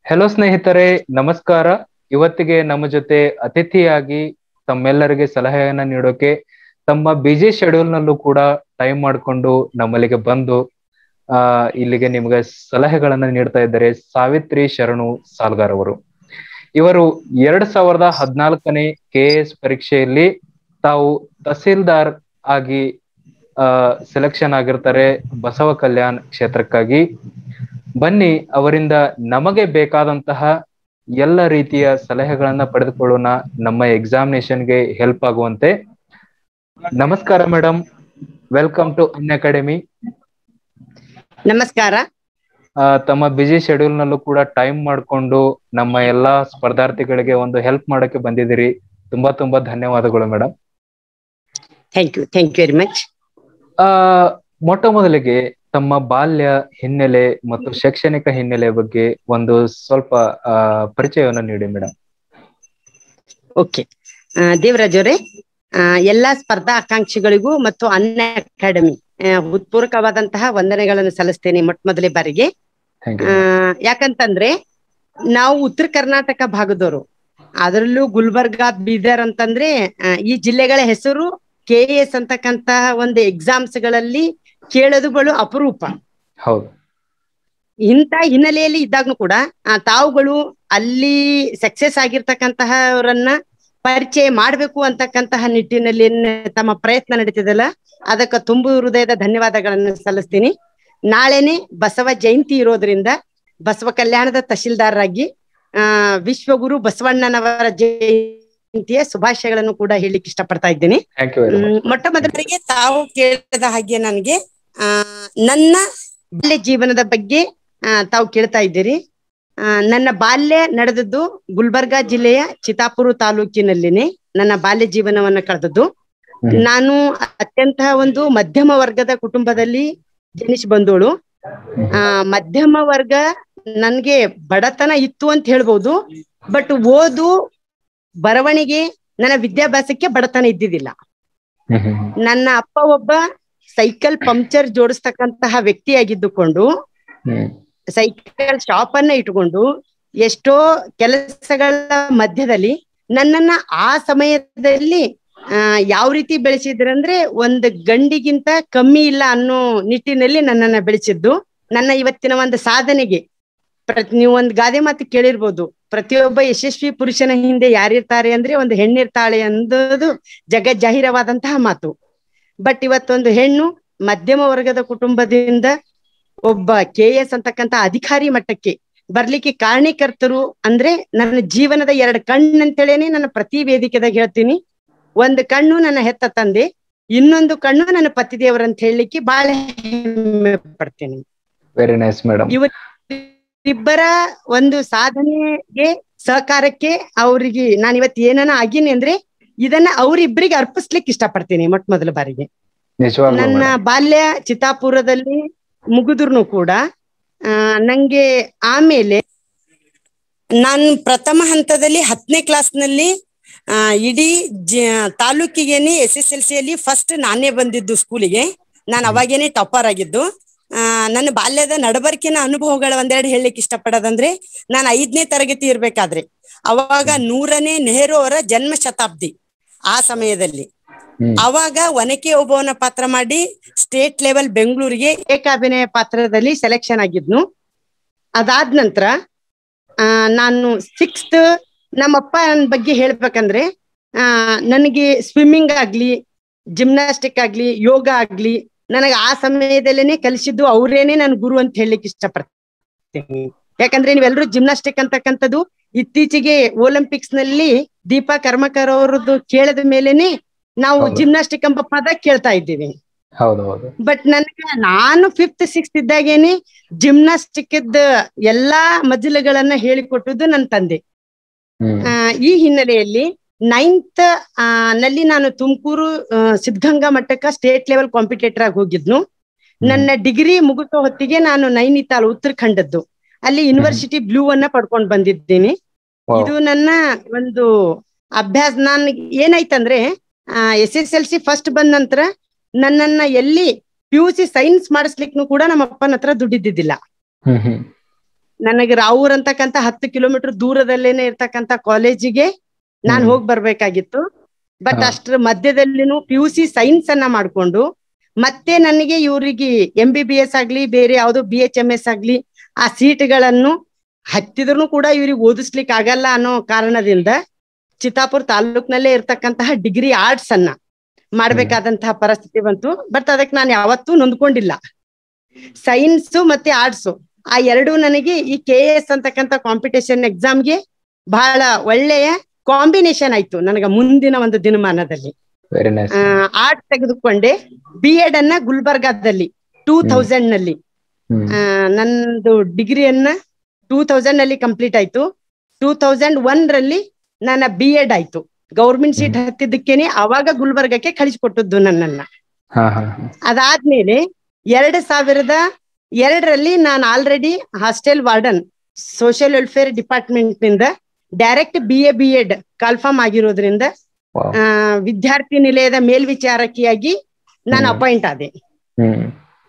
Hello ಸ್ನೇಹಿತರೆ ನಮಸ್ಕಾರ ಇವತ್ತಿಗೆ ನಮ್ಮ ಜೊತೆ ಅತಿಥಿಯಾಗಿ ತಮ್ಮೆಲ್ಲರಿಗೆ ಸಲಹೆಯನ್ನ ನೀಡೋಕೆ ತಮ್ಮ ಬಿಜಿ ಶೆಡ್ಯೂಲ್ ನಲ್ಲೂ ಕೂಡ ಟೈಮ್ ಮಾಡಿಕೊಂಡು ನಮ್ಮಲ್ಲಿಗೆ ಬಂದು ಆ ಇಲ್ಲಿಗೆ ನಿಮ್ಗೆ ಸಲಹೆಗಳನ್ನ ನೀಡ್ತಾ ಇದ್ದಾರೆ ಸಾವಿತ್ರಿ ಶರಣು ಸಾಲ್ಗಾರ್ ಅವರು ಇವರು ಎರಡ್ ಸಾವಿರದ ಹದಿನಾಲ್ಕನೇ ಕೆ ಎಸ್ ಪರೀಕ್ಷೆಯಲ್ಲಿ ತಾವು ತಹಸೀಲ್ದಾರ್ ಆಗಿ ಆ ಸೆಲೆಕ್ಷನ್ ಆಗಿರ್ತಾರೆ ಬಸವ ಕಲ್ಯಾಣ್ ಕ್ಷೇತ್ರಕ್ಕಾಗಿ ಬನ್ನಿ ಅವರಿಂದ ನಮಗೆ ಬೇಕಾದಂತಹ ಎಲ್ಲ ರೀತಿಯ ಸಲಹೆಗಳನ್ನ ಪಡೆದುಕೊಳ್ಳೋಣ ನಮ್ಮ ಎಕ್ಸಾಮಿನೇಷನ್ಗೆ ಹೆಲ್ಪ್ ಆಗುವಂತೆ ನಮಸ್ಕಾರ ಮೇಡಮ್ ವೆಲ್ಕಮ್ ಟು ಅನ್ ಅಕಾಡೆಮಿ ನಮಸ್ಕಾರ ತಮ್ಮ ಬಿಜಿ ಶೆಡ್ಯೂಲ್ ನಲ್ಲೂ ಕೂಡ ಟೈಮ್ ಮಾಡಿಕೊಂಡು ನಮ್ಮ ಎಲ್ಲಾ ಸ್ಪರ್ಧಾರ್ಥಿಗಳಿಗೆ ಒಂದು ಹೆಲ್ಪ್ ಮಾಡಕ್ಕೆ ಬಂದಿದ್ದೀರಿ ತುಂಬಾ ತುಂಬಾ ಧನ್ಯವಾದಗಳು madam thank you thank you very much ಆ ಮೊಟ್ಟ ಮೊದಲಿಗೆ ತಮ್ಮ ಬಾಲ್ಯ ಹಿನ್ನೆಲೆ ಮತ್ತು ಶೈಕ್ಷಣಿಕ ಹಿನ್ನೆಲೆ ಬಗ್ಗೆ ಒಂದು ಸ್ವಲ್ಪ ಆ ಪರಿಚಯವನ್ನು ನೀಡಿ ಮೇಡಮ್ ಓಕೆ ದೇವರಾಜ್ ಅವರೇ ಎಲ್ಲಾ ಸ್ಪರ್ಧಾ ಆಕಾಂಕ್ಷಿಗಳಿಗೂ ಮತ್ತು ಅನ್ನ ಅಕಾಡೆಮಿ ಉತ್ಪೂರ್ವಕವಾದಂತಹ ವಂದನೆಗಳನ್ನು ಸಲ್ಲಿಸ್ತೇನೆ ಮೊಟ್ಟ ಮೊದಲೇ ಬಾರಿಗೆ ಥ್ಯಾಂಕ್ ಆ, ಯು ಯಾಕಂತಂದ್ರೆ ನಾವು ಉತ್ತರ ಕರ್ನಾಟಕ ಭಾಗದವರು ಅದರಲ್ಲೂ ಗುಲ್ಬರ್ಗ ಬೀದರ್ ಅಂತಂದ್ರೆ ಆ, ಈ ಜಿಲ್ಲೆಗಳ ಹೆಸರು ಕೆ ಎಸ್ ಅಂತಕ್ಕಂತಹ ಒಂದು ಎಕ್ಸಾಮ್ಸ್ ಗಳಲ್ಲಿ ಕೇಳೋದುಗಳು ಅಪರೂಪ ಹೌದು ಇಂಥ ಹಿನ್ನೆಲೆಯಲ್ಲಿ ಇದ್ದಾಗ್ನು ಕೂಡ ಆ, ತಾವುಗಳು ಅಲ್ಲಿ ಸಕ್ಸೆಸ್ ಆಗಿರ್ತಕ್ಕಂತಹವರನ್ನ ಪರಿಚಯ ಮಾಡ್ಬೇಕು ಅಂತಕ್ಕಂತಹ ನಿಟ್ಟಿನಲ್ಲಿ ಏನ್ ತಮ್ಮ ಪ್ರಯತ್ನ ನಡೀತಿದಲ್ಲ ಅದಕ್ಕೆ ತುಂಬು ಹೃದಯದ ಧನ್ಯವಾದಗಳನ್ನು ಸಲ್ಲಿಸ್ತೀನಿ ನಾಳೆನೆ ಬಸವ ಜಯಂತಿ ಇರೋದ್ರಿಂದ ಬಸವ ಕಲ್ಯಾಣದ ತಹಶೀಲ್ದಾರರಾಗಿ ಆ ವಿಶ್ವಗುರು ಬಸವಣ್ಣನವರ ಜಯಂತಿಯ ಶುಭಾಶಯಗಳನ್ನು ಕೂಡ ಹೇಳಿಕ್ ಇಷ್ಟಪಡ್ತಾ ಇದ್ದೀನಿ ಥ್ಯಾಂಕ್ ಯು ವೆರಿ ಮಚ್ ಹ್ಮ್, ಮೊಟ್ಟ ಮೊದಲಿಗೆ ತಾವು ಕೇಳಿದ ಹಾಗೆ ನನಗೆ ಆ ನನ್ನ ಬಾಲ್ಯ ಜೀವನದ ಬಗ್ಗೆ ಆ, ತಾವು ಕೇಳ್ತಾ ಇದ್ದೀರಿ ಆ, ನನ್ನ ಬಾಲ್ಯ ನಡೆದದ್ದು ಗುಲ್ಬರ್ಗಾ ಜಿಲ್ಲೆಯ ಚಿತಾಪುರ ತಾಲೂಕಿನಲ್ಲಿನೇ ನನ್ನ ಬಾಲ್ಯ ಜೀವನವನ್ನ ಕಳೆದದ್ದು ಹ್ಮ್. ನಾನು ಅತ್ಯಂತ ಒಂದು ಮಧ್ಯಮ ವರ್ಗದ ಕುಟುಂಬದಲ್ಲಿ ಜನಿಸಿ ಬಂದೋಳು ಆ ಮಧ್ಯಮ ವರ್ಗ ನನ್ಗೆ ಬಡತನ ಇತ್ತು ಅಂತ ಹೇಳ್ಬೋದು ಬಟ್ ಓದು ಬರವಣಿಗೆ ನನ್ನ ವಿದ್ಯಾಭ್ಯಾಸಕ್ಕೆ ಬಡತನ ಇದ್ದಿದ್ದಿಲ್ಲ ಹ್ಮ್ ಹ್ಮ್ ಹ್ಮ್. ನನ್ನ ಅಪ್ಪ ಒಬ್ಬ ಸೈಕಲ್ ಪಂಕ್ಚರ್ ಜೋಡಿಸ್ತಕ್ಕಂತಹ ವ್ಯಕ್ತಿಯಾಗಿದ್ದುಕೊಂಡು ಹ್ಮ್ ಸೈಕಲ್ ಶಾಪ್ ಅನ್ನ ಇಟ್ಕೊಂಡು ಎಷ್ಟೋ ಕೆಲಸಗಳ ಮಧ್ಯದಲ್ಲಿ ನನ್ನನ್ನ ಆ ಸಮಯದಲ್ಲಿ ಆ ಯಾವ ರೀತಿ ಬೆಳೆಸಿದ್ರಂದ್ರೆ ಒಂದು ಗಂಡಿಗಿಂತ ಕಮ್ಮಿ ಇಲ್ಲ ಅನ್ನೋ ನಿಟ್ಟಿನಲ್ಲಿ ನನ್ನನ್ನ ಬೆಳೆಸಿದ್ದು ನನ್ನ ಇವತ್ತಿನ ಒಂದು ಸಾಧನೆಗೆ ಪ್ರತಿ ನೀವು ಒಂದು ಗಾದೆ ಮಾತು ಕೇಳಿರ್ಬೋದು ಪ್ರತಿಯೊಬ್ಬ ಯಶಸ್ವಿ ಪುರುಷನ ಹಿಂದೆ ಯಾರಿರ್ತಾರೆ ಅಂದ್ರೆ ಒಂದು ಹೆಣ್ಣಿರ್ತಾಳೆ ಅನ್ನೋದು ಜಗಜ್ಜಾಹಿರವಾದಂತಹ ಮಾತು ಬಟ್ ಇವತ್ತೊಂದು ಹೆಣ್ಣು ಮಧ್ಯಮ ವರ್ಗದ ಕುಟುಂಬದಿಂದ ಒಬ್ಬ ಕೆ ಎಸ್ ಅಂತಕ್ಕಂತ ಅಧಿಕಾರಿ ಮಟ್ಟಕ್ಕೆ ಬರ್ಲಿಕ್ಕೆ ಕಾರಣೀಕರ್ತರು ಅಂದ್ರೆ ನನ್ನ ಜೀವನದ ಎರಡು ಕಣ್ಣು ಅಂತೇಳೇನೆ ನನ್ನ ಪ್ರತಿ ವೇದಿಕೆದಾಗ ಹೇಳ್ತೀನಿ ಒಂದು ಕಣ್ಣು ನನ್ನ ಹೆತ್ತ ತಂದೆ ಇನ್ನೊಂದು ಕಣ್ಣು ನನ್ನ ಪತಿದೇವರು ಅಂತ ಹೇಳಲಿಕ್ಕೆ ಬಹಳ ಹೆಮ್ಮೆ ಪಡ್ತೇನೆ ವೆರಿ ನೈಸ್ ಮೇಡಮ್ ಇಬ್ಬರ ಒಂದು ಸಾಧನೆಗೆ ಸಹಕಾರಕ್ಕೆ ಅವ್ರಿಗೆ ನಾನು ಇವತ್ತು ಏನನ ಆಗೀನಿ ಅಂದ್ರೆ ಇದನ್ನ ಅವ್ರಿಬ್ರಿಗೆ ಅರ್ಪಿಸ್ಲಿಕ್ಕೆ ಇಷ್ಟಪಡ್ತೀನಿ ಮೊಟ್ಟ ಮೊದಲ ಬಾರಿಗೆ ನಿಜವಾಗ್ಲೂ ನನ್ನ ಮೇಡಮ್ ಬಾಲ್ಯ ಚಿತ್ತಾಪುರದಲ್ಲಿ ಮುಗಿದ್ರು ಕೂಡ ಆ ನಂಗೆ ಆಮೇಲೆ ನಾನು ಪ್ರಥಮ ಹಂತದಲ್ಲಿ ಹತ್ತನೇ ಕ್ಲಾಸ್ನಲ್ಲಿ ಆ ಇಡೀ ಜ ತಾಲೂಕಿಗೇನೆ ಎಸ್ ಎಸ್ ಎಲ್ ಸಿಯಲ್ಲಿ ಫಸ್ಟ್ ನಾನೇ ಬಂದಿದ್ದು ಸ್ಕೂಲಿಗೆ ನಾನು ಅವಾಗೇನೆ ಟಾಪರ್ ಆಗಿದ್ದು ಆ ನನ್ನ ಬಾಲ್ಯದ ನಡಬರ್ಕಿನ ಅನುಭವಗಳ ಒಂದೆರಡು ಹೇಳಲಿಕ್ಕೆ ಇಷ್ಟಪಡೋದಂದ್ರೆ ನಾನು ಐದನೇ ತರಗತಿ ಇರ್ಬೇಕಾದ್ರೆ ಅವಾಗ ನೂರನೇ ನೆಹರು ಅವರ ಜನ್ಮ ಶತಾಬ್ದಿ ಆ ಸಮಯದಲ್ಲಿ ಹ್ಮ್ ಅವಾಗ ಒನಕೆ ಓಬವ್ವನ ಪಾತ್ರ ಮಾಡಿ ಸ್ಟೇಟ್ ಲೆವೆಲ್ ಬೆಂಗಳೂರಿಗೆ ಏಕಾಭಿನಯ ಪಾತ್ರದಲ್ಲಿ ಸೆಲೆಕ್ಷನ್ ಆಗಿದ್ನು ಅದಾದ ನಂತರ ಆ ನಾನು ಸಿಕ್ಸ್ತ್ ನಮ್ಮಪ್ಪ ನನ್ ಬಗ್ಗೆ ಹೇಳ್ಬೇಕಂದ್ರೆ ಆ ನನಗೆ ಸ್ವಿಮ್ಮಿಂಗ್ ಆಗ್ಲಿ ಜಿಮ್ನಾಸ್ಟಿಕ್ ಆಗ್ಲಿ ಯೋಗ ಆಗ್ಲಿ ನನಗೆ ಆ ಸಮಯದಲ್ಲೇನೆ ಕಲಿಸಿದ್ದು ಅವ್ರೇನೆ ನನ್ ಗುರು ಅಂತ ಹೇಳಲಿಕ್ಕೆ ಇಷ್ಟಪಡ್ತೀನಿ ಯಾಕಂದ್ರೆ ನೀವೆಲ್ಲರೂ ಜಿಮ್ನಾಸ್ಟಿಕ್ ಅಂತಕ್ಕಂಥದ್ದು ಇತ್ತೀಚೆಗೆ ಒಲಿಂಪಿಕ್ಸ್ ನಲ್ಲಿ ದೀಪಾ ಕರ್ಮಕರ್ ಅವರದ್ದು ಕೇಳಿದ ಮೇಲೆನೆ ನಾವು ಹೌದು. ಜಿಮ್ನಾಸ್ಟಿಕ್ ಎಂಬ ಪದ ಕೇಳ್ತಾ ಇದ್ದೀವಿ ಹೌದು ಹೌದು ಬಟ್ ನನಗೆ ನಾನು ಫಿಫ್ತ್ ಸಿಕ್ಸ್ತ್ ಇದ್ದಾಗೇನೆ ಜಿಮ್ನಾಸ್ಟಿಕ್ ಇದ್ದ ಎಲ್ಲಾ ಮಜಲುಗಳನ್ನ ಹೇಳಿಕೊಟ್ಟದ್ದು ನನ್ನ ತಂದೆ ಹ್ಮ್ ಆ, ಈ ಹಿನ್ನೆಲೆಯಲ್ಲಿ ನೈನ್ತ್ ನಲ್ಲಿ ನಾನು ತುಮಕೂರು ಸಿದ್ಧಗಂಗಾ ಮಟ್ಟಕ್ಕ ಸ್ಟೇಟ್ ಲೆವೆಲ್ ಕಾಂಪಿಟೇಟರ್ ಆಗಿ ಹೋಗಿದ್ನು ನನ್ನ ಡಿಗ್ರಿ ಮುಗಿಸೋ ಹೊತ್ತಿಗೆ ನಾನು ನೈನಿತಾಲ್ ಉತ್ತರಾಖಂಡದ್ದು ಅಲ್ಲಿ ಯೂನಿವರ್ಸಿಟಿ ಬ್ಲೂ ಅನ್ನ ಪಡ್ಕೊಂಡ್ ಬಂದಿದ್ದೀನಿ Wow. ಇದು ನನ್ನ ಒಂದು ಅಭ್ಯಾಸ ನಾನ್ ಏನಾಯ್ತಂದ್ರೆ S S L C first ಬಂದ ನಂತರ ನನ್ನನ್ನ ಎಲ್ಲಿ ಪಿ ಯು ಸಿ ಸೈನ್ಸ್ ಮಾಡಿಸ್ಲಿಕ್ನು ಕೂಡ ನಮ್ಮ ಅಪ್ಪನ ಹತ್ರ ದುಡ್ಡಿದ್ದಿದ್ದಿಲ್ಲ ಹ್ಮ್ ಹ್ಮ್ ನನಗೆ ರಾವೂರ್ ಅಂತಕ್ಕಂತ ಹತ್ತು ಕಿಲೋಮೀಟರ್ ದೂರದಲ್ಲೇನೆ ಇರ್ತಕ್ಕಂತ ಕಾಲೇಜಿಗೆ ನಾನ್ ಹ್ಮ್. ಹೋಗ್ ಬರ್ಬೇಕಾಗಿತ್ತು ಬಟ್ ಹಾ. ಅಷ್ಟ್ರ ಮಧ್ಯದಲ್ಲಿನೂ ಪಿ ಯು ಸಿ ಸೈನ್ಸ್ ಅನ್ನ ಮಾಡ್ಕೊಂಡು ಮತ್ತೆ ನನಗೆ ಇವ್ರಿಗೆ ಎಂ ಬಿ ಬಿ ಎಸ್ ಆಗ್ಲಿ ಬೇರೆ ಯಾವ್ದೋ ಬಿ ಎಚ್ ಎಂ ಎಸ್ ಆಗ್ಲಿ ಆ ಸೀಟ್ಗಳನ್ನು ಹತ್ತಿದ್ರು ಕೂಡ ಇವ್ರಿಗೆ ಓದಿಸ್ಲಿಕ್ಕೆ ಆಗಲ್ಲ ಅನ್ನೋ ಕಾರಣದಿಂದ ಚಿತ್ತಾಪುರ್ ತಾಲೂಕ್ನಲ್ಲೇ ಇರ್ತಕ್ಕಂತಹ ಡಿಗ್ರಿ ಆರ್ಟ್ಸ್ ಅನ್ನ ಮಾಡ್ಬೇಕಾದಂತಹ ಪರಿಸ್ಥಿತಿ ಬಂತು ಬಟ್ ಅದಕ್ಕೆ ನಾನು ಯಾವತ್ತೂ ನೊಂದ್ಕೊಂಡಿಲ್ಲ ಸೈನ್ಸ್ ಮತ್ತೆ ಆರ್ಟ್ಸ್ ಆ ಎರಡು ನನಗೆ ಈ ಕೆ ಎಸ್ ಅಂತಕ್ಕಂಥ ಕಾಂಪಿಟೇಷನ್ ಎಕ್ಸಾಮ್ಗೆ ಬಹಳ ಒಳ್ಳೆಯ ಕಾಂಬಿನೇಷನ್ ಆಯ್ತು ನನಗೆ ಮುಂದಿನ ಒಂದು ದಿನಮಾನದಲ್ಲಿ ವೆರಿ ನೈಸ್ ಆರ್ಟ್ ತೆಗೆದುಕೊಂಡೆ ಬಿ ಎಡ್ ಅನ್ನ ಗುಲ್ಬರ್ಗಾದಲ್ಲಿ ಟೂ ತೌಸಂಡ್ ನಲ್ಲಿ ಆ, ನಂದು ಡಿಗ್ರಿಯನ್ನ ಟೂ ತೌಸಂಡ್ ನಲ್ಲಿ ಕಂಪ್ಲೀಟ್ ಆಯ್ತು ಟೂ ತೌಸಂಡ್ ಒನ್ ರಲ್ಲಿ ನನ್ನ ಬಿ ಎಡ್ ಆಯ್ತು ಗೌರ್ಮೆಂಟ್ ಸೀಟ್ ಹತ್ತಿದ್ದಕ್ಕೇನೆ ಅವಾಗ ಗುಲ್ಬರ್ಗಕ್ಕೆ ಕಳಿಸ್ಕೊಟ್ಟದ್ದು ನನ್ನನ್ನ ಹಾ ಹಾ ಅದಾದ್ಮೇಲೆ ಎರಡ್ ಸಾವಿರದ ಎರಡರಲ್ಲಿ ನಾನು already hostel warden social welfare department ನಿಂದ direct B A B Ed call form ಆಗಿರೋದ್ರಿಂದ ವಾವ್ ಆ, ವಿದ್ಯಾರ್ಥಿ ನಿಲಯದ ಮೇಲ್ವಿಚಾರಕಿಯಾಗಿ ನಾನು ಹ್ಮ್. ಅಪಾಯಿಂಟ್ ಆದೆ ಹ್ಮ್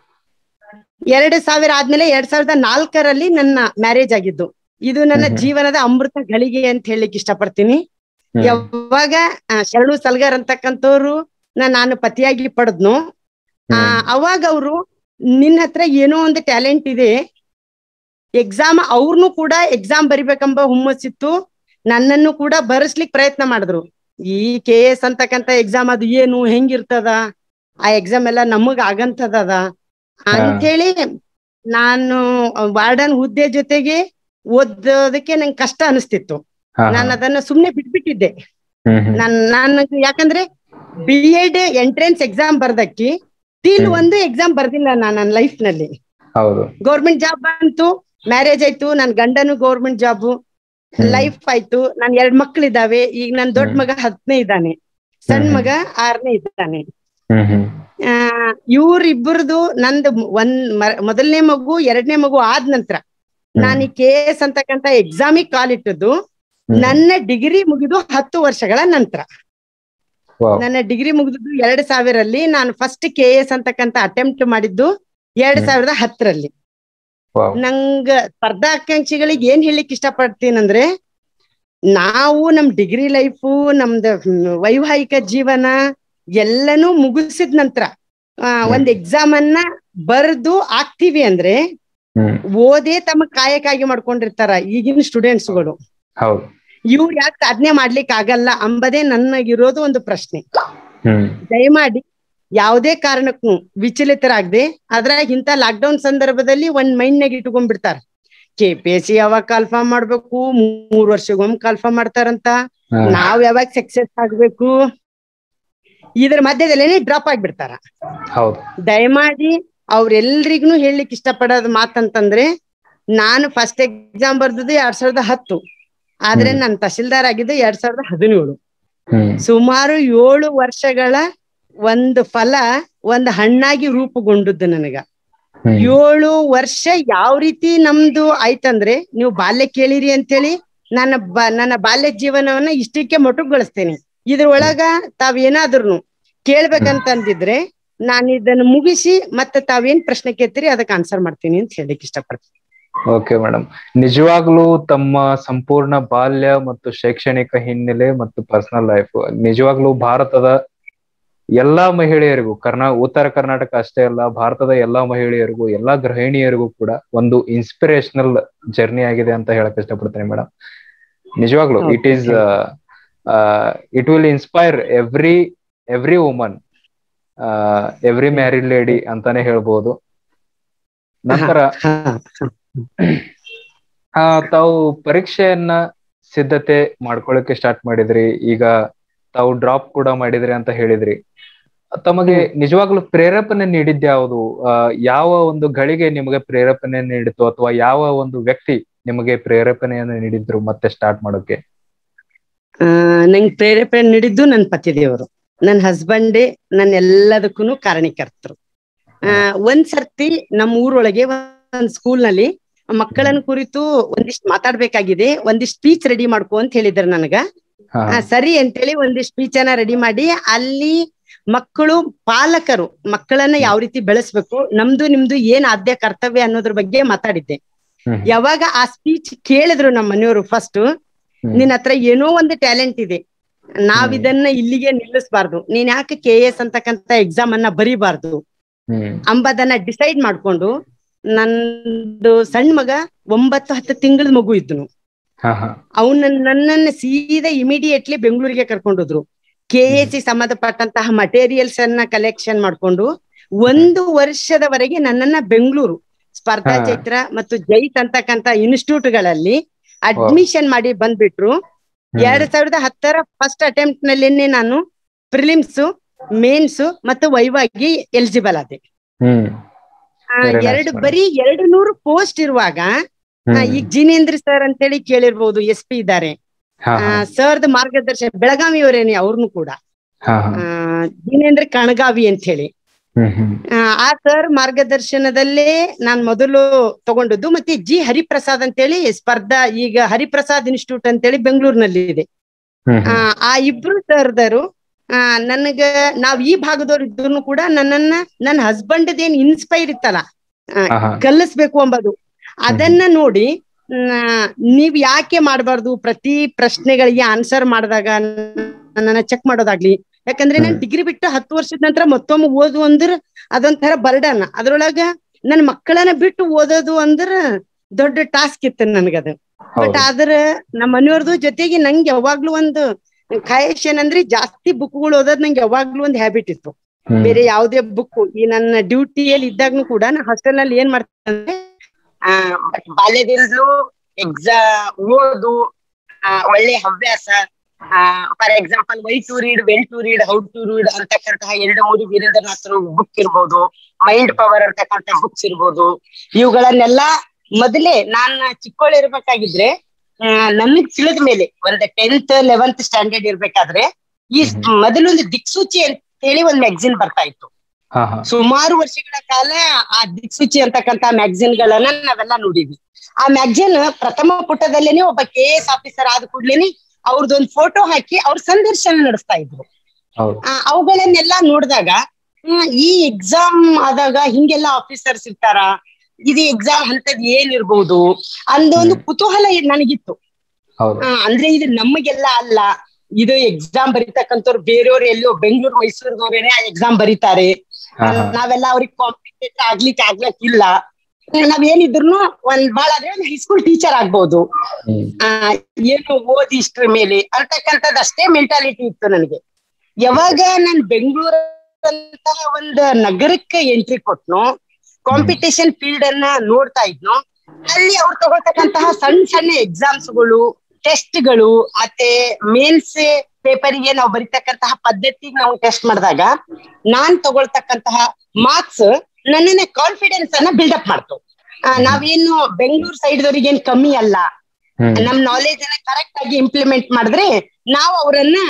ಎರಡ್ ಸಾವಿರ ಆದ್ಮೇಲೆ ಎರಡ್ ಸಾವಿರದ ನಾಲ್ಕರಲ್ಲಿ ನನ್ನ ಮ್ಯಾರೇಜ್ ಆಗಿದ್ದು ಇದು ನನ್ನ ಹ್ಮ್. ಜೀವನದ ಅಮೃತ ಗಳಿಗೆ ಅಂತ ಹೇಳಲಿಕ್ಕೆ ಇಷ್ಟಪಡ್ತೀನಿ ಹ್ಮ್. ಯಾವಾಗ ಆ, ಶರಣು ಸಲ್ಗರ್ ಅಂತಕ್ಕಂಥವ್ರು ನಾನು ಪತಿಯಾಗಿ ಪಡೆದ್ನು ಆ, ಹ್ಮ್. ಅವಾಗ ಅವರು ನಿನ್ನ ಹತ್ರ ಏನೋ ಒಂದು ಟ್ಯಾಲೆಂಟ್ ಇದೆ ಎಕ್ಸಾಮ್ ಅವ್ರನ್ನು ಕೂಡ ಎಕ್ಸಾಮ್ ಬರಿಬೇಕೆಂಬ ಹುಮ್ಮಸ್ಸಿತ್ತು ನನ್ನನ್ನು ಕೂಡ ಬರೆಸ್ಲಿಕ್ ಪ್ರಯತ್ನ ಮಾಡಿದ್ರು ಈ ಕೆ ಎಸ್ ಅಂತಕ್ಕಂತ ಎಕ್ಸಾಮ್ ಅದು ಏನು ಹೆಂಗಿರ್ತದ ಆ ಎಕ್ಸಾಮ್ ಎಲ್ಲ ನಮಗ್ ಆಗಂತದದ ಅಂತೇಳಿ ನಾನು ವಾರ್ಡನ್ ಹುದ್ದೆ ಜೊತೆಗೆ ಓದೋದಕ್ಕೆ ನಂಗೆ ಕಷ್ಟ ಅನಿಸ್ತಿತ್ತು ಹಾ, ಹಾ. ನಾನು ಅದನ್ನ ಸುಮ್ನೆ ಬಿಟ್ಬಿಟ್ಟಿದ್ದೆ ಹ್ಮ್, ಹ್ಮ್. ನಾನ್ ನಾನು ಯಾಕಂದ್ರೆ ಬಿ ಎಡ್ ಎಂಟ್ರೆನ್ಸ್ ಎಕ್ಸಾಮ್ ಬರ್ದಕ್ಕಿ ಟಿಲ್ ಹ್ಮ್. ಒಂದು ಎಕ್ಸಾಮ್ ಬರ್ದಿಲ್ಲ ನಾನು ನನ್ನ ಲೈಫ್ ನಲ್ಲಿ ಹೌದು ಗೌರ್ಮೆಂಟ್ ಜಾಬ್ ಬಂತು ಮ್ಯಾರೇಜ್ ಆಯ್ತು ನನ್ ಗಂಡನು ಗೌರ್ಮೆಂಟ್ ಜಾಬ್ ಹ್ಮ್. ಲೈಫ್ ಆಯ್ತು ನನ್ ಎರಡ್ ಮಕ್ಳಿದಾವೆ ಈಗ ನನ್ ದೊಡ್ಡ ಹ್ಮ್. ಮಗ ಹತ್ತನೇ ಇದ್ದಾನೆ ಸಣ್ಣ ಹ್ಮ್. ಮಗ ಆರನೇ ಇದ್ದಾನೆ ಹ್ಮ್ ಹ್ಮ್ ಆ ಇವ್ರಿಬ್ಬರದು ನಂದು ಒಂದ್ ಮ- ಮೊದಲನೇ ಮಗು ಎರಡನೇ ಮಗು ಆದ ನಂತರ ನಾನು ಈ ಕೆ ಎಸ್ ಅಂತಕ್ಕಂತ ಎಕ್ಸಾಮಿಗ್ ಕಾಲಿಟ್ಟದ್ದು ಹ್ಮ್. ನನ್ನ ಡಿಗ್ರಿ ಮುಗಿದು ಹತ್ತು ವರ್ಷಗಳ ನಂತರ ವಾವ್ ನನ್ನ ಡಿಗ್ರಿ ಮುಗಿದ್ದು ಎರಡ್ ಸಾವಿರಲ್ಲಿ ನಾನು ಫಸ್ಟ್ ಕೆ ಎಸ್ ಅಂತಕ್ಕಂತ ಅಟೆಂಪ್ಟ್ ಮಾಡಿದ್ದು ಎರಡ್ ಹ್ಮ್. ಸಾವಿರದ ಹತ್ತರಲ್ಲಿ ವಾವ್ ನಂಗ ಸ್ಪರ್ಧಾಕಾಂಕ್ಷಿಗಳಿಗೆ ಏನ್ ಹೇಳಿಕ್ ಇಷ್ಟಪಡ್ತೀನಂದ್ರೆ ನಾವು ನಮ್ ಡಿಗ್ರಿ ಲೈಫು ನಮ್ದು ಹ್ಮ್, ವೈವಾಹಿಕ ಜೀವನ ಎಲ್ಲನೂ ಮುಗಿಸಿದ ನಂತರ ಆ, ಒಂದ್ ಎಕ್ಸಾಮ್ ಅನ್ನ ಬರ್ದು ಆಗ್ತೀವಿ ಅಂದ್ರೆ ಹ್ಮ್ ಓದೇ ತಮ್ಮ ಕಾಯಕ್ಕಾಗಿ ಮಾಡ್ಕೊಂಡಿರ್ತಾರ ಈಗಿನ ಸ್ಟೂಡೆಂಟ್ಸ್ಗಳು ಹೌದು ಇವ್ರು ಯಾಕೆ ಸಾಧನೆ ಮಾಡ್ಲಿಕ್ಕೆ ಆಗಲ್ಲ ಅಂಬದೇ ನನಗಿರೋದು ಒಂದು ಪ್ರಶ್ನೆ ಹ್ಮ್ ದಯಮಾಡಿ ಯಾವುದೇ ಕಾರಣಕ್ಕೂ ವಿಚಲಿತರಾಗದೆ ಅದ್ರಾಗ ಇಂಥ ಲಾಕ್ಡೌನ್ ಸಂದರ್ಭದಲ್ಲಿ ಒಂದ್ ಮೈಂಡ್ ನಾಗ ಇಟ್ಕೊಂಡ್ಬಿಡ್ತಾರ ಕೆ ಪಿ ಎಸ್ ಸಿ ಯಾವಾಗ ಕಾಲ್ಫಾರ್ಮ್ ಮಾಡ್ಬೇಕು ಮೂರ್ ವರ್ಷಗೊಮ್ಮೆ ಕಾಲ್ಫಾರ್ಮ್ ಮಾಡ್ತಾರಂತ ಹಾ. ನಾವ್ ಯಾವಾಗ ಸಕ್ಸೆಸ್ ಆಗ್ಬೇಕು ಇದ್ರ ಮಧ್ಯದಲ್ಲೇನೆ ಡ್ರಾಪ್ ಆಗ್ಬಿಡ್ತಾರ ಹೌದು ದಯಮಾಡಿ ಅವ್ರೆಲ್ರಿಗೂ ಹೇಳಲಿಕ್ಕೆ ಇಷ್ಟಪಡೋದ್ ಮಾತಂತಂದ್ರೆ ನಾನು ಫಸ್ಟ್ ಎಕ್ಸಾಮ್ ಬರ್ದದ್ದು ಎರಡ್ ಸಾವಿರದ ಹತ್ತು ಆದ್ರೆ ಹ್ಮ್. ನಾನು ತಹಶೀಲ್ದಾರ್ ಆಗಿದ್ದು ಎರಡ್ ಸಾವಿರದ ಹದಿನೇಳು ಹ್ಮ್ ಸುಮಾರು ಏಳು ವರ್ಷಗಳ ಒಂದು ಫಲ ಒಂದು ಹಣ್ಣಾಗಿ ರೂಪುಗೊಂಡದ್ದು ನನಗ ಹ್ಮ್ ಏಳು ವರ್ಷ ಯಾವ ರೀತಿ ನಮ್ದು ಆಯ್ತಂದ್ರೆ ನೀವು ಬಾಲ್ಯ ಕೇಳಿರಿ ಅಂತೇಳಿ ನನ್ನ ಬ ನನ್ನ ಬಾಲ್ಯ ಜೀವನವನ್ನ ಇಷ್ಟಕ್ಕೆ ಮೊಟಕುಗೊಳಿಸ್ತೇನೆ ಇದ್ರೊಳಗ ತಾವೇನಾದ್ರೂ ಕೇಳ್ಬೇಕಂತ ಅಂದಿದ್ರೆ ನಾನು ಇದನ್ನ ಮುಗಿಸಿ ಮತ್ತೆ ತಾವೇನ್ ಪ್ರಶ್ನೆ ಕೇಳ್ತೀರಿ ಅದಕ್ಕೆ ಆನ್ಸರ್ ಮಾಡ್ತೀನಿ ಅಂತ ಹೇಳಿಕ್ ಇಷ್ಟಪಡ್ತೀನಿ ಓಕೆ ಮೇಡಮ್ ನಿಜವಾಗ್ಲೂ ತಮ್ಮ ಸಂಪೂರ್ಣ ಬಾಲ್ಯ ಮತ್ತು ಶೈಕ್ಷಣಿಕ ಹಿನ್ನೆಲೆ ಮತ್ತು ಪರ್ಸನಲ್ ಲೈಫ್ ನಿಜವಾಗ್ಲೂ ಭಾರತದ ಎಲ್ಲಾ ಮಹಿಳೆಯರಿಗೂ ಕರ್ನಾ ಉತ್ತರ ಕರ್ನಾಟಕ ಅಷ್ಟೇ ಅಲ್ಲ ಭಾರತದ ಎಲ್ಲಾ ಮಹಿಳೆಯರಿಗೂ ಎಲ್ಲಾ ಗೃಹಿಣಿಯರಿಗೂ ಕೂಡ ಒಂದು ಇನ್ಸ್ಪಿರೇಷನಲ್ ಜರ್ನಿ ಆಗಿದೆ ಅಂತ ಹೇಳಕ್ ಇಷ್ಟಪಡ್ತೇನೆ ಮೇಡಮ್ ನಿಜವಾಗ್ಲೂ it is it will inspire every every woman every married lady ಅಂತಾನೆ ಹೇಳ್ಬೋದು ನಂತರ ಹಾ, ಆ ತಾವು ಪರೀಕ್ಷೆಯನ್ನ ಸಿದ್ಧತೆ ಮಾಡ್ಕೊಳ್ಳಿಕ್ಕೆ ಸ್ಟಾರ್ಟ್ ಮಾಡಿದ್ರಿ ಈಗ ತಾವು ಡ್ರಾಪ್ ಕೂಡ ಮಾಡಿದ್ರಿ ಅಂತ ಹೇಳಿದ್ರಿ ತಮಗೆ ನಿಜವಾಗ್ಲೂ ಪ್ರೇರೇಪಣೆ ನೀಡಿದ್ ಯಾವುದು ಆ, ಯಾವ ಒಂದು ಗಳಿಗೆ ನಿಮಗೆ ಪ್ರೇರೇಪಣೆ ನೀಡಿತು ಅಥವಾ ಯಾವ ಒಂದು ವ್ಯಕ್ತಿ ನಿಮಗೆ ಪ್ರೇರೇಪಣೆಯನ್ನು ನೀಡಿದ್ರು ಮತ್ತೆ ಸ್ಟಾರ್ಟ್ ಮಾಡೋಕೆ ಆ, ನಂಗ್ ಪ್ರೇರೇಪಣೆ ನೀಡಿದ್ದು ನನ್ನ ಪತಿದೇವರು ನನ್ನ ಹಸ್ಬೆಂಡೇ ನನ್ನ ಎಲ್ಲದಕ್ಕೂ ಕಾರಣೀಕರ್ತರು ಆ ಒಂದ್ ಸರ್ತಿ ನಮ್ಮ ಊರೊಳಗೆ ಒಂದ್ ಸ್ಕೂಲ್ ನಲ್ಲಿ ಮಕ್ಕಳನ್ನ ಕುರಿತು ಒಂದಿಷ್ಟು ಮಾತಾಡ್ಬೇಕಾಗಿದೆ ಒಂದಿಷ್ಟು ಸ್ಪೀಚ್ ರೆಡಿ ಮಾಡ್ಕೊ ಅಂತ ಹೇಳಿದ್ರು ನನಗ ಹಾ ಆ, ಸರಿ ಅಂತೇಳಿ ಒಂದಿಷ್ಟು ಸ್ಪೀಚ್ ಅನ್ನ ರೆಡಿ ಮಾಡಿ ಅಲ್ಲಿ ಮಕ್ಕಳು ಪಾಲಕರು ಮಕ್ಕಳನ್ನ ಯಾವ ರೀತಿ ಬೆಳೆಸ್ಬೇಕು ನಮ್ದು ನಿಮ್ದು ಏನ್ ಆದ್ಯ ಕರ್ತವ್ಯ ಅನ್ನೋದ್ರ ಬಗ್ಗೆ ಮಾತಾಡಿದ್ದೆ ಹ್ಮ್ ಯಾವಾಗ ಆ ಸ್ಪೀಚ್ ಕೇಳಿದ್ರು ನಮ್ಮ ಮನೆಯವರು ಫಸ್ಟ್ ಹ್ಮ್. ನಿನ್ ಹತ್ರ ಏನೋ ಒಂದು ಟ್ಯಾಲೆಂಟ್ ಇದೆ ನಾವ್ ಹ್ಮ್. ಇದನ್ನ ಇಲ್ಲಿಗೆ ನಿಲ್ಲಿಸಬಾರ್ದು ನೀನ್ ಯಾಕೆ ಕೆ ಎಸ್ ಅಂತಕ್ಕಂತ ಎಕ್ಸಾಮ್ ಅನ್ನ ಬರಿಬಾರ್ದು ಹ್ಮ್ ಅಂಬದನ್ನ ಡಿಸೈಡ್ ಮಾಡ್ಕೊಂಡು ನಂದು ಸಣ್ಣ ಮಗ ಒಂಬತ್ತು ಹತ್ತು ತಿಂಗಳ ಮಗು ಇದ್ನು ಹಾ ಹಾ ಅವನ ನನ್ನನ್ನ ಸೀದಾ ಇಮಿಡಿಯೇಟ್ಲಿ ಬೆಂಗಳೂರಿಗೆ ಕರ್ಕೊಂಡೋದ್ರು ಕೆ ಎ ಸಿ ಸಂಬಂಧಪಟ್ಟಂತಹ ಮಟೀರಿಯಲ್ಸ್ ಅನ್ನ ಕಲೆಕ್ಷನ್ ಮಾಡ್ಕೊಂಡು ಒಂದು ವರ್ಷದವರೆಗೆ ನನ್ನನ್ನ ಬೆಂಗಳೂರು ಸ್ಪರ್ಧಾ ಹಾ. ಚೈತ್ರ ಮತ್ತು ಜೈತ್ ಅಂತಕ್ಕಂತ ಇನ್ಸ್ಟಿಟ್ಯೂಟ್ ಗಳಲ್ಲಿ ಅಡ್ಮಿಷನ್ ಮಾಡಿ ಬಂದ್ಬಿಟ್ರು ಹ್ಮ್. ಎರಡ್ ಸಾವಿರದ ಹತ್ತರ ಫಸ್ಟ್ ಅಟೆಂಪ್ಟ್ ನಲ್ಲೇನೆ ನಾನು ಪ್ರಿಲಿಮ್ಸ್ ಮೇನ್ಸ್ ಮತ್ತು ವೈವಾಗಿ ಎಲಿಜಿಬಲ್ ಆದೆ ಹ್ಮ್ ಆ, Very nice, ಎರಡು madam. ಬರೀ ಎರಡು ನೂರು ಪೋಸ್ಟ್ ಇರುವಾಗ ಆ, ಹ್ಮ್. ಈಗ ಜಿನೇಂದ್ರ ಸರ್ ಅಂತೇಳಿ ಕೇಳಿರ್ಬೋದು ಎಸ್ ಪಿ ಇದ್ದಾರೆ ಹಾ ಹಾ ಸರ್ದ ಮಾರ್ಗದರ್ಶನ ಬೆಳಗಾವಿಯವರೇನೆ ಅವ್ರನ್ನು ಕೂಡ ಹಾ ಹಾ ಆ, ಜಿನೇಂದ್ರ ಕಣಗಾವಿ ಅಂತ ಹೇಳಿ ಹ್ಮ್ ಹ್ಮ್ ಆ, ಆ ಸರ್ ಮಾರ್ಗದರ್ಶನದಲ್ಲೇ ನಾನ್ ಮೊದಲು ತಗೊಂಡದ್ದು ಮತ್ತೆ ಜಿ ಹರಿಪ್ರಸಾದ್ ಅಂತೇಳಿ ಸ್ಪರ್ಧಾ ಈಗ ಹರಿಪ್ರಸಾದ್ ಇನ್ಸ್ಟಿಟ್ಯೂಟ್ ಅಂತೇಳಿ ಬೆಂಗಳೂರಿನಲ್ಲಿ ಇದೆ ಹ್ಮ್ ಆ, ಆ ಇಬ್ರು ಸರ್ದರು ಆ ನನಗ ನಾವ್ ಈ ಭಾಗದವ್ರು ಇದ್ರು ಕೂಡ ನನ್ನನ್ನ ನನ್ನ ಹಸ್ಬೆಂಡ್ ಏನ್ ಇನ್ಸ್ಪೈರ್ ಇತ್ತಲ್ಲ ಆ, ಹಾ ಹಾ ಕಲಿಸ್ಬೇಕು ಎಂಬುದು ಅದನ್ನ ನೋಡಿ ನ- ನೀವ್ ಯಾಕೆ ಮಾಡಬಾರ್ದು ಪ್ರತಿ ಪ್ರಶ್ನೆಗಳಿಗೆ ಆನ್ಸರ್ ಮಾಡಿದಾಗ ನನ್ನ ಚೆಕ್ ಮಾಡೋದಾಗ್ಲಿ ಯಾಕಂದ್ರೆ ನಾನು ಹ್ಮ್. ಡಿಗ್ರಿ ಬಿಟ್ಟು ಹತ್ತು ವರ್ಷದ ನಂತರ ಮತ್ತೊಮ್ಮೆ ಓದು ಅಂದ್ರ ಅದೊಂಥರ ಬರ್ಡನ್ ಅದ್ರೊಳಗ ನನ್ ಮಕ್ಕಳನ್ನ ಬಿಟ್ಟು ಓದೋದು ಅಂದ್ರ ದೊಡ್ಡ ಟಾಸ್ಕ್ ಇತ್ತು ನನ್ಗದು ಬಟ್ ಹೌದು ಆದ್ರ ನಮ್ಮ ಮನೆಯವ್ರದು ಜೊತೆಗೆ ನಂಗೆ ಯಾವಾಗ್ಲೂ ಒಂದು ಖಾಯಶ್ ಏನಂದ್ರೆ ಜಾಸ್ತಿ ಬುಕ್ಗಳು ಓದೋದ್ ನಂಗೆ ಯಾವಾಗ್ಲೂ ಒಂದು ಹ್ಯಾಬಿಟ್ ಇತ್ತು ಹ್ಮ್. ಬೇರೆ ಯಾವುದೇ ಬುಕ್ ಈ ನನ್ನ ಡ್ಯೂಟಿಯಲ್ಲಿ ಇದ್ದಾಗ್ನು ಕೂಡ ನಾ ಹಾಸ್ಟೆಲ್ ನಲ್ಲಿ ಏನ್ ಮಾಡ್ತೇನೆ ಅಂದ್ರೆ ಆ, ಬಾಲ್ಯದಿಂದಲೂ ಎಕ್ಸಾ ಓದು ಆ, ಒಳ್ಳೆ ಹವ್ಯಾಸ for example why to read well to read how to read ಅಂತಕ್ಕಂತಹ ಎರಡು ಮೂರು ವೀರೇಂದ್ರನಾಥರು ಬುಕ್ ಇರ್ಬೋದು ಮೈಂಡ್ ಪವರ್ ಅಂತಕ್ಕಂಥ ಬುಕ್ಸ್ ಇರ್ಬೋದು ಇವುಗಳನ್ನೆಲ್ಲ ಮೊದಲೇ ನಾನ್ ಚಿಕ್ಕವಳಿರ್ಬೇಕಾಗಿದ್ರೆ ಆ, ನನಗ್ ತಿಳಿದ ಮೇಲೆ ಒಂದ್ ಟೆಂತ್ ಲೆವೆಂತ್ ಸ್ಟ್ಯಾಂಡರ್ಡ್ ಇರ್ಬೇಕಾದ್ರೆ ಈ ಸ್- ಹ್ಮ್. ಮೊದಲೊಂದು ದಿಕ್ಸೂಚಿ ಅಂತ ಹೇಳಿ ಒಂದ್ ಮ್ಯಾಗಝಿನ್ ಬರ್ತಾ ಇತ್ತು ಹಾ ಹಾ ಸುಮಾರು ವರ್ಷಗಳ ಕಾಲ ಆ ದಿಕ್ಸೂಚಿ ಅಂತಕ್ಕಂತ ಮ್ಯಾಗಝಿನ್ ಗಳನ್ನ ನಾವೆಲ್ಲ ನೋಡಿದ್ವಿ ಆ ಮ್ಯಾಗಝಿನ್ ಪ್ರಥಮ ಪುಟದಲ್ಲೇನೆ ಒಬ್ಬ ಕೆ ಎಸ್ ಆಫೀಸರ್ ಆದ ಕೂಡ್ಲೇನೆ ಅವ್ರದ್ದೊಂದು ಫೋಟೋ ಹಾಕಿ ಅವ್ರ ಸಂದರ್ಶನ ನಡೆಸ್ತಾ ಇದ್ರು ಹೌದು ಆ, ಅವುಗಳನ್ನೆಲ್ಲ ನೋಡಿದಾಗ ಈ ಎಕ್ಸಾಮ್ ಆದಾಗ ಹಿಂಗೆಲ್ಲ ಆಫೀಸರ್ಸ್ ಇರ್ತಾರ ಇದು ಎಕ್ಸಾಮ್ ಅಂತದ್ ಏನ್ ಇರ್ಬೋದು ಅಂದ ಒಂದು ಹ್ಮ್. ಕುತೂಹಲ ನನಗಿತ್ತು ಹೌದು ಆ, ಅಂದ್ರೆ ಇದು ನಮಗೆಲ್ಲ ಅಲ್ಲ ಇದು ಎಕ್ಸಾಮ್ ಬರೀತಕ್ಕಂಥವ್ರು ಬೇರೆಯವ್ರು ಎಲ್ಲೋ ಬೆಂಗಳೂರು ಮೈಸೂರಿನವ್ರೇನೆ ಆ ಎಕ್ಸಾಮ್ ಬರೀತಾರೆ ಹಾ ಹಾ ನಾವೆಲ್ಲ ಅವ್ರಿಗೆ ಕಾಂಪಿಟೇಟ್ ಆಗ್ಲಿಕ್ಕೆ ಆಗ್ಲಕ್ಕಿಲ್ಲ ನಾವ್ ಏನಿದ್ರು ಒಂದ್ ಬಾಳ ಆದ್ರೆ ಒಂದ್ ಹೈಸ್ಕೂಲ್ ಟೀಚರ್ ಆಗ್ಬೋದು ಹ್ಮ್ ಆ ಏನು ಓದಿ ಇಷ್ಟ್ರ ಮೇಲೆ ಅಂತಕ್ಕಂಥದ್ದು ಅಷ್ಟೇ ಮೆಂಟಾಲಿಟಿ ಇತ್ತು ನನಗೆ ಯಾವಾಗ ನಾನ್ ಬೆಂಗಳೂರು ಅಂತಹ ಒಂದು ನಗರಕ್ಕೆ ಎಂಟ್ರಿ ಕೊಟ್ನು ಕಾಂಪಿಟೇಷನ್ ಫೀಲ್ಡ್ ಅನ್ನ ನೋಡ್ತಾ ಇದ್ನು ಅಲ್ಲಿ ಅವ್ರು ತಗೊಳ್ತಕ್ಕಂತಹ ಸಣ್ಣ ಸಣ್ಣ ಎಕ್ಸಾಮ್ಸ್ಗಳು ಟೆಸ್ಟ್ಗಳು ಮತ್ತೆ ಮೇನ್ಸ್ ಪೇಪರ್ಗೆ ನಾವು ಬರಿತಕ್ಕಂತಹ ಪದ್ಧತಿಗೆ ನಾವು ಟೆಸ್ಟ್ ಮಾಡಿದಾಗ ನಾನ್ ತಗೊಳ್ತಕ್ಕಂತಹ ಮಾರ್ಕ್ಸ್ ನನ್ನನ್ನ ಕಾನ್ಫಿಡೆನ್ಸ್ ಅನ್ನ ಬಿಲ್ಡಪ್ ಮಾಡ್ತು ಆ, ನಾವೇನು ಬೆಂಗಳೂರು ಸೈಡ್ ದವರಿಗೆ ಏನ್ ಕಮ್ಮಿ ಅಲ್ಲ ಹ್ಮ್ ನಮ್ ನಾಲೆಜ್ ಅನ್ನ ಕರೆಕ್ಟ್ ಆಗಿ ಇಂಪ್ಲಿಮೆಂಟ್ ಮಾಡಿದ್ರೆ ನಾವು ಅವರನ್ನ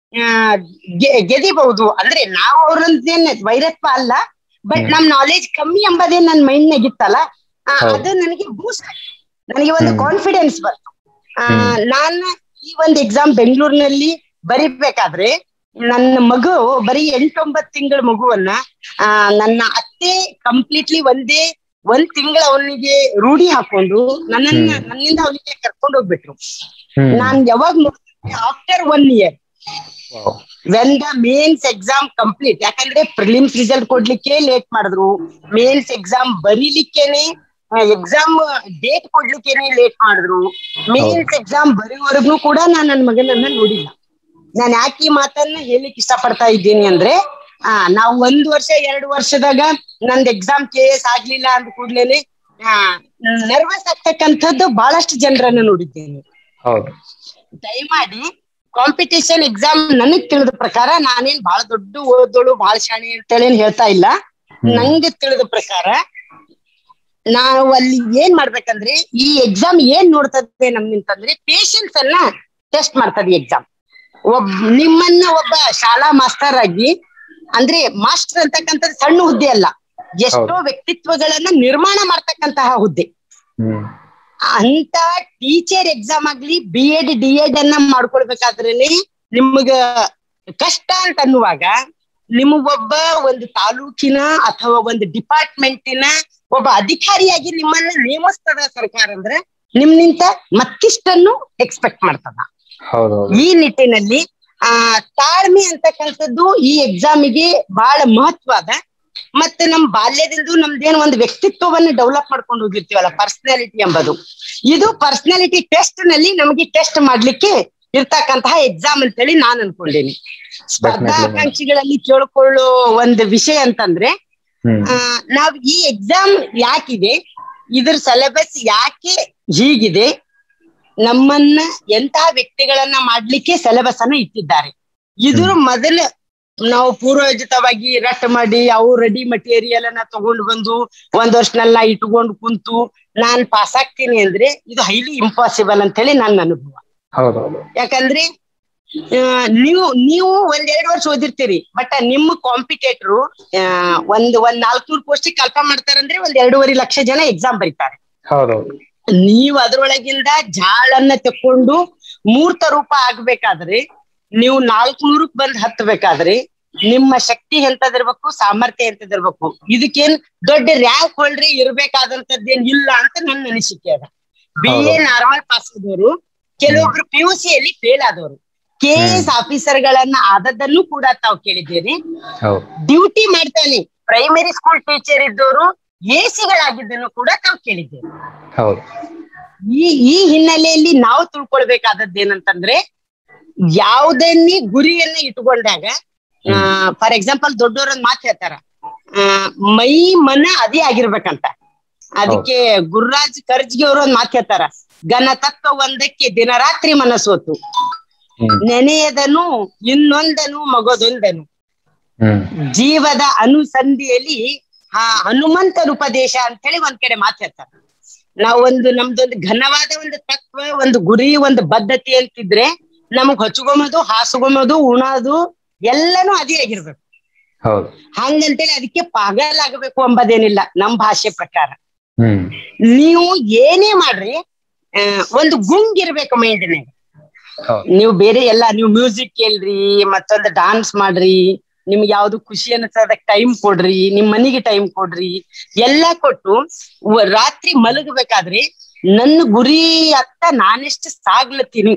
ಗೆದಿಬಹುದು ಅಂದ್ರೆ ನಾವು ಅವ್ರದ್ದೇನ್ ವೈರತ್ವ ಅಲ್ಲ ಬಟ್ ಹ್ಮ್. ನಮ್ ನಾಲೆಜ್ ಕಮ್ಮಿ ಎಂಬುದೇ ನನ್ ಮೈಂಡ್ ನಾಗಿತ್ತಲ್ಲ ಆ, ಹೌದು. ಅದು ನನಗೆ ಬೂಸ್ಟ್ ನನಗೆ ಒಂದು ಹ್ಮ್. ಕಾನ್ಫಿಡೆನ್ಸ್ ಬಂತು ಆ, ಹ್ಮ್. ನಾನ್ ಈ ಒಂದು ಎಕ್ಸಾಮ್ ಬೆಂಗಳೂರಿನಲ್ಲಿ ಬರಿಬೇಕಾದ್ರೆ ನನ್ನ ಮಗು ಬರೀ ಎಂಟೊಂಬತ್ ತಿಂಗಳ ಮಗುವನ್ನ ಆ ನನ್ನ ಅತ್ತೆ ಕಂಪ್ಲೀಟ್ಲಿ ಒಂದೇ ಒಂದ್ ತಿಂಗಳ ಅವನಿಗೆ ರೂಢಿ ಹಾಕೊಂಡು ನನ್ನನ್ನ ಹ್ಮ್. ನನ್ನಿಂದ ಅವನಿಗೆ ಕರ್ಕೊಂಡು ಹೋಗ್ಬಿಟ್ರು ಹ್ಮ್ ನಾನ್ ಯಾವಾಗ after one year Wow. When the mains exam complete ಯಾಕಂದ್ರೆ ಪ್ರಿಲಿಮ್ಸ್ ರಿಸಲ್ಟ್ ಕೊಡ್ಲಿಕ್ಕೆ ಲೇಟ್ ಮಾಡಿದ್ರು ಮೇನ್ಸ್ ಎಕ್ಸಾಮ್ ಬರೀಲಿಕ್ಕೇನೆ ಎಕ್ಸಾಮ್ ಡೇಟ್ ಕೊಡ್ಲಿಕ್ಕೇನೆ ಲೇಟ್ ಮಾಡಿದ್ರು ಮೇನ್ಸ್ ಎಕ್ಸಾಮ್ ಬರೆಯುವವರೆಗೂ ಕೂಡ ನಾನ್ ನನ್ನ ಮಗನನ್ನ ನೋಡಿಲ್ಲ ನಾನ್ ಯಾಕೆ ಈ ಮಾತನ್ನ ಹೇಳಿಕ್ ಇಷ್ಟಪಡ್ತಾ ಇದ್ದೀನಿ ಅಂದ್ರೆ ಆ ನಾವು ಒಂದ್ ವರ್ಷ ಎರಡು ವರ್ಷದಾಗ ನಂದ್ ಎಕ್ಸಾಮ್ ಕೆ ಎಸ್ ಆಗ್ಲಿಲ್ಲ ಅಂದ ಕೂಡ್ಲೇನೆ ನರ್ವಸ್ ಆಗ್ತಕ್ಕಂಥದ್ದು ಬಹಳಷ್ಟು ಜನರನ್ನ ನೋಡಿದ್ದೀನಿ ಹೌದು ದಯಮಾಡಿ ಕಾಂಪಿಟೇಷನ್ ಎಕ್ಸಾಮ್ ನನಗ್ ತಿಳಿದ ಪ್ರಕಾರ ನಾನೇನ್ ಬಹಳ ದೊಡ್ಡ ಓದೋಳು ಬಹಳ ಶಾಣೆ ಅಂತೇಳಿ ಏನ್ ಹೇಳ್ತಾ ಇಲ್ಲ ಹ್ಮ್. ನಂಗೆ ತಿಳಿದ ಪ್ರಕಾರ ನಾವು ಅಲ್ಲಿ ಏನ್ ಮಾಡ್ಬೇಕಂದ್ರೆ ಈ ಎಕ್ಸಾಮ್ ಏನ್ ನೋಡ್ತದೆ ನಮ್ಮಿಂತಂದ್ರೆ ಪೇಶನ್ಸ್ ಅನ್ನ ಟೆಸ್ಟ್ ಮಾಡ್ತದೆ ಎಕ್ಸಾಮ್ ಒಬ್ ನಿಮ್ಮನ್ನ ಒಬ್ಬ ಶಾಲಾ ಮಾಸ್ತರ್ ಆಗಿ ಅಂದ್ರೆ ಮಾಸ್ಟರ್ ಅಂತಕ್ಕಂಥದ್ದು ಸಣ್ಣ ಹುದ್ದೆ ಅಲ್ಲ ಎಷ್ಟೋ ವ್ಯಕ್ತಿತ್ವಗಳನ್ನ ನಿರ್ಮಾಣ ಮಾಡ್ತಕ್ಕಂತಹ ಹುದ್ದೆ ಹ್ಮ್ ಅಂತ ಟೀಚರ್ ಎಕ್ಸಾಮ್ ಆಗ್ಲಿ ಬಿ ಎಡ್ ಡಿ ಎಡ್ ಅನ್ನ ಮಾಡ್ಕೊಳ್ಬೇಕಾದ್ರೇನೆ ನಿಮ್ಗ ಕಷ್ಟ ಅಂತ ಅನ್ನುವಾಗ ನಿಮಗೊಬ್ಬ ಒಂದು ತಾಲೂಕಿನ ಅಥವಾ ಒಂದು ಡಿಪಾರ್ಟ್ಮೆಂಟಿನ ಒಬ್ಬ ಅಧಿಕಾರಿಯಾಗಿ ನಿಮ್ಮನ್ನ ನೇಮಿಸ್ತದ ಸರ್ಕಾರ ಅಂದ್ರೆ ನಿಮ್ನಿಂದ ಮತ್ತಿಷ್ಟನ್ನು ಎಕ್ಸ್ಪೆಕ್ಟ್ ಮಾಡ್ತದ ಹೌದೌದು ಈ ನಿಟ್ಟಿನಲ್ಲಿ ಆ ತಾಳ್ಮೆ ಅಂತಕ್ಕಂಥದ್ದು ಈ ಎಕ್ಸಾಮಿಗೆ ಬಹಳ ಮಹತ್ವ ಅದ ಮತ್ತೆ ನಮ್ ಬಾಲ್ಯದಿಂದ ನಮ್ದೇನ್ ಒಂದು ವ್ಯಕ್ತಿತ್ವವನ್ನು ಡೆವಲಪ್ ಮಾಡ್ಕೊಂಡು ಹೋಗಿರ್ತೀವಲ್ಲ ಪರ್ಸನಾಲಿಟಿ ಎಂಬುದು ಇದು ಪರ್ಸನಾಲಿಟಿ ಟೆಸ್ಟ್ ನಲ್ಲಿ ನಮಗೆ ಟೆಸ್ಟ್ ಮಾಡ್ಲಿಕ್ಕೆ ಇರ್ತಕ್ಕಂತಹ ಎಕ್ಸಾಮ್ ಅಂತೇಳಿ ನಾನ್ ಅನ್ಕೊಂಡೇನಿ ಸ್ಪರ್ಧಾಕಾಂಕ್ಷಿಗಳಲ್ಲಿ ಕೇಳ್ಕೊಳ್ಳೋ ಒಂದು ವಿಷಯ ಅಂತಂದ್ರೆ ಹ್ಮ್ ಆ, ನಾವ್ ಈ ಎಕ್ಸಾಮ್ ಯಾಕಿದೆ ಇದ್ರ ಸಿಲೆಬಸ್ ಯಾಕೆ ಹೀಗಿದೆ ನಮ್ಮನ್ನ ಎಂತಹ ವ್ಯಕ್ತಿಗಳನ್ನ ಮಾಡ್ಲಿಕ್ಕೆ ಸಿಲೆಬಸ್ ಅನ್ನ ಇಟ್ಟಿದ್ದಾರೆ ಇದ್ರ ಮೊದಲ ನಾವು ಪೂರ್ವಯೋಜಿತವಾಗಿ ರಟ್ ಮಾಡಿ ಅವು ರೆಡಿ ಮಟೀರಿಯಲ್ ಅನ್ನ ತಗೊಂಡು ಬಂದು ಒಂದ್ ವರ್ಷನೆಲ್ಲ ಇಟ್ಕೊಂಡು ಕುಂತು ನಾನ್ ಪಾಸ್ ಆಗ್ತೀನಿ ಅಂದ್ರೆ ಇದು ಹೈಲಿ ಇಂಪಾಸಿಬಲ್ ಅಂತ ಹೇಳಿ ನನ್ನ ಅನುಭವ ಹೌದೌದು ಯಾಕಂದ್ರೆ ಆ, ನೀವು ನೀವು ಒಂದೆರಡು ವರ್ಷ ಓದಿರ್ತೀರಿ ಬಟ್ ನಿಮ್ಮ ಕಾಂಪಿಟೇಟರು ಒಂದ್ ಒಂದ್ ನಾಲ್ಕನೂರು ಪೋಸ್ಟ್ ಕಲ್ಪನೆ ಮಾಡ್ತಾರಂದ್ರೆ ಒಂದ್ ಎರಡೂವರೆ ಲಕ್ಷ ಜನ ಎಕ್ಸಾಮ್ ಬರೀತಾರೆ ಹೌದೌದು ನೀವು ಅದ್ರೊಳಗಿಂದ ಜಾಳನ್ನ ತಕೊಂಡು ಮೂರ್ತ ರೂಪ ಆಗ್ಬೇಕಾದ್ರೆ ನೀವು ನಾಲ್ಕುನೂರಕ್ ಬಂದ್ ಹತ್ಬೇಕಾದ್ರೆ ನಿಮ್ಮ ಶಕ್ತಿ ಎಂತದಿರ್ಬೇಕು ಸಾಮರ್ಥ್ಯ ಎಂತದಿರ್ಬೇಕು ಇದಕ್ಕೇನ್ ದೊಡ್ಡ ರ್ಯಾಂಕ್ ಹೋಲ್ಡ್ರಿ ಇರ್ಬೇಕಾದಂತದ್ದೇನ್ ಇಲ್ಲ ಅಂತ ನನ್ನ ಅನಿಸಿಕೆ ಅದ ಬಿ ಎ ಹೌದು. ನಾರ್ಮಲ್ ಪಾಸ್ ಆದವರು ಕೆಲವೊಬ್ರು ಪಿ ಯು ಸಿ ಅಲ್ಲಿ ಫೇಲ್ ಆದವರು ಕೆ ಎಸ್ ಆಫೀಸರ್ ಗಳನ್ನ ಆದದ್ದನ್ನು ಕೂಡ ತಾವು ಕೇಳಿದ್ದೀರಿ ಹೌದು ಡ್ಯೂಟಿ ಮಾಡ್ತಾನೆ ಪ್ರೈಮರಿ ಸ್ಕೂಲ್ ಟೀಚರ್ ಇದ್ದವರು ಎಸಿಗಳಾಗಿದ್ದನ್ನು ಕೂಡ ತಾವು ಕೇಳಿದ್ದೇವೆ ಹೌದು ಈ ಈ ಹಿನ್ನೆಲೆಯಲ್ಲಿ ನಾವು ತಿಳ್ಕೊಳ್ಬೇಕಾದದ್ದು ಏನಂತಂದ್ರೆ ಯಾವುದನ್ನೇ ಗುರಿಯನ್ನ ಇಟ್ಕೊಂಡಾಗ ಫಾರ್ ಎಕ್ಸಾಂಪಲ್ ದೊಡ್ಡವರೊಂದ್ ಮಾತು ಹೇಳ್ತಾರ ಆ, ಮೈ ಮನ ಅದೇ ಆಗಿರ್ಬೇಕಂತ ಅದಕ್ಕೆ ಗುರುರಾಜ್ ಕರ್ಜ್ಗಿ ಅವರು ಒಂದ್ ಮಾತು ಹೇಳ್ತಾರ ಘನ ತತ್ವ ಒಂದಕ್ಕೆ ದಿನರಾತ್ರಿ ಮನಸ್ಸೋತು ಹ್ಮ್ ನೆನೆಯದನು ಇನ್ನೊಂದನು ಮಗದೊಂದನು ಹ್ಮ್ ಜೀವದ ಅನುಸಂಧಿಯಲ್ಲಿ ಆ ಹನುಮಂತನ ಉಪದೇಶ ಅಂತ ಹೇಳಿ ಒಂದ್ ಕಡೆ ಮಾತಾಡ್ತಾರೆ ನಾವ್ ಒಂದು ನಮ್ದೊಂದು ಘನವಾದ ಒಂದು ತತ್ವ ಒಂದು ಗುರಿ ಒಂದು ಬದ್ಧತೆ ಅಂತಿದ್ರೆ ನಮಗ್ ಹೊಚ್ಕೊಂಬೋದು ಹಾಸ್ಕೊಂಬೋದು ಉಣೋದು ಎಲ್ಲಾನು ಅದೇ ಆಗಿರ್ಬೇಕು ಹೌದು ಹಂಗಂತೇಳಿ ಅದಕ್ಕೆ ಪಾಗಲ್ ಆಗಬೇಕು ಎಂಬುದೇನಿಲ್ಲ ನಮ್ ಭಾಷೆ ಪ್ರಕಾರ ಹ್ಮ್ ನೀವು ಏನೇ ಮಾಡ್ರಿ ಆ, ಒಂದು ಗುಂಗ್ ಇರ್ಬೇಕು ಮೈಂಡ್ನಾಗ ಹೌದು ನೀವು ಬೇರೆ ಎಲ್ಲ ನೀವು ಮ್ಯೂಸಿಕ್ ಕೇಳ್ರಿ ಮತ್ತೊಂದು ಡಾನ್ಸ್ ಮಾಡ್ರಿ ನಿಮ್ಗೆ ಯಾವ್ದು ಖುಷಿ ಅನ್ಸದ ಟೈಮ್ ಕೊಡ್ರಿ ನಿಮ್ ಮನಿಗೆ ಟೈಮ್ ಕೊಡ್ರಿ ಎಲ್ಲಾ ಕೊಟ್ಟು ವ- ರಾತ್ರಿ ಮಲಗಬೇಕಾದ್ರೆ ನನ್ನ ಗುರಿ ಅತ್ತ ನಾನೆಷ್ಟು ಸಾಗ್ಲತ್ತೀನಿ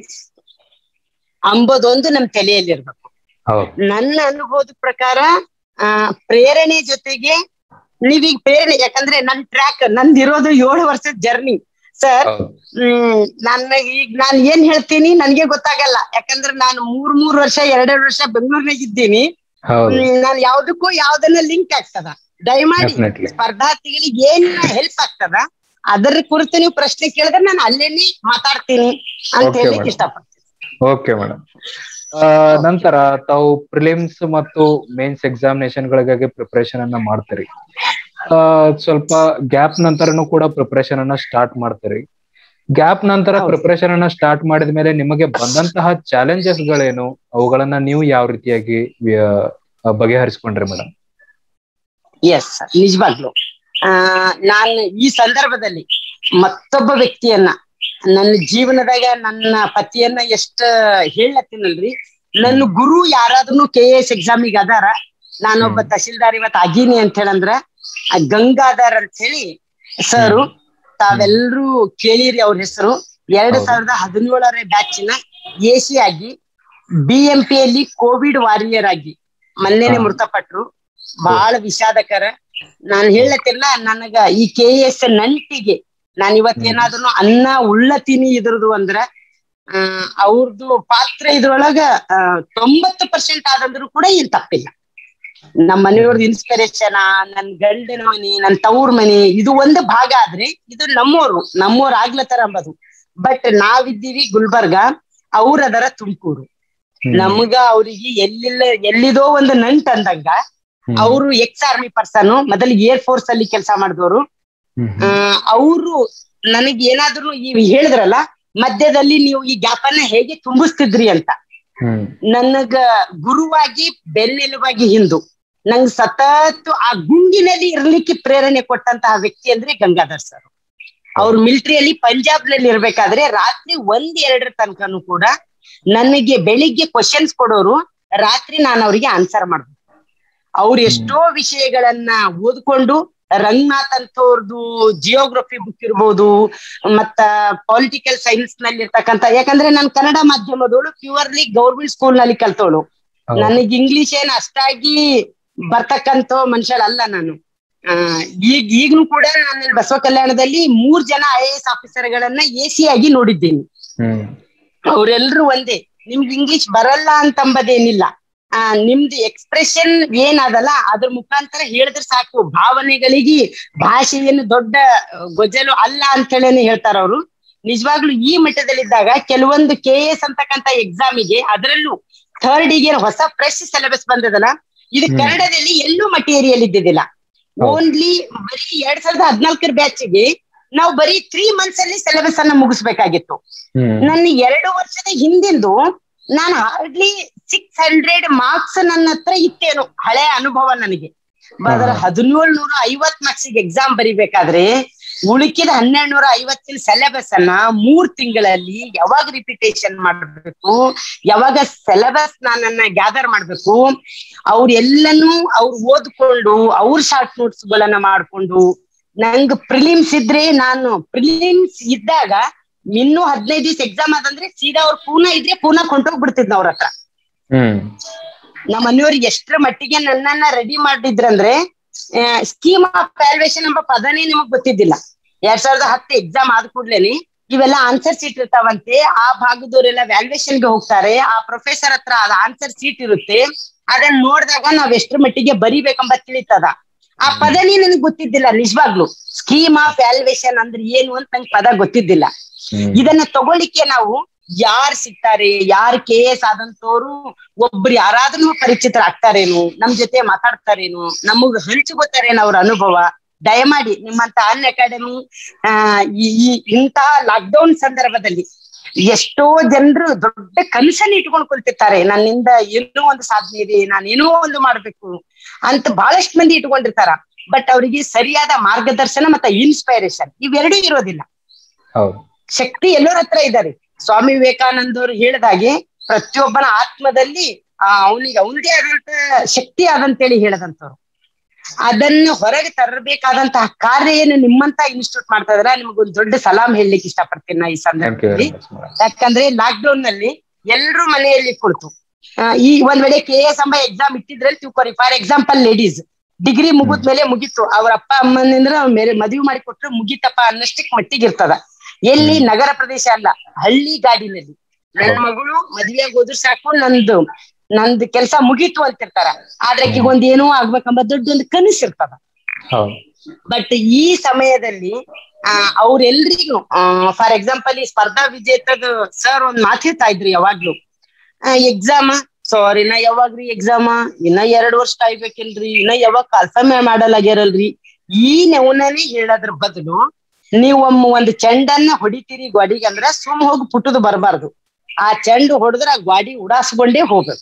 ಅಂಬೋದೊಂದು ನಮ್ ತಲೆಯಲ್ಲಿರ್ಬೇಕು ಹೌದು ನನ್ನ ಅನುಭವದ ಪ್ರಕಾರ ಆ ಪ್ರೇರಣೆ ಜೊತೆಗೆ ನೀವೀಗ ಪ್ರೇರಣೆ ಯಾಕಂದ್ರೆ ನನ್ ಟ್ರ್ಯಾಕ್ ನಂದಿರೋದು ಏಳು ವರ್ಷದ ಜರ್ನಿ ಸರ್ ಹೌದು ಹ್ಮ್ ನನ್ನ ಈಗ ನಾನ್ ಏನ್ ಹೇಳ್ತೀನಿ ನನ್ಗೆ ಗೊತ್ತಾಗಲ್ಲ ಯಾಕಂದ್ರೆ ನಾನು ಮೂರ್ ಮೂರ್ ವರ್ಷ ಎರಡೆರಡು ವರ್ಷ ಬೆಂಗಳೂರಿನಾಗ ಇದ್ದೀನಿ ಹೌದು ಹ್ಮ್, ನಾನ್ ಯಾವ್ದಕ್ಕೂ ಯಾವ್ದನ್ನ ಲಿಂಕ್ ಆಗ್ತದ ದಯಮಾಡಿ ಡೆಫಿನೆಟ್ಲಿ ಸ್ಪರ್ಧಾರ್ಥಿಗಳಿಗೆ ಏನ್ ಹೆಲ್ಪ್ ಆಗ್ತದ ಅದರ ಕುರಿತು ನೀವು ಪ್ರಶ್ನೆ ಕೇಳಿದ್ರೆ ನಾನು ಅಲ್ಲೇನೆ ಮಾತಾಡ್ತೀನಿ ಅಂತ Okay, ಹೇಳಲಿಕ್ಕೆ madam. ಇಷ್ಟಪಡ್ತೀನಿ ಓಕೆ ಮೇಡಮ್ ನಂತರ ತಾವು ಪ್ರಿಲಿಮ್ಸ್ ಮತ್ತು ಮೇನ್ಸ್ ಎಕ್ಸಾಮಿನೇಷನ್ ಗಳಿಗಾಗಿ ಪ್ರಿಪರೇಷನ್ ಅನ್ನ ಮಾಡ್ತೀರಿ ಆ, ಸ್ವಲ್ಪ ಗ್ಯಾಪ್ ನಂತರನು ಕೂಡ ಪ್ರಿಪರೇಷನ್ ಅನ್ನ ಸ್ಟಾರ್ಟ್ ಮಾಡ್ತೀರಿ ಗ್ಯಾಪ್ ನಂತರ ಹೌದು. ಪ್ರಿಪರೇಷನ್ ಅನ್ನ ಸ್ಟಾರ್ಟ್ ಮಾಡಿದ ಮೇಲೆ ನಿಮಗೆ ಬಂದಂತಹ ಚಾಲೆಂಜಸ್ ಗಳೇನು ಅವುಗಳನ್ನ ನೀವು ಯಾವ ರೀತಿಯಾಗಿ ಆ, ಬಗೆಹರಿಸ್ಕೊಂಡ್ರಿ ಮೇಡಮ್ ಎಸ್ ನಿಜವಾಗ್ಲು ಆ ನಾನು ಈ ಸಂದರ್ಭದಲ್ಲಿ ಮತ್ತೊಬ್ಬ ವ್ಯಕ್ತಿಯನ್ನ ನನ್ನ ಜೀವನದಾಗ ನನ್ನ ಪತಿಯನ್ನ ಎಷ್ಟ ಹೇಳತ್ತೀನಲ್ರಿ ನನ್ನ ಗುರು ಯಾರಾದ್ರೂ ಕೆ ಎಸ್ ಎಕ್ಸಾಮಿಗೆ ಅದಾರ ನಾನೊಬ್ಬ ಹ್ಮ್. ತಹಶೀಲ್ದಾರ್ ಇವತ್ ಆಗೀನಿ ಅಂತ ಹೇಳಂದ್ರ ಆ ಗಂಗಾಧರ್ ಅಂತ ಹೇಳಿ ಸರು ತಾವೆಲ್ರೂ ಕೇಳಿರಿ ಅವ್ರ ಹೆಸರು ಎರಡ್ ಹೌದು. ಸಾವಿರದ ಹದಿನೇಳರ ಬ್ಯಾಚಿನ ಎ ಸಿ ಆಗಿ ಬಿ ಎಂ ಪಿ ಅಲ್ಲಿ ಕೋವಿಡ್ ವಾರಿಯರ್ ಆಗಿ ಮೊನ್ನೆನೆ ಹಾ. ಮೃತಪಟ್ರು ಬಹಳ ವಿಷಾದಕರ ನಾನ್ ಹೇಳತ್ತಿಲ್ಲ ನನಗ ಈ ಕೆ ಎಸ್ ನಂಟಿಗೆ ನಾನ್ ಇವತ್ ಹ್ಮ್. ಏನಾದ್ರು ಅನ್ನ ಉಳ್ಳತೀನಿ ಇದ್ರದು ಅಂದ್ರ ಆ ಅವ್ರದ್ದು ಪಾತ್ರ ಇದ್ರೊಳಗ ಆ, ತೊಂಬತ್ತು ಪರ್ಸೆಂಟ್ ಆದಂದ್ರು ಕೂಡ ಏನ್ ತಪ್ಪಿಲ್ಲ ನಮ್ಮ ಮನೆಯವ್ರದ್ದು ಇನ್ಸ್ಪಿರೇಷನ್ ನನ್ ಗಂಡನ ಮನಿ ನನ್ ತವ್ರ ಮನಿ ಇದು ಒಂದು ಭಾಗ ಆದ್ರೆ ಇದು ನಮ್ಮೋರು ನಮ್ಮೋರ್ ಆಗ್ಲತ್ತಾರ ಅಂಬದು ಬಟ್ ನಾವಿದ್ದೀವಿ ಗುಲ್ಬರ್ಗ ಅವ್ರ ಅದರ ತುಮಕೂರು ನಮ್ಗ ಅವ್ರಿಗೆ ಎಲ್ಲಿಲ್ಲ ಎಲ್ಲಿದೋ ಒಂದು ನಂಟ್ ಅಂದಂಗ ಅವರು ಎಕ್ಸ್ ಆರ್ಮಿ ಪರ್ಸನ್ ಮೊದಲು ಏರ್ ಫೋರ್ಸ್ ಅಲ್ಲಿ ಕೆಲಸ ಮಾಡಿದವರು ಅವರು ನನಗ್ ಏನಾದ್ರು ಈ ಹೇಳಿದ್ರಲ್ಲ ಮಧ್ಯದಲ್ಲಿ ನೀವು ಈ ಗ್ಯಾಪ್ ಅನ್ನ ಹೇಗೆ ತುಂಬಿಸ್ತಿದ್ರಿ ಅಂತ ನನಗ ಗುರುವಾಗಿ ಬೆನ್ನೆಲುವಾಗಿ ಹಿಂದು ನಂಗ್ ಸತತ್ ಆ ಗುಂಗಿನಲ್ಲಿ ಇರ್ಲಿಕ್ಕೆ ಪ್ರೇರಣೆ ಕೊಟ್ಟಂತಹ ವ್ಯಕ್ತಿ ಅಂದ್ರೆ ಗಂಗಾಧರ್ ಸರ್ ಅವ್ರು ಮಿಲಿಟರಿಯಲ್ಲಿ ಪಂಜಾಬ್ ನಲ್ಲಿ ಇರ್ಬೇಕಾದ್ರೆ ರಾತ್ರಿ ಒಂದ್ ಎರಡರ ತನಕನು ಕೂಡ ನನಗೆ ಬೆಳಿಗ್ಗೆ ಕ್ವಶನ್ಸ್ ಕೊಡೋರು ರಾತ್ರಿ ನಾನು ಅವರಿಗೆ ಆನ್ಸರ್ ಮಾಡ್ಬೇಕು ಅವ್ರು ಎಷ್ಟೋ ವಿಷಯಗಳನ್ನ ಓದ್ಕೊಂಡು ರಂಗನಾಥ್ ಅಂತವ್ರದ್ದು ಜಿಯೋಗ್ರಫಿ ಬುಕ್ ಇರ್ಬೋದು ಮತ್ತ ಪೊಲಿಟಿಕಲ್ ಸೈನ್ಸ್ ನಲ್ಲಿ ಇರ್ತಕ್ಕಂತ ಯಾಕಂದ್ರೆ ನಾನು ಕನ್ನಡ ಮಾಧ್ಯಮದವಳು ಪ್ಯೂರ್ಲಿ ಗೌರ್ಮೆಂಟ್ ಸ್ಕೂಲ್ ನಲ್ಲಿ ಕಲ್ತವಳು ಹೌದು. ನನಗ್ ಇಂಗ್ಲಿಷ್ ಏನ್ ಅಷ್ಟಾಗಿ ಬರ್ತಕ್ಕಂತ ಮನುಷ್ಯಳಲ್ಲ ನಾನು ಆ, ಈಗ ಈಗ್ಲೂ ಕೂಡ ನಾನು ಇಲ್ಲಿ ಬಸವ ಕಲ್ಯಾಣದಲ್ಲಿ ಮೂರ್ ಜನ ಐ ಎ ಎಸ್ ಆಫೀಸರ್ಗಳನ್ನ ಎ ಸಿ ಆಗಿ ನೋಡಿದ್ದೀನಿ ಹ್ಮ್ ಅವ್ರೆಲ್ರು ಒಂದೇ ನಿಮ್ಗೆ ಇಂಗ್ಲಿಷ್ ಬರಲ್ಲ ಅಂತಂಬದೇನಿಲ್ಲ ಆ ನಿಮ್ದು ಎಕ್ಸ್ಪ್ರೆಷನ್ ಏನದಲ್ಲ ಅದ್ರ ಮುಖಾಂತರ ಹೇಳಿದ್ರೆ ಸಾಕು ಭಾವನೆಗಳಿಗೆ ಭಾಷೆ ಏನು ದೊಡ್ಡ ಗೊಜ್ಜಲು ಅಲ್ಲ ಅಂತ ಹೇಳೇನೆ ಹೇಳ್ತಾರ ಅವರು ನಿಜವಾಗ್ಲೂ ಈ ಮಟ್ಟದಲ್ಲಿದ್ದಾಗ ಕೆಲವೊಂದು ಕೆ ಎಸ್ ಅಂತಕ್ಕಂತ ಎಕ್ಸಾಮಿಗೆ ಅದರಲ್ಲೂ ಥರ್ಡ್ ಗೆ ಹೊಸ ಫ್ರೆಶ್ ಸಿಲೆಬಸ್ ಬಂದದಲ್ಲ ಇದು ಹ್ಮ್. ಕನ್ನಡದಲ್ಲಿ ಎಲ್ಲೂ ಮಟೀರಿಯಲ್ ಇದ್ದಿದ್ದಿಲ್ಲ ಹೌದು. ಓನ್ಲಿ ಬರೀ ಎರಡ್ ಸಾವಿರದ ಹದಿನಾಲ್ಕರ ಬ್ಯಾಚ್ಗೆ ನಾವು ಬರೀ ತ್ರೀ ಮಂತ್ಸ್ ಅಲ್ಲಿ ಸಿಲೆಬಸ್ ಅನ್ನ ಮುಗಿಸ್ಬೇಕಾಗಿತ್ತು ಹ್ಮ್ ನನ್ನ ಎರಡು ವರ್ಷದ ಹಿಂದಿಂದು ನಾನು ಹಾರ್ಡ್ಲಿ ಸಿಕ್ಸ್ ಹಂಡ್ರೆಡ್ ಮಾರ್ಕ್ಸ್ ನನ್ನ ಹತ್ರ ಇತ್ತೇನು ಹಳೆ ಅನುಭವ ನನಗೆ ಅದರ ಹಾ. ಹದಿನೇಳು ನೂರ ಐವತ್ ಮಾರ್ಕ್ಸ್ ಎಕ್ಸಾಮ್ ಬರಿಬೇಕಾದ್ರೆ ಉಳಿಕಿದ ಹನ್ನೆರಡು ನೂರ ಐವತ್ತಿನ ಸಿಲೆಬಸ್ ಅನ್ನ ಮೂರ್ ತಿಂಗಳಲ್ಲಿ ಯಾವಾಗ ರಿಪಿಟೇಷನ್ ಮಾಡ್ಬೇಕು ಯಾವಾಗ ಸಿಲೆಬಸ್ ನಾನನ್ನ ಗ್ಯಾದರ್ ಮಾಡ್ಬೇಕು ಅವ್ರ ಎಲ್ಲನೂ ಅವ್ರು ಓದ್ಕೊಂಡು ಅವ್ರ ಶಾರ್ಟ್ ನೋಟ್ಸ್ ಗಳನ್ನ ಮಾಡ್ಕೊಂಡು ನಂಗ್ ಪ್ರಿಲಿಮ್ಸ್ ಇದ್ರೆ ನಾನು ಪ್ರಿಲಿಮ್ಸ್ ಇದ್ದಾಗ ಇನ್ನೂ ಹದಿನೈದು ದಿವಸ ಎಕ್ಸಾಮ್ ಆದಂದ್ರೆ ಸೀದಾ ಅವ್ರು ಪೂನಾ ಇದ್ರೆ ಪೂನಾ ಕೊಂಡೋಗ್ಬಿಡ್ತಿದ್ನ ಅವ್ರ ಹತ್ರ ಹ್ಮ್ ನಮ್ಮ ಮನೆಯವ್ರಿಗೆ ಎಷ್ಟರ ಮಟ್ಟಿಗೆ ನನ್ನನ್ನ ರೆಡಿ ಮಾಡಿದ್ರಂದ್ರೆ ಸ್ಕೀಮ್ ಆಫ್ ವ್ಯಾಲ್ಯೂಯೇಷನ್ ಎಂಬ ಪದನೇ ನಿಮಗ್ ಗೊತ್ತಿದ್ದಿಲ್ಲ ಎರಡ್ ಸಾವಿರದ ಹತ್ತು ಎಕ್ಸಾಮ್ ಆದ ಕೂಡ್ಲೇನೆ ಇವೆಲ್ಲ ಆನ್ಸರ್ ಸೀಟ್ ಇರ್ತಾವಂತೆ ಆ ಭಾಗದವರೆಲ್ಲ ವ್ಯಾಲ್ಯೂಯೇಷನ್ ಗೆ ಹೋಗ್ತಾರೆ ಆ ಪ್ರೊಫೆಸರ್ ಹತ್ರ ಅದ ಆನ್ಸರ್ ಸೀಟ್ ಇರುತ್ತೆ ಅದನ್ನ ನೋಡಿದಾಗ ನಾವ್ ಎಷ್ಟರ ಮಟ್ಟಿಗೆ ಬರಿಬೇಕಂಬ ತಿಳಿತದ ಆ ಪದನೇ ನನಗೆ ಗೊತ್ತಿದ್ದಿಲ್ಲ ನಿಜವಾಗ್ಲು ಸ್ಕೀಮ್ ಆಫ್ ವ್ಯಾಲ್ಯೂಯೇಷನ್ ಅಂದ್ರೆ ಏನು ಅಂತ ನಂಗೆ ಪದ ಗೊತ್ತಿದ್ದಿಲ್ಲ ಹ್ಮ್ ಇದನ್ನ ತಗೊಳ್ಳಿಕ್ಕೆ ನಾವು ಯಾರ್ ಸಿಗ್ತಾರೆ ಯಾರ್ ಕೆ ಎಸ್ ಆದಂತವ್ರು ಒಬ್ರು ಯಾರಾದ್ರೂ ಪರಿಚಿತರಾಗ್ತಾರೇನು ನಮ್ ಜೊತೆ ಮಾತಾಡ್ತಾರೇನು ನಮಗ್ ಹಂಚ್ಕೋತಾರೇನು ಅವ್ರ ಅನುಭವ ದಯಮಾಡಿ ನಿಮ್ಮಂತ ಅನ್ ಅಕಾಡೆಮಿ ಆ ಈ ಈ- ಇಂತಹ ಲಾಕ್ಡೌನ್ ಸಂದರ್ಭದಲ್ಲಿ ಎಷ್ಟೋ ಜನರು ದೊಡ್ಡ ಕನಸನ್ನ ಇಟ್ಕೊಂಡು ಕುಳಿತಿರ್ತಾರೆ ನನ್ನಿಂದ ಏನೋ ಒಂದು ಸಾಧನೆ ಇದೆ ನಾನು ಏನೋ ಒಂದು ಮಾಡ್ಬೇಕು ಅಂತ ಬಹಳಷ್ಟು ಮಂದಿ ಇಟ್ಕೊಂಡಿರ್ತಾರ ಬಟ್ ಅವರಿಗೆ ಸರಿಯಾದ ಮಾರ್ಗದರ್ಶನ ಮತ್ತೆ ಇನ್ಸ್ಪೈರೇಷನ್ ಇವೆರಡೂ ಇರೋದಿಲ್ಲ ಹೌದು ಶಕ್ತಿ ಎಲ್ಲರ ಹತ್ರ ಇದ್ದಾರೆ ಸ್ವಾಮಿ ವಿವೇಕಾನಂದ ಅವರು ಹೇಳಿದಾಗೆ ಪ್ರತಿಯೊಬ್ಬನ ಆತ್ಮದಲ್ಲಿ ಆ ಅವನಿಗೆ ಅವನದೇ ಆದಂತ ಶಕ್ತಿ ಆದಂತೇಳಿ ಹೇಳದಂತವ್ರು ಅದನ್ನು ಹೊರಗೆ ತರಬೇಕಾದಂತಹ ಕಾರ್ಯ ಏನು ನಿಮ್ಮಂತ ಇನ್ಸ್ಟಿಟ್ಯೂಟ್ ಮಾಡ್ತಾ ಇದಾರೆ ನಿಮ್ಗೊಂದು ದೊಡ್ಡ ಸಲಾಂ ಹೇಳಲಿಕ್ಕೆ ಇಷ್ಟಪಡ್ತೀನಿ ನಾ ಈ ಥ್ಯಾಂಕ್ ಯು ವೆರಿ ಸಂದರ್ಭದಲ್ಲಿ ಮಚ್ ಮೇಡಮ್ ಯಾಕಂದ್ರೆ ಲಾಕ್ ಡೌನ್ ನಲ್ಲಿ ಎಲ್ರು ಮನೆಯಲ್ಲಿ ಕುಳಿತು ಆ, ಈ ಒಂದ್ ವೇಳೆ ಕೆ ಎಸ್ ಎಂಬ ಎಕ್ಸಾಮ್ ಇಟ್ಟಿದ್ರಲ್ಲಿ ತಿಳ್ಕೊರಿ ಫಾರ್ ಎಕ್ಸಾಂಪಲ್ ಲೇಡೀಸ್ ಡಿಗ್ರಿ ಮುಗಿದ್ಮೇಲೆ ಮುಗೀತು ಅವ್ರ ಅಪ್ಪ ಅಮ್ಮನಿಂದ್ರ ಮೇಲೆ ಮದುವೆ ಮಾಡಿ ಕೊಟ್ರೆ ಮುಗೀತಪ್ಪ ಅನ್ನಷ್ಟಕ್ ಮಟ್ಟಿಗೆ ಇರ್ತದ ಎಲ್ಲಿ ನಗರ ಪ್ರದೇಶ ಅಲ್ಲ ಹಳ್ಳಿ ಗಾಡಿನಲ್ಲಿ ನನ್ನ ಹೌದು. ಮಗಳು ಮದ್ವೆಯಾಗ ಹೋದ್ರು ಸಾಕು ನಂದು ನಂದು ಕೆಲಸ ಮುಗೀತು ಅಂತಿರ್ತಾರ ಆದ್ರೆ ಆಕಿಗ್ ಒಂದ್ ಏನೋ ಆಗ್ಬೇಕಂಬ ದೊಡ್ಡ ಒಂದು ಕನಸು ಇರ್ತದ ಹೌದು ಬಟ್ ಈ ಸಮಯದಲ್ಲಿ ಆ ಅವ್ರೆಲ್ರಿಗೂ ಫಾರ್ ಎಕ್ಸಾಂಪಲ್ ಈ ಸ್ಪರ್ಧಾ ವಿಜೇತದ ಸರ್ ಒಂದ್ ಮಾತು ಹೇಳ್ತಾ ಇದ್ರಿ ಯಾವಾಗ್ಲೂ ಎಕ್ಸಾಮ್ ಸಾರಿ ಇನ್ನ ಯಾವಾಗ್ರಿ ಎಕ್ಸಾಮ ಇನ್ನ ಎರಡ್ ವರ್ಷ ಕಾಯ್ಬೇಕಿಲ್ರಿ ಇನ್ನ ಯಾವಾಗ ಕನ್ಫರ್ಮ್ ಮಾಡಲಾಗ್ಯಾರಲ್ರಿ ಈ ನೆವನೇ ಹೇಳೋದ್ರ ಬದಲು ನೀವು ಒಮ್ಮ ಒಂದ್ ಚೆಂಡನ್ನ ಹೊಡಿತೀರಿ ಗೋಡಿಗೆ ಅಂದ್ರ ಸುಮ್ ಹೋಗಿ ಪುಟ್ಟದು ಬರಬಾರ್ದು ಆ ಚೆಂಡು ಹೊಡೆದ್ರ ಆ ಗಾಡಿ ಉಡಾಸ್ಕೊಂಡೇ ಹೋಗ್ಬೇಕು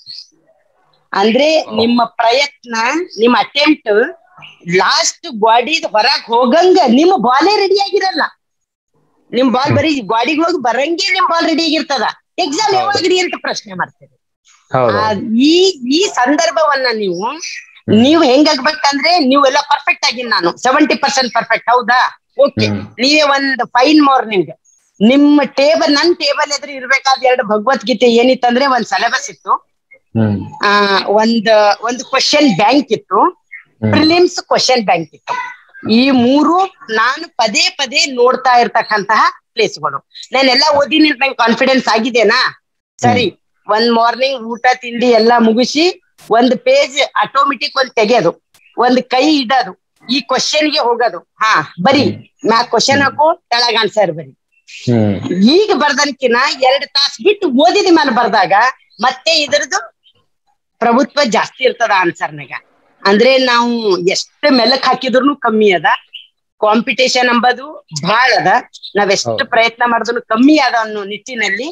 ಅಂದ್ರೆ ನಿಮ್ಮ ಪ್ರಯತ್ನ ನಿಮ್ಮ ಅಟೆಂಪ್ಟ್ ಲಾಸ್ಟ್ ಗಾಡಿದ್ ಹೊರಗ್ ಹೋಗಂಗ ನಿಮ್ಮ ಬಾಲೇ ರೆಡಿ ಆಗಿರಲ್ಲ ನಿಮ್ ಬಾಲ್ ಬರೀ ಗಾಡಿಗೆ ಹೋಗಿ ಬರಂಗೆ ನಿಮ್ ಬಾಲ್ ರೆಡಿ ಆಗಿರ್ತದ ಎಕ್ಸಾಮ್ ಯಾವಾಗ್ರಿ ಅಂತ ಪ್ರಶ್ನೆ ಮಾಡ್ತೀರಿ ಹೌದು ಆ, ಈ ಈ ಸಂದರ್ಭವನ್ನ ನೀವು ನೀವು ಹೆಂಗಾಗ್ಬೇಕಂದ್ರೆ ನೀವೆಲ್ಲ ಪರ್ಫೆಕ್ಟ್ ಆಗಿ ನಾನು ಸೆವೆಂಟಿ ಪರ್ಸೆಂಟ್ ಪರ್ಫೆಕ್ಟ್ ಹೌದಾ ಓಕೆ ಹ್ಮ್. ನೀವೇ ಒಂದ್ ಫೈನ್ ಮಾರ್ನಿಂಗ್ ನಿಮ್ಮ ಟೇಬಲ್ ನನ್ ಟೇಬಲ್ ಎದುರು ಇರ್ಬೇಕಾದ ಎರಡು ಭಗವದ್ಗೀತೆ ಏನಿತ್ತಂದ್ರೆ ಒಂದ್ ಸಿಲೆಬಸ್ ಇತ್ತು ಹ್ಮ್ ಆ ಒಂದ್ ಒಂದು ಕ್ವಶನ್ ಬ್ಯಾಂಕ್ ಇತ್ತು ಹ್ಮ್ ಪ್ರಿಲಿಮ್ಸ್ ಕ್ವಶನ್ ಬ್ಯಾಂಕ್ ಇತ್ತು ಈ ಮೂರು ನಾನು ಪದೇ ಪದೇ ನೋಡ್ತಾ ಇರ್ತಕ್ಕಂತಹ ಪ್ಲೇಸ್ಗಳು ನಾನೆಲ್ಲ ಓದಿನಿ ಅಂತ ನಂಗೆ ಕಾನ್ಫಿಡೆನ್ಸ್ ಆಗಿದೆನಾ ಸರಿ ಒಂದ್ ಮಾರ್ನಿಂಗ್ ಊಟ ತಿಂಡಿ ಎಲ್ಲಾ ಮುಗಿಸಿ ಒಂದ್ ಪೇಜ್ ಆಟೋಮೆಟಿಕ್ ಒಂದ್ ತೆಗೆಯೋದು ಒಂದ್ ಕೈ ಇಡೋದು ಈ ಕ್ವಶನ್ ಗೆ ಹೋಗೋದು ಹಾ ಬರಿ ನಾ ಕ್ವಶನ್ ಹಾಕು ತೆಳಗ್ ಆನ್ಸರ್ ಬರಿ ಹ್ಮ್ ಈಗ ಬರ್ದನ್ಕಿನ ಎರಡ್ ತಾಸ್ ಬಿಟ್ಟು ಓದಿದ ಮೇಲೆ ಬರ್ದಾಗ ಮತ್ತೆ ಇದ್ರದ್ದು ಪ್ರಭುತ್ವ ಜಾಸ್ತಿ ಇರ್ತದ ಆನ್ಸರ್ನಾಗ ಅಂದ್ರೆ ನಾವು ಎಷ್ಟು ಮೆಲಕ್ ಹಾಕಿದ್ರು ಕಮ್ಮಿ ಅದ ಕಾಂಪಿಟೇಷನ್ ಎಂಬುದು ಬಹಳ ಅದ ನಾವ್ ಎಷ್ಟು ಹೌದು. ಪ್ರಯತ್ನ ಮಾಡಿದ್ರು ಕಮ್ಮಿ ಅದ ಅನ್ನೋ ನಿಟ್ಟಿನಲ್ಲಿ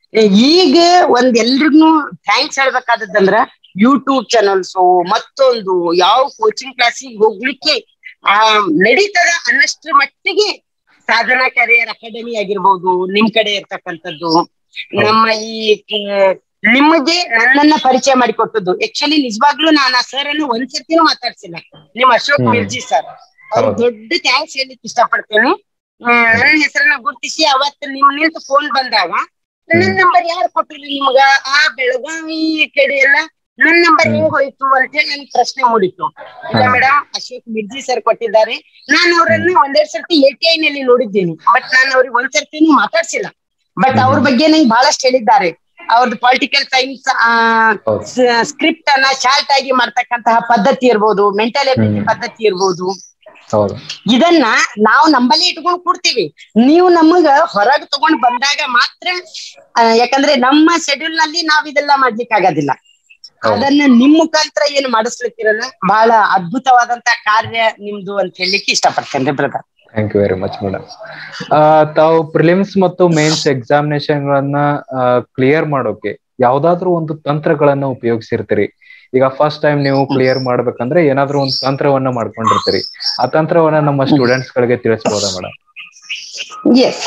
ಈಗ ಒಂದ್ ಎಲ್ರಿಗೂ ಥ್ಯಾಂಕ್ಸ್ ಹೇಳ್ಬೇಕಾದದ್ದಂದ್ರ ಯೂಟ್ಯೂಬ್ ಚಾನಲ್ಸ್ ಮತ್ತೊಂದು ಯಾವ ಕೋಚಿಂಗ್ ಕ್ಲಾಸಿಗೆ ಹೋಗ್ಲಿಕ್ಕೆ ಆ ನಡೀತದ ಅನ್ನಷ್ಟ್ರ ಮಟ್ಟಿಗೆ ಸಾಧನಾ ಕ್ಯಾರಿಯರ್ ಅಕಾಡೆಮಿ ಆಗಿರ್ಬೋದು ನಿಮ್ ಕಡೆ ಇರ್ತಕ್ಕಂಥದ್ದು ನಮ್ಮ ಈ ಆ, ನಿಮಗೆ ನನ್ನನ್ನ ಪರಿಚಯ ಮಾಡಿಕೊಟ್ಟದ್ದು ಆಕ್ಚುಲಿ ನಿಜವಾಗ್ಲೂ ನಾನು ಆ ಸರ್ ಅನ್ನು ಒಂದ್ಸರ್ತಿನೂ ಮಾತಾಡ್ಸಿಲ್ಲ ನಿಮ್ ಅಶೋಕ್ ಹ್ಮ್. ಮಿರ್ಜಿ ಸರ್ ಅವ್ರಿಗೆ ಹೌದು. ದೊಡ್ಡ ಥ್ಯಾಂಕ್ಸ್ ಹೇಳಲಿಕ್ಕೆ ಇಷ್ಟಪಡ್ತೇನೆ ಹ್ಮ್, ನನ್ನ ಹೆಸರನ್ನ ಗುರುತಿಸಿ ಅವತ್ತು ನಿಮ್ ನಿಂತ ಫೋನ್ ಬಂದಾಗ ನನ್ನ ಹ್ಮ್. ನಂಬರ್ ಯಾರು ಕೊಟ್ಟಿಲ್ಲ ನಿಮ್ಗ ಆ ಬೆಳಗಾವಿ ಕಡೆ ಎಲ್ಲ ನನ್ ನಂಬರ್ ಹ್ಮ್. ಹೆಂಗ್ ಹೋಯ್ತು ಅಂತ ಹೇಳಿ ನನ್ ಪ್ರಶ್ನೆ ಮೂಡಿತ್ತು ಇಲ್ಲ ಹಾ. ಮೇಡಮ್ ಅಶೋಕ್ ಮಿರ್ಜಿ ಸರ್ ಕೊಟ್ಟಿದ್ದಾರೆ ನಾನು ಅವರನ್ನ ಒಂದೆರಡು ಸರ್ತಿ ಎ ಟಿ ಐ ನಲ್ಲಿ ನೋಡಿದ್ದೀನಿ ಬಟ್ ನಾನು ಅವ್ರಿಗೆ ಒಂದ್ ಸರ್ತಿನೂ ಮಾತಾಡ್ಸಿಲ್ಲ ಬಟ್ ಅವ್ರ ಹ್ಮ್. ಬಗ್ಗೆ ನಂಗೆ ಬಹಳಷ್ಟು ಹೇಳಿದ್ದಾರೆ ಅವ್ರದ್ದು ಪೊಲಿಟಿಕಲ್ ಸೈನ್ಸ್ ಹೌದು ಸ್ಕ್ರಿಪ್ಟ್ ಅನ್ನ ಶಾರ್ಟ್ ಆಗಿ ಮಾಡ್ತಕ್ಕಂತಹ ಪದ್ಧತಿ ಇರ್ಬೋದು ಮೆಂಟಲ್ ಎಬಿಲಿಟಿ ಹ್ಮ್. ಪದ್ಧತಿ ಇರ್ಬೋದು ಹೌದು ಇದನ್ನ ನಾವು ನಂಬಲ್ಲಿ ಇಟ್ಕೊಂಡು ಕೊಡ್ತೀವಿ ನೀವು ನಮಗ ಹೊರಗ್ ತಗೊಂಡ್ ಬಂದಾಗ ಮಾತ್ರ ಆ, ಯಾಕಂದ್ರೆ ನಮ್ಮ ಶೆಡ್ಯೂಲ್ ನಲ್ಲಿ ನಾವ್ ಇದೆಲ್ಲ ಮಾಡ್ಲಿಕ್ಕೆ ಆಗೋದಿಲ್ಲ ಹೌದು. ಅದನ್ನ ನಿಮ್ ಮುಖಾಂತರ ಏನು ಮಾಡಿಸ್ಲಿಕ್ಕಿರಲ್ಲ ಬಹಳ ಅದ್ಭುತವಾದಂತ ಕಾರ್ಯ ನಿಮ್ದು ಅಂತ ಹೇಳಲಿಕ್ಕೆ ಇಷ್ಟಪಡ್ತೇನೆ brother thank you very much madam ತಾವು ಪ್ರಿಲಿಮ್ಸ್ ಮತ್ತು ಮೇನ್ಸ್ ಎಕ್ಸಾಮಿನೇಷನ್ ಗಳನ್ನ ಕ್ಲಿಯರ್ ಮಾಡೋಕೆ ಯಾವ್ದಾದ್ರು ಒಂದು ತಂತ್ರಗಳನ್ನ ಉಪಯೋಗಿಸಿರ್ತೀರಿ ಈಗ ಫಸ್ಟ್ ಟೈಮ್ ನೀವು ಕ್ಲಿಯರ್ ಮಾಡ್ಬೇಕಂದ್ರೆ ಏನಾದ್ರೂ ಒಂದು ತಂತ್ರವನ್ನ ಮಾಡ್ಕೊಂಡಿರ್ತೀರಿ ಆ ತಂತ್ರವನ್ನ ನಮ್ಮ ಸ್ಟೂಡೆಂಟ್ಸ್ ಗಳಿಗೆ ತಿಳಿಸ್ಬೋದಾ ಮೇಡಮ್ ಎಸ್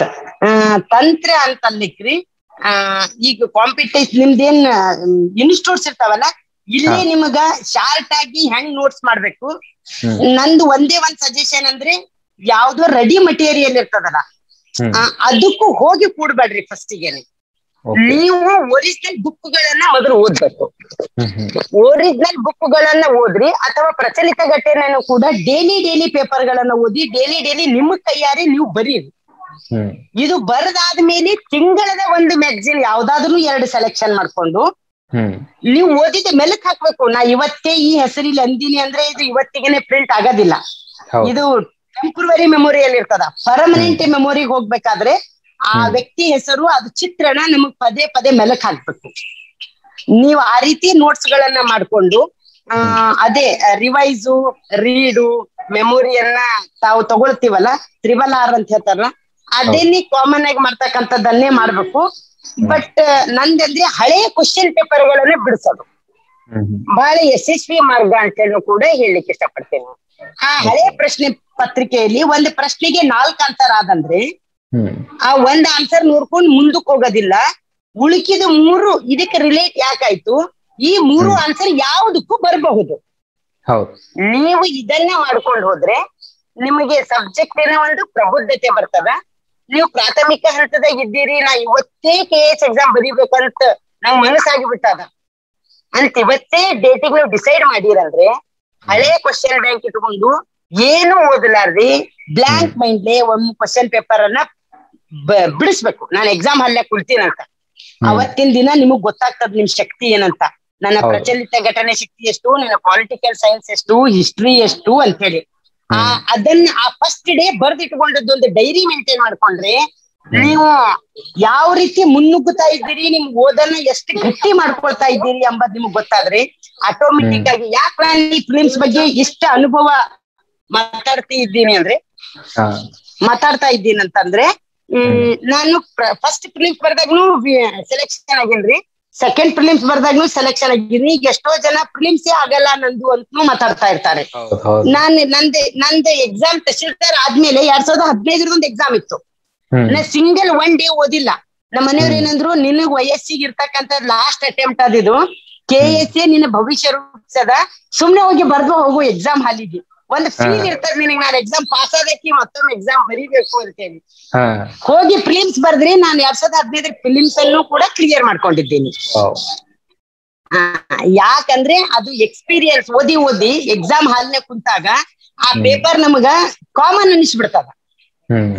ತಂತ್ರ ಅಂತಲ್ಲಿಕ್ರಿ ಆ ಈಗ ಕಾಂಪಿಟೇಷನ್ ನಿಮ್ದೇನ್ ಇನ್ಸ್ಟಿಟ್ಯೂಟ್ಸ್ ಇರ್ತಾವಲ್ಲ ಇಲ್ಲಿ ಹಾ. ನಿಮಗ ಶಾರ್ಟ್ ಆಗಿ ಹೆಂಗ್ ನೋಟ್ಸ್ ಮಾಡ್ಬೇಕು ಹ್ಮ್ ನಂದು ಒಂದೇ ಒಂದ್ ಸಜೆಷನ್ ಅಂದ್ರೆ ಯಾವ್ದೋ ರೆಡಿ ಮಟೀರಿಯಲ್ ಇರ್ತದಲ್ಲ ಹ್ಮ್ ಆ, ಅದಕ್ಕೂ ಹೋಗಿ ಕೂಡ್ಬೇಡ್ರಿ ಫಸ್ಟಿಗೆ ಓಕೆ ನೀವು ಒರಿಜಿನಲ್ ಬುಕ್ ಗಳನ್ನ ಮೊದಲು ಓದ್ಬೇಕು ಹ್ಮ್ ಹ್ಮ್ ಒರಿಜಿನಲ್ ಬುಕ್ ಗಳನ್ನ ಓದ್ರಿ ಅಥವಾ ಪ್ರಚಲಿತ ಘಟನೆಯನ್ನು ಕೂಡ ಡೈಲಿ ಡೈಲಿ ಪೇಪರ್ ಗಳನ್ನ ಓದಿ ಡೈಲಿ ಡೈಲಿ ನಿಮ್ಮ ಕೈಯಾರೆ ನೀವು ಬರೀರಿ ಹ್ಮ್ ಇದು ಬರದಾದ್ಮೇಲೆ ತಿಂಗಳದ ಒಂದು ಮ್ಯಾಗಝಿನ್ ಯಾವ್ದಾದ್ರು ಎರಡು ಸೆಲೆಕ್ಷನ್ ಮಾಡ್ಕೊಂಡು ಹ್ಮ್ ನೀವು ಓದಿದ ಮೆಲಕ್ ಹಾಕ್ಬೇಕು ನಾ ಇವತ್ತೇ ಈ ಹೆಸರಿಲ್ಲಿ ಅಂದಿನಿ ಅಂದ್ರೆ ಇದು ಇವತ್ತಿಗೆನೆ ಪ್ರಿಂಟ್ ಆಗೋದಿಲ್ಲ ಹೌದು ಇದು ಟೆಂಪ್ರವರಿ ಮೆಮೊರಿಯಲ್ ಇರ್ತದ ಪರ್ಮನೆಂಟ್ ಮೆಮೊರಿಗೆ ಹೋಗ್ಬೇಕಾದ್ರೆ ಆ ಹ್ಮ್. ವ್ಯಕ್ತಿ ಹೆಸರು ಅದು ಚಿತ್ರಣ ನಮಗ್ ಪದೇ ಪದೇ ಮೆಲಕ್ ಹಾಕ್ಬೇಕು ನೀವು ಆ ರೀತಿ ನೋಟ್ಸ್ ಗಳನ್ನ ಮಾಡ್ಕೊಂಡು ಆ ಅದೇ ರಿವೈಸು ರೀಡು ಮೆಮೊರಿಯನ್ನ ತಾವು ತಗೊಳ್ತೀವಲ್ಲ ತ್ರಿಬಲ್ ಆರ್ ಅಂತ ಹೇಳ್ತಾರಲ್ಲ ಅದೇನಿ ಕಾಮನ್ ಆಗಿ ಮಾಡ್ತಕ್ಕಂಥದ್ದನ್ನೇ ಮಾಡ್ಬೇಕು ಬಟ್ ನಂದಂದ್ರೆ ಹಳೆಯ ಕ್ವಶನ್ ಪೇಪರ್ ಗಳನ್ನ ಬಿಡಿಸೋದು ಹ್ಮ್ ಹ್ಮ್ ಬಹಳ ಯಶಸ್ವಿ ಮಾರ್ಗ ಅಂತ ಹೇಳಿ ಕೂಡ ಹೇಳಲಿಕ್ಕೆ ಇಷ್ಟಪಡ್ತೇನೆ ಆ ಹಳೆ ಪ್ರಶ್ನೆ ಪತ್ರಿಕೆಯಲ್ಲಿ ಒಂದು ಪ್ರಶ್ನೆಗೆ ನಾಲ್ಕು ಆನ್ಸರ್ ಆದಂದ್ರೆ ಹ್ಮ್ ಆ ಒಂದ್ ಆನ್ಸರ್ ನೋಡ್ಕೊಂಡು ಮುಂದಕ್ಕೆ ಹೋಗೋದಿಲ್ಲ ಉಳುಕಿದ ಮೂರು ಇದಕ್ಕೆ ರಿಲೇಟ್ ಯಾಕಾಯ್ತು ಈ ಮೂರು ಹ್ಮ್. ಆನ್ಸರ್ ಯಾವುದಕ್ಕೂ ಬರಬಹುದು ಹೌದು ನೀವು ಇದನ್ನ ಮಾಡ್ಕೊಂಡು ಹೋದ್ರೆ ನಿಮಗೆ ಸಬ್ಜೆಕ್ಟಿನ ಒಂದು ಪ್ರಬುದ್ಧತೆ ಬರ್ತದ ನೀವು ಪ್ರಾಥಮಿಕ ಹಂತದಾಗ ಇದ್ದೀರಿ ನಾ ಇವತ್ತೇ ಕೆ ಎಸ್ ಎಕ್ಸಾಮ್ ಬರೀಬೇಕಂತ ನಂಗ್ ಮನಸ್ಸಾಗಿ ಬಿಟ್ಟದ ಅಂತ ಇವತ್ತೇ ಡೇಟಿಗೆ ನೀವು ಡಿಸೈಡ್ ಮಾಡಿರಂದ್ರೆ ಹಳೆ ಕ್ವಶನ್ ಬ್ಯಾಂಕ್ ಇಟ್ಕೊಂಡು ಏನು ಓದಲಾರ್ದಿ ಬ್ಲಾಂಕ್ ಮೈಂಡ್ಲೆ ಒಂದು ಕ್ವಶನ್ ಪೇಪರ್ ಅನ್ನ ಬ- ಬಿಡಿಸ್ಬೇಕು ನಾನು ಎಕ್ಸಾಮ್ ಹಲ್ಲೆ ಕುಳ್ತೀನಂತ ಹ್ಮ್. ಅವತ್ತಿನ ದಿನ ನಿಮಗ್ ಗೊತ್ತಾಗ್ತದ ನಿಮ್ ಶಕ್ತಿ ಏನಂತ ನನ್ನ ಹೌದು. ಪ್ರಚಲಿತ ಘಟನೆ ಶಕ್ತಿ ಎಷ್ಟು ನನ್ನ ಪೊಲಿಟಿಕಲ್ ಸೈನ್ಸ್ ಎಷ್ಟು ಹಿಸ್ಟ್ರಿ ಎಷ್ಟು ಅಂತ ಹೇಳಿ ಆ ಹ್ಮ್. ಅದನ್ನ ಆ ಫಸ್ಟ್ ಡೇ ಬರ್ದಿಟ್ಕೊಂಡದ್ದು ಒಂದು ಡೈರಿ ಮೇಂಟೈನ್ ಮಾಡ್ಕೊಂಡ್ರೆ ನೀವು ಯಾವ ರೀತಿ ಮುನ್ನುಗ್ಗುತ್ತಾ ಇದ್ದೀರಿ ನಿಮ್ ಓದನ್ನ ಎಷ್ಟು ಗಟ್ಟಿ ಮಾಡ್ಕೊಳ್ತಾ ಇದ್ದೀರಿ ಎಂಬುದು ನಿಮ್ಗೆ ಗೊತ್ತಾದ್ರೆ ಆಟೋಮೆಟಿಕ್ ಆಗಿ ಯಾಕೆ ನಾನು ಈ ಫಿಲಿಮ್ಸ್ ಬಗ್ಗೆ ಇಷ್ಟ ಅನುಭವ ಮಾತಾಡ್ತಾ ಇದ್ದೀನಿ ಅಂದ್ರೆ ಹಾ ಮಾತಾಡ್ತಾ ಇದ್ದೀನಿ ಅಂತಂದ್ರೆ ಹ್ಮ್, ನಾನು ಫಸ್ಟ್ ಫಿಲಿಮ್ಸ್ ಬರ್ದಾಗ್ನು ಸೆಲೆಕ್ಷನ್ ಆಗಿನ್ರಿ ಸೆಕೆಂಡ್ ಫಿಲಿಮ್ಸ್ ಬರ್ದಾಗ್ನು ಸೆಲೆಕ್ಷನ್ ಆಗಿನಿ ಈಗ ಎಷ್ಟೋ ಜನ ಫಿಲಿಮ್ಸೇ ಆಗಲ್ಲ ನಂದು ಅಂತನೂ ಮಾತಾಡ್ತಾ ಇರ್ತಾರೆ ಹೌದು ಹೌದು ನಾನ್ ನಂದು ನಂದು ಎಕ್ಸಾಮ್ ತಹಶೀಲ್ದಾರ್ ಆದ್ಮೇಲೆ ಎರಡ್ ಸಾವಿರದ ಹದಿನೈದರದ ಒಂದು ಎಕ್ಸಾಮ್ ಇತ್ತು ಹ್ಮ್ ನಾ ಸಿಂಗಲ್ ಒನ್ ಡೇ ಓದಿಲ್ಲ ನಮ್ಮ ಮನೆಯವ್ರು ಹ್ಮ್. ಏನಂದ್ರು ನಿನಗ್ ವಯಸ್ಸಿಗೆ ಇರ್ತಕ್ಕಂತ ಲಾಸ್ಟ್ ಅಟೆಂಪ್ಟ್ ಅದಿದು ಕೆ ಎಸ್ ಎ ನಿನ್ನ ಭವಿಷ್ಯ ರೂಪಿಸದ ಸುಮ್ನೆ ಹೋಗಿ ಬರ್ದು ಹೋಗು ಎಕ್ಸಾಮ್ ಹಾಲಿಗೆ ಒಂದು ಫೀಲ್ ಹಾ. ಇರ್ತದ ನಿನಗ್ ನಾನು ಎಕ್ಸಾಮ್ ಪಾಸ್ ಆದಕ್ಕೆ ಮತ್ತೊಮ್ಮೆ ಎಕ್ಸಾಮ್ ಬರೀಬೇಕು ಅಂತೇಳಿ ಹಾ ಹೋಗಿ ಫಿಲಿಮ್ಸ್ ಬರ್ದ್ರಿ ನಾನು ಎರಡ್ ಸಾವಿರದ ಹದಿನೈದರ ಫಿಲಿಮ್ಸ್ ಅನ್ನು ಕೂಡ ಕ್ಲಿಯರ್ ಮಾಡ್ಕೊಂಡಿದ್ದೀನಿ ವಾವ್ ಆ, ಯಾಕಂದ್ರೆ ಅದು ಎಕ್ಸ್ಪೀರಿಯನ್ಸ್ ಓದಿ ಓದಿ ಎಕ್ಸಾಮ್ ಹಾಲ್ನೆ ಕುಂತಾಗ ಆ ಹ್ಮ್. ಪೇಪರ್ ನಮಗ ಕಾಮನ್ ಅನಿಸ್ಬಿಡ್ತದ ಹ್ಮ್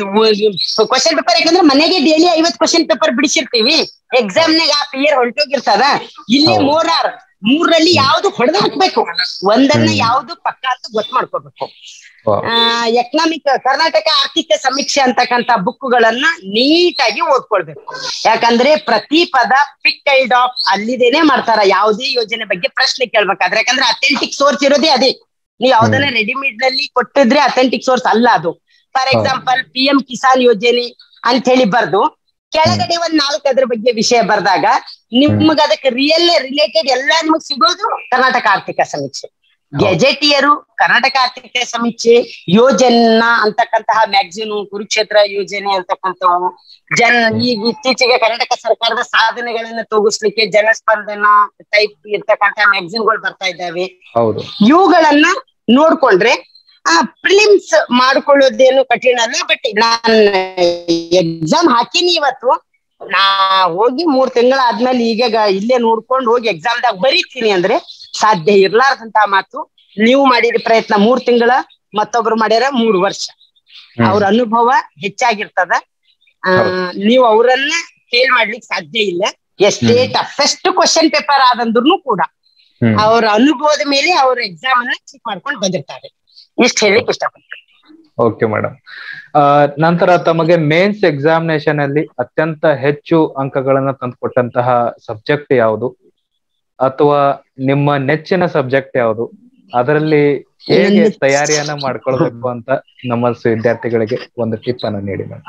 ಕ್ವಶನ್ ಪೇಪರ್ ಯಾಕಂದ್ರೆ ಮನೆಗೆ ಡೈಲಿ ಐವತ್ ಕ್ವಶನ್ ಪೇಪರ್ ಬಿಡಿಸಿರ್ತೀವಿ ಎಕ್ಸಾಮ್ ನಾಗ ಆ ಪಿಯರ್ ಹೊಂಟೋಗಿರ್ತದ ಇಲ್ಲಿ ಹೌದು. ಮೂರಾರ್ ಮೂರಲ್ಲಿ ಯಾವ್ದು ಹೊಡೆದು ಹಾಕ್ಬೇಕು ಒಂದನ್ನ ಹ್ಮ್. ಯಾವ್ದು ಪಕ್ಕ ಅಂತ ಗೊತ್ತು ಮಾಡ್ಕೋಬೇಕು ವಾವ್ ಎಕನಾಮಿಕ್ ಕರ್ನಾಟಕ ಆರ್ಥಿಕ ಸಮೀಕ್ಷೆ ಅಂತಕ್ಕಂತ ಬುಕ್ಗಳನ್ನ ನೀಟಾಗಿ ಓದ್ಕೊಳ್ಬೇಕು ಯಾಕಂದ್ರೆ ಪ್ರತಿ ಪದ ಪಿಕ್ ಐಡ್ ಆಫ್ ಅಲ್ಲಿದೇನೆ ಮಾಡ್ತಾರ ಯಾವುದೇ ಯೋಜನೆ ಬಗ್ಗೆ ಪ್ರಶ್ನೆ ಕೇಳ್ಬೇಕಾದ್ರೆ ಯಾಕಂದ್ರೆ ಅಥೆಂಟಿಕ್ ಸೋರ್ಸ್ ಇರೋದೇ ಅದೇ ನೀವು ಯಾವ್ದನ್ನ ರೆಡಿಮೇಡ್ ನಲ್ಲಿ ಕೊಟ್ಟಿದ್ರೆ ಅಥೆಂಟಿಕ್ ಸೋರ್ಸ್ ಅಲ್ಲ ಅದು ಫಾರ್ ಹೌದು. ಎಕ್ಸಾಂಪಲ್ ಪಿ ಎಂ ಕಿಸಾನ್ ಯೋಜನೆ ಅಂತ ಹೇಳಿ ಬರ್ದು ಕೆಳಗಡೆ ಒಂದ್ ನಾಲ್ಕು ಅದ್ರ ಬಗ್ಗೆ ವಿಷಯ ಬರ್ದಾಗ ನಿಮ್ಗ ಅದಕ್ಕೆ ರಿಯಲ್ ರಿಲೇಟೆಡ್ ಎಲ್ಲಾ ನಿಮಗ್ ಸಿಗೋದು ಕರ್ನಾಟಕ ಆರ್ಥಿಕ ಸಮೀಕ್ಷೆ ಗೆಜೆಟಿಯರು ಕರ್ನಾಟಕ ಆರ್ಥಿಕ ಸಮೀಕ್ಷೆ ಯೋಜನಾ ಅಂತಕ್ಕಂತಹ ಮ್ಯಾಗ್ಝಿನು ಕುರುಕ್ಷೇತ್ರ ಯೋಜನೆ ಅಂತಕ್ಕಂಥವು ಜನ ಈಗ ಇತ್ತೀಚೆಗೆ ಕರ್ನಾಟಕ ಸರ್ಕಾರದ ಸಾಧನೆಗಳನ್ನ ತೋಗಿಸ್ಲಿಕ್ಕೆ ಜನಸ್ಪಂದನ ಟೈಪ್ ಇರ್ತಕ್ಕಂತಹ ಮ್ಯಾಗ್ಝಿನ್ಗಳು ಬರ್ತಾ ಇದ್ದಾವೆ ಹೌದು ಇವುಗಳನ್ನ ನೋಡ್ಕೊಂಡ್ರೆ ಪ್ರಿಲಿಮ್ಸ್ ಮಾಡ್ಕೊಳ್ಳೋದೇನು ಕಠಿಣ ಅಲ್ಲ ಬಟ್ ನಾನು ಎಕ್ಸಾಮ್ ಹಾಕಿನಿ ಇವತ್ತು ನಾ ಹೋಗಿ ಮೂರ್ ತಿಂಗಳ ಆದ್ಮೇಲೆ ಈಗ ಗ- ಇಲ್ಲೇ ನೋಡ್ಕೊಂಡು ಹೋಗಿ ಎಕ್ಸಾಮ್ದಾಗ ಬರೀತೀನಿ ಅಂದ್ರೆ ಸಾಧ್ಯ ಇರ್ಲಾರ್ದಂತ ಮಾತು ನೀವು ಮಾಡಿದ ಪ್ರಯತ್ನ ಮೂರ್ ತಿಂಗಳ ಮತ್ತೊಬ್ರು ಮಾಡ್ಯಾರ ಮೂರ್ ವರ್ಷ ಹ್ಮ್. ಅವ್ರ ಅನುಭವ ಹೆಚ್ಚಾಗಿರ್ತದ ಆ, ನೀವು ಅವರನ್ನ ಫೇಲ್ ಮಾಡ್ಲಿಕ್ಕೆ ಸಾಧ್ಯ ಇಲ್ಲ ಎಷ್ಟೇ ಹ್ಮ್. ಟಫೆಸ್ಟ್ ಕ್ವಶನ್ ಪೇಪರ್ ಆದಂದ್ರು ಕೂಡ ಹ್ಮ್. ಅವ್ರ ಅನುಭವದ ಮೇಲೆ ಅವ್ರ ಎಕ್ಸಾಮ್ ಅನ್ನ ಚೆಕ್ ಮಾಡ್ಕೊಂಡು ಬಂದಿರ್ತಾರೆ ಇಷ್ಟ ಹೇಳಿಕ್ ಇಷ್ಟಪಡ್ತೀನಿ ಓಕೆ ಮೇಡಮ್ ನಂತರ ತಮಗೆ ಮೇನ್ಸ್ ಎಕ್ಸಾಮಿನೇಷನ್ ಅಲ್ಲಿ ಅತ್ಯಂತ ಹೆಚ್ಚು ಅಂಕಗಳನ್ನ ತಂದುಕೊಟ್ಟಂತಹ ಸಬ್ಜೆಕ್ಟ್ ಯಾವುದು ಅಥವಾ ನಿಮ್ಮ ನೆಚ್ಚಿನ ಸಬ್ಜೆಕ್ಟ್ ಯಾವುದು ಅದರಲ್ಲಿ ಹೇಗೆ ನನ್ನ- ತಯಾರಿಯನ್ನ ಮಾಡ್ಕೊಳ್ಬೇಕು ಅಂತ ನಮ್ಮ ಸ- ವಿದ್ಯಾರ್ಥಿಗಳಿಗೆ ಒಂದು ಟಿಪ್ ಅನ್ನ ನೀಡಿ ಮೇಡಮ್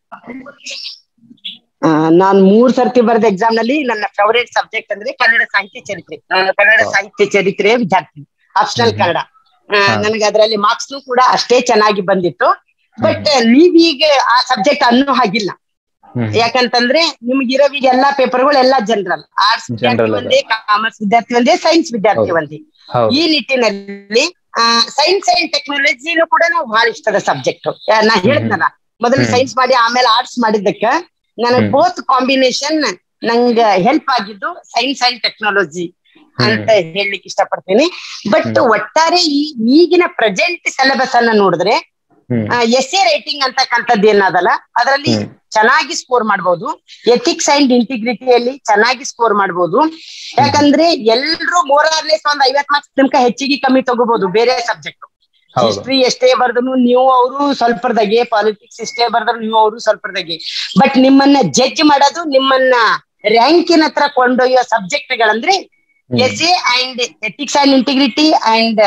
ಆ, ನಾನ್ ಮೂರ್ ಸರ್ತಿ ಬರೆದ ಎಕ್ಸಾಮ್ ನಲ್ಲಿ ನನ್ನ ಫೇವರೇಟ್ ಸಬ್ಜೆಕ್ಟ್ ಅಂದ್ರೆ ಕನ್ನಡ ಸಾಹಿತ್ಯ ಚರಿತ್ರೆ ನಾನು ಕನ್ನಡ ಹೌದು. ಸಾಹಿತ್ಯ ಚರಿತ್ರೆ ವಿದ್ಯಾರ್ಥಿ ಆಪ್ಷನಲ್ ಹ್ಮ್. ಕನ್ನಡ ಆ, ಹಾ. ನನಗೆ ಅದರಲ್ಲಿ ಮಾರ್ಕ್ಸ್ ಕೂಡ ಅಷ್ಟೇ ಚೆನ್ನಾಗಿ ಬಂದಿತ್ತು ಬಟ್ ನೀವೀಗ ಆ ಸಬ್ಜೆಕ್ಟ್ ಅನ್ನೋ ಹಾಗಿಲ್ಲ ಹ್ಮ್. ಯಾಕಂತಂದ್ರೆ ನಿಮ್ಗಿರೋ ಈಗ ಎಲ್ಲಾ ಪೇಪರ್ಗಳು ಎಲ್ಲಾ ಜನರಲ್ ಆರ್ಟ್ಸ್ ವಿದ್ಯಾರ್ಥಿ General ಅದ. ಒಂದೇ ಕಾಮರ್ಸ್ ವಿದ್ಯಾರ್ಥಿ ಒಂದೇ ಸೈನ್ಸ್ ವಿದ್ಯಾರ್ಥಿ ಹೌದು. ಒಂದೇ ಹೌದು ಈ ನಿಟ್ಟಿನಲ್ಲಿ ಸೈನ್ಸ್ ಅಂಡ್ ಟೆಕ್ನಾಲಜಿನೂ ಕೂಡ ನಾವು ಬಹಳ ಇಷ್ಟದ ಸಬ್ಜೆಕ್ಟ್ ನಾ ಹೇಳ್ತನಲ್ಲ ಮೊದಲು ಹ್ಮ್. ಸೈನ್ಸ್ ಮಾಡಿ ಆಮೇಲೆ ಆರ್ಟ್ಸ್ ಮಾಡಿದ್ದಕ್ಕ ನನಗ್ ಹ್ಮ್. ಬೋತ್ ಕಾಂಬಿನೇಷನ್ ನಂಗ ಹೆಲ್ಪ್ ಆಗಿದ್ದು ಸೈನ್ಸ್ ಅಂಡ್ ಟೆಕ್ನಾಲಜಿ ಅಂತ ಹೇಳಲಿಕ್ಕೆ ಇಷ್ಟಪಡ್ತೀನಿ ಬಟ್ ಹ್ಮ್. ಒಟ್ಟಾರೆ ಈ ಈಗಿನ ಪ್ರೆಸೆಂಟ್ ಸಿಲೆಬಸ್ ಅನ್ನ ನೋಡಿದ್ರೆ ಹ್ಮ್ ಎಸ್ ಎ ರೈಟಿಂಗ್ ಅಂತಕ್ಕಂಥದ್ದು ಏನದಲ್ಲ ಅದರಲ್ಲಿ ಹ್ಮ್. ಚೆನ್ನಾಗಿ ಸ್ಕೋರ್ ಮಾಡ್ಬೋದು ಎಥಿಕ್ಸ್ ಅಂಡ್ ಇಂಟಿಗ್ರಿಟಿಯಲ್ಲಿ ಚೆನ್ನಾಗಿ ಸ್ಕೋರ್ ಮಾಡ್ಬೋದು ಯಾಕಂದ್ರೆ ಎಲ್ರು ಮೋರ್ ಲೆಸ್ ಒಂದ್ ಐವತ್ ಮಾರ್ಕ್ಸ್ ತನಕ ಹೆಚ್ಚಿಗೆ ಕಮ್ಮಿ ತಗೋಬಹುದು ಬೇರೆ ಸಬ್ಜೆಕ್ಟ್ ಹೌದು ಹಿಸ್ಟ್ರಿ ಎಷ್ಟೇ ಬರ್ದ್ರು ನೀವು ಅವರು ಸ್ವಲ್ಪದಾಗೆ ಪಾಲಿಟಿಕ್ಸ್ ಎಷ್ಟೇ ಬರ್ದ್ರು ನೀವು ಅವರು ಸ್ವಲ್ಪದಾಗೆ ಬಟ್ ನಿಮ್ಮನ್ನ ಜಡ್ಜ್ ಮಾಡೋದು ನಿಮ್ಮನ್ನ ರ್ಯಾಂಕಿನ ಹತ್ರ ಕೊಂಡೊಯ್ಯೋ ಸಬ್ಜೆಕ್ಟ್ ಗಳಂದ್ರೆ ಹ್ಮ್. S A and ethics and integrity and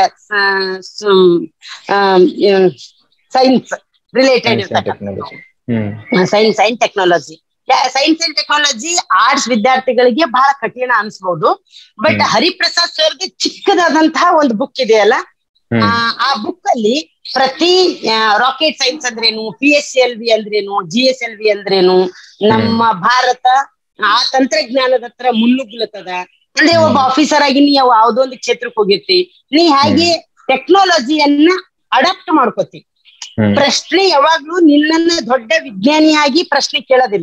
science related Science and technology. ಹ್ಮ್ science and technology science and technology arts ವಿದ್ಯಾರ್ಥಿಗಳಿಗೆ ಬಹಳ ಕಠಿಣ ಅನ್ಸ್ಬಹುದು ಬಟ್ ಹ್ಮ್. ಹರಿಪ್ರಸಾದ್ ಸರ್ದು ಚಿಕ್ಕದಾದಂತಹ ಒಂದು ಬುಕ್ ಇದೆಯಲ್ಲ ಹ್ಮ್ ಆ, ಆ ಬುಕ್ ಅಲ್ಲಿ ಪ್ರತಿ ರಾಕೆಟ್ ಸೈನ್ಸ್ ಅಂದ್ರೇನು ಪಿ ಎಸ್ ಎಲ್ ವಿ ಅಂದ್ರೇನು ಜಿ ಎಸ್ ಎಲ್ ವಿ ಅಂದ್ರೇನು ನಮ್ಮ ಭಾರತ ಆ ತಂತ್ರಜ್ಞಾನದ ಹತ್ರ ಮುನ್ನುಗ್ಲತ್ತದ ಅಂದ್ರೆ ಒಬ್ಬ ಆಫೀಸರ್ ಆಗಿ ನೀ ಯಾವ ಯಾವ್ದೋ ಒಂದು ಕ್ಷೇತ್ರಕ್ಕೆ ಹೋಗಿರ್ತಿ ನೀ ಹಾಗೆ ಟೆಕ್ನಾಲಜಿಯನ್ನ ಅಡಾಪ್ಟ್ ಮಾಡ್ಕೋತಿ ಹ್ಮ್ ಪ್ರಶ್ನೆ ಯಾವಾಗ್ಲೂ ನಿನ್ನನ್ನ ದೊಡ್ಡ ವಿಜ್ಞಾನಿಯಾಗಿ ಪ್ರಶ್ನೆ ಕೇಳೋದಿಲ್ಲ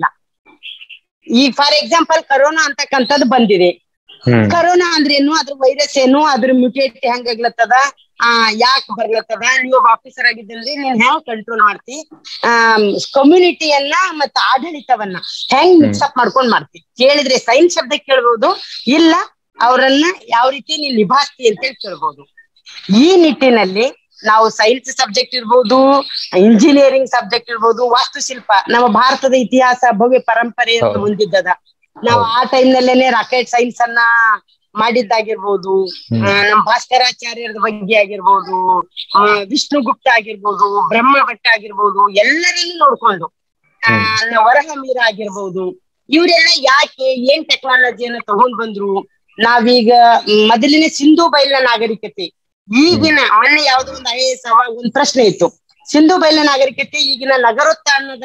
ಈ ಫಾರ್ ಎಕ್ಸಾಂಪಲ್ ಕರೋನಾ ಅಂತಕ್ಕಂಥದ್ದು ಬಂದಿದೆ ಹ್ಮ್ ಕರೋನಾ ಅಂದ್ರೇನು ಅದ್ರ ವೈರಸ್ ಏನು ಅದ್ರ ಮ್ಯೂಟೇಟ್ ಹೆಂಗಾಗ್ಲತ್ತದ ಆ ಯಾಕೆ ಬರ್ಲತ್ತದ ನೀವು ಒಬ್ಬ ಆಫೀಸರ್ ಆಗಿದ್ದಲ್ಲಿ ನೀನ್ ಹೆಂಗ್ ಕಂಟ್ರೋಲ್ ಮಾಡ್ತಿ ಆ ಕಮ್ಯುನಿಟಿಯನ್ನ ಮತ್ತ ಆಡಳಿತವನ್ನ ಹೆಂಗ್ ಮಿಕ್ಸ್ ಅಪ್ ಮಾಡ್ಕೊಂಡ್ ಮಾಡ್ತಿ ಕೇಳಿದ್ರೆ ಸೈನ್ಸ್ ಶಬ್ದ ಕೇಳ್ಬೋದು ಇಲ್ಲ ಅವರನ್ನ ಯಾವ ರೀತಿ ನೀನ್ ನಿಭಾಯಿಸ್ತಿ ಅಂತೇಳಿ ಕೇಳ್ಬೋದು ಈ ನಿಟ್ಟಿನಲ್ಲಿ ನಾವು ಸೈನ್ಸ್ ಸಬ್ಜೆಕ್ಟ್ ಇರ್ಬೋದು ಇಂಜಿನಿಯರಿಂಗ್ ಸಬ್ಜೆಕ್ಟ್ ಇರ್ಬೋದು ವಾಸ್ತುಶಿಲ್ಪ ನಮ್ಮ ಭಾರತದ ಇತಿಹಾಸ ಭವ್ಯ ಪರಂಪರೆಯನ್ನು ಹೌದು. ಹೊಂದಿದ್ದದ ನಾವು ಆ ಟೈಮ್ ನಲ್ಲೇನೆ ರಾಕೆಟ್ ಸೈನ್ಸ್ ಅನ್ನ ಮಾಡಿದ್ದಾಗಿರ್ಬೋದು ಹ್ಮ್. ಆ, ನಮ್ಮ ಭಾಸ್ಕರಾಚಾರ್ಯರ ಬಗ್ಗೆ ಆಗಿರ್ಬೋದು ಆ, ವಿಷ್ಣುಗುಪ್ತ ಆಗಿರ್ಬೋದು ಬ್ರಹ್ಮ ಭಟ್ಟ ಆಗಿರ್ಬೋದು ಎಲ್ಲರನ್ನು ನೋಡ್ಕೊಂಡು ಆ, ನ- ವರಹ ಮೀರ ಆಗಿರ್ಬೋದು ಇವರೆಲ್ಲ ಯಾಕೆ ಏನ್ ಟೆಕ್ನಾಲಜಿಯನ್ನ ತಗೊಂಡ್ ಬಂದ್ರು ನಾವೀಗ ಮೊದಲಿನ ಸಿಂಧು ಬಯಲಿನ ನಾಗರಿಕತೆ ಈಗಿನ ಮೊನ್ನೆ ಯಾವ್ದೋ ಒಂದು ಐ ಎಸ್ ಒಂದ್ ಪ್ರಶ್ನೆ ಇತ್ತು ಸಿಂಧು ಬಯಲಿನ ನಾಗರಿಕತೆ ಈಗಿನ ನಗರೋತ್ಥಾನದ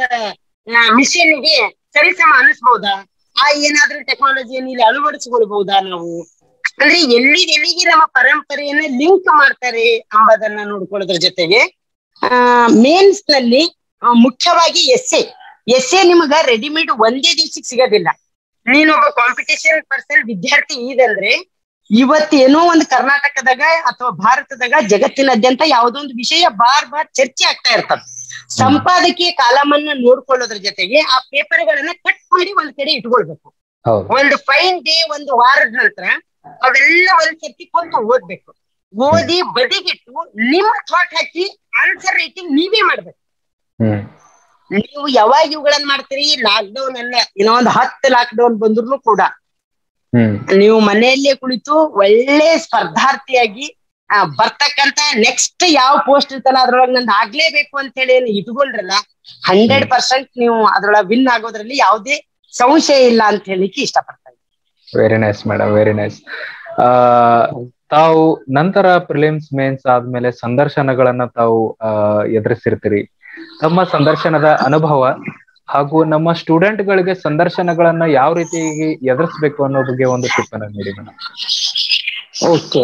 ಮಿಷನ್ಗೆ ಸರಿಸಮ ಅನಿಸ್ಬಹುದಾ ಆ ಏನಾದ್ರೂ ಟೆಕ್ನಾಲಜಿಯನ್ನು ಇಲ್ಲಿ ಅಳವಡಿಸಿಕೊಳ್ಬಹುದಾ ನಾವು ಅಂದ್ರೆ ಎಲ್ಲಿ ಎಲ್ಲಿಗೆ ನಮ್ಮ ಪರಂಪರೆಯನ್ನ ಲಿಂಕ್ ಮಾಡ್ತಾರೆ ಎಂಬುದನ್ನ ನೋಡ್ಕೊಳ್ಳೋದ್ರ ಜೊತೆಗೆ ಆ ಮೇನ್ಸ್ ನಲ್ಲಿ ಆ, ಮುಖ್ಯವಾಗಿ ಎಸ್ ಎ ಎಸ್ ಎ ನಿಮಗ ರೆಡಿಮೇಡ್ ಒಂದೇ ದಿವ್ಸಕ್ಕೆ ಸಿಗೋದಿಲ್ಲ ನೀನೊಬ್ಬ ಕಾಂಪಿಟೇಷನ್ ಪರ್ಸನ್ ವಿದ್ಯಾರ್ಥಿ ಇದಂದ್ರೆ ಇವತ್ತೇನೋ ಒಂದು ಕರ್ನಾಟಕದಾಗ ಅಥವಾ ಭಾರತದಾಗ ಜಗತ್ತಿನಾದ್ಯಂತ ಯಾವುದೋ ಒಂದು ವಿಷಯ ಬಾರ್ ಬಾರ್ ಚರ್ಚೆ ಆಗ್ತಾ ಇರ್ತದೆ ಸಂಪಾದಕೀಯ ಕಾಲಮನ್ನ ನೋಡ್ಕೊಳ್ಳೋದ್ರ ಜೊತೆಗೆ ಆ ಪೇಪರ್ ಗಳನ್ನ ಕಟ್ ಮಾಡಿ ಒಂದ್ ಕಡೆ ಇಟ್ಕೊಳ್ಬೇಕು ಹೌದು ಒಂದು ಫೈನ್ ಡೇ ಒಂದು ವಾರದ ನಂತರ ಅವೆಲ್ಲ ಒಂದ್ ಸರ್ತಿ ಕೊಂದು ಓದ್ಬೇಕು ಓದಿ ಬದಿಗಿಟ್ಟು ನಿಮ್ಮ ಥಾಟ್ ಹಾಕಿ ಆನ್ಸರ್ ರೈಟಿಂಗ್ ನೀವೇ ಮಾಡ್ಬೇಕು ಹ್ಮ್ ನೀವು ಯಾವಾಗ ಇವುಗಳನ್ನ ಮಾಡ್ತೀರಿ ಲಾಕ್ ಡೌನ್ ಅಲ್ಲ ಇನ್ನೊಂದ್ ಹತ್ತು ಲಾಕ್ ಡೌನ್ ಬಂದ್ರು ಕೂಡ ಹ್ಮ್ ನೀವು ಮನೆಯಲ್ಲೇ ಕುಳಿತು ಒಳ್ಳೆ ಸ್ಪರ್ಧಾರ್ಥಿಯಾಗಿ ಆ, ಬರ್ತಕ್ಕಂತ ನೆಕ್ಸ್ಟ್ ಯಾವ ಪೋಸ್ಟ್ ಇರ್ತಲ್ಲ ಅದ್ರೊಳಗೆ ನಂದು ಆಗ್ಲೇಬೇಕು ಅಂತ ಹೇಳಿ ಏನು ಇಟ್ಕೊಂಡ್ರಲ್ಲ ಹಂಡ್ರೆಡ್ ಪರ್ಸೆಂಟ್ ನೀವು ಅದ್ರೊಳಗೆ ವಿನ್ ಆಗೋದ್ರಲ್ಲಿ ಯಾವುದೇ ಸಂಶಯ ಇಲ್ಲ ಅಂತ ಹೇಳಿಕ್ಕೆ ಇಷ್ಟಪಡ್ತೇನೆ very nice madam very nice ಆ ತಾವು ನಂತರ ಪ್ರಿಲಿಮ್ಸ್ ಮೇನ್ಸ್ ಆದ್ಮೇಲೆ ಸಂದರ್ಶನಗಳನ್ನ ತಾವು ಆ ಎದುರಿಸಿರ್ತೀರಿ ತಮ್ಮ ಸಂದರ್ಶನದ ಅನುಭವ ಹಾಗೂ ನಮ್ಮ ಸ್ಟೂಡೆಂಟ್ ಗಳಿಗೆ ಸಂದರ್ಶನಗಳನ್ನ ಯಾವ ರೀತಿ ಎದುರಿಸ್ಬೇಕು ಅನ್ನೋ ಬಗ್ಗೆ ಒಂದು ಟಿಪ್ ಅನ್ನ ನೀಡಿ ಮೇಡಮ್ ಓಕೆ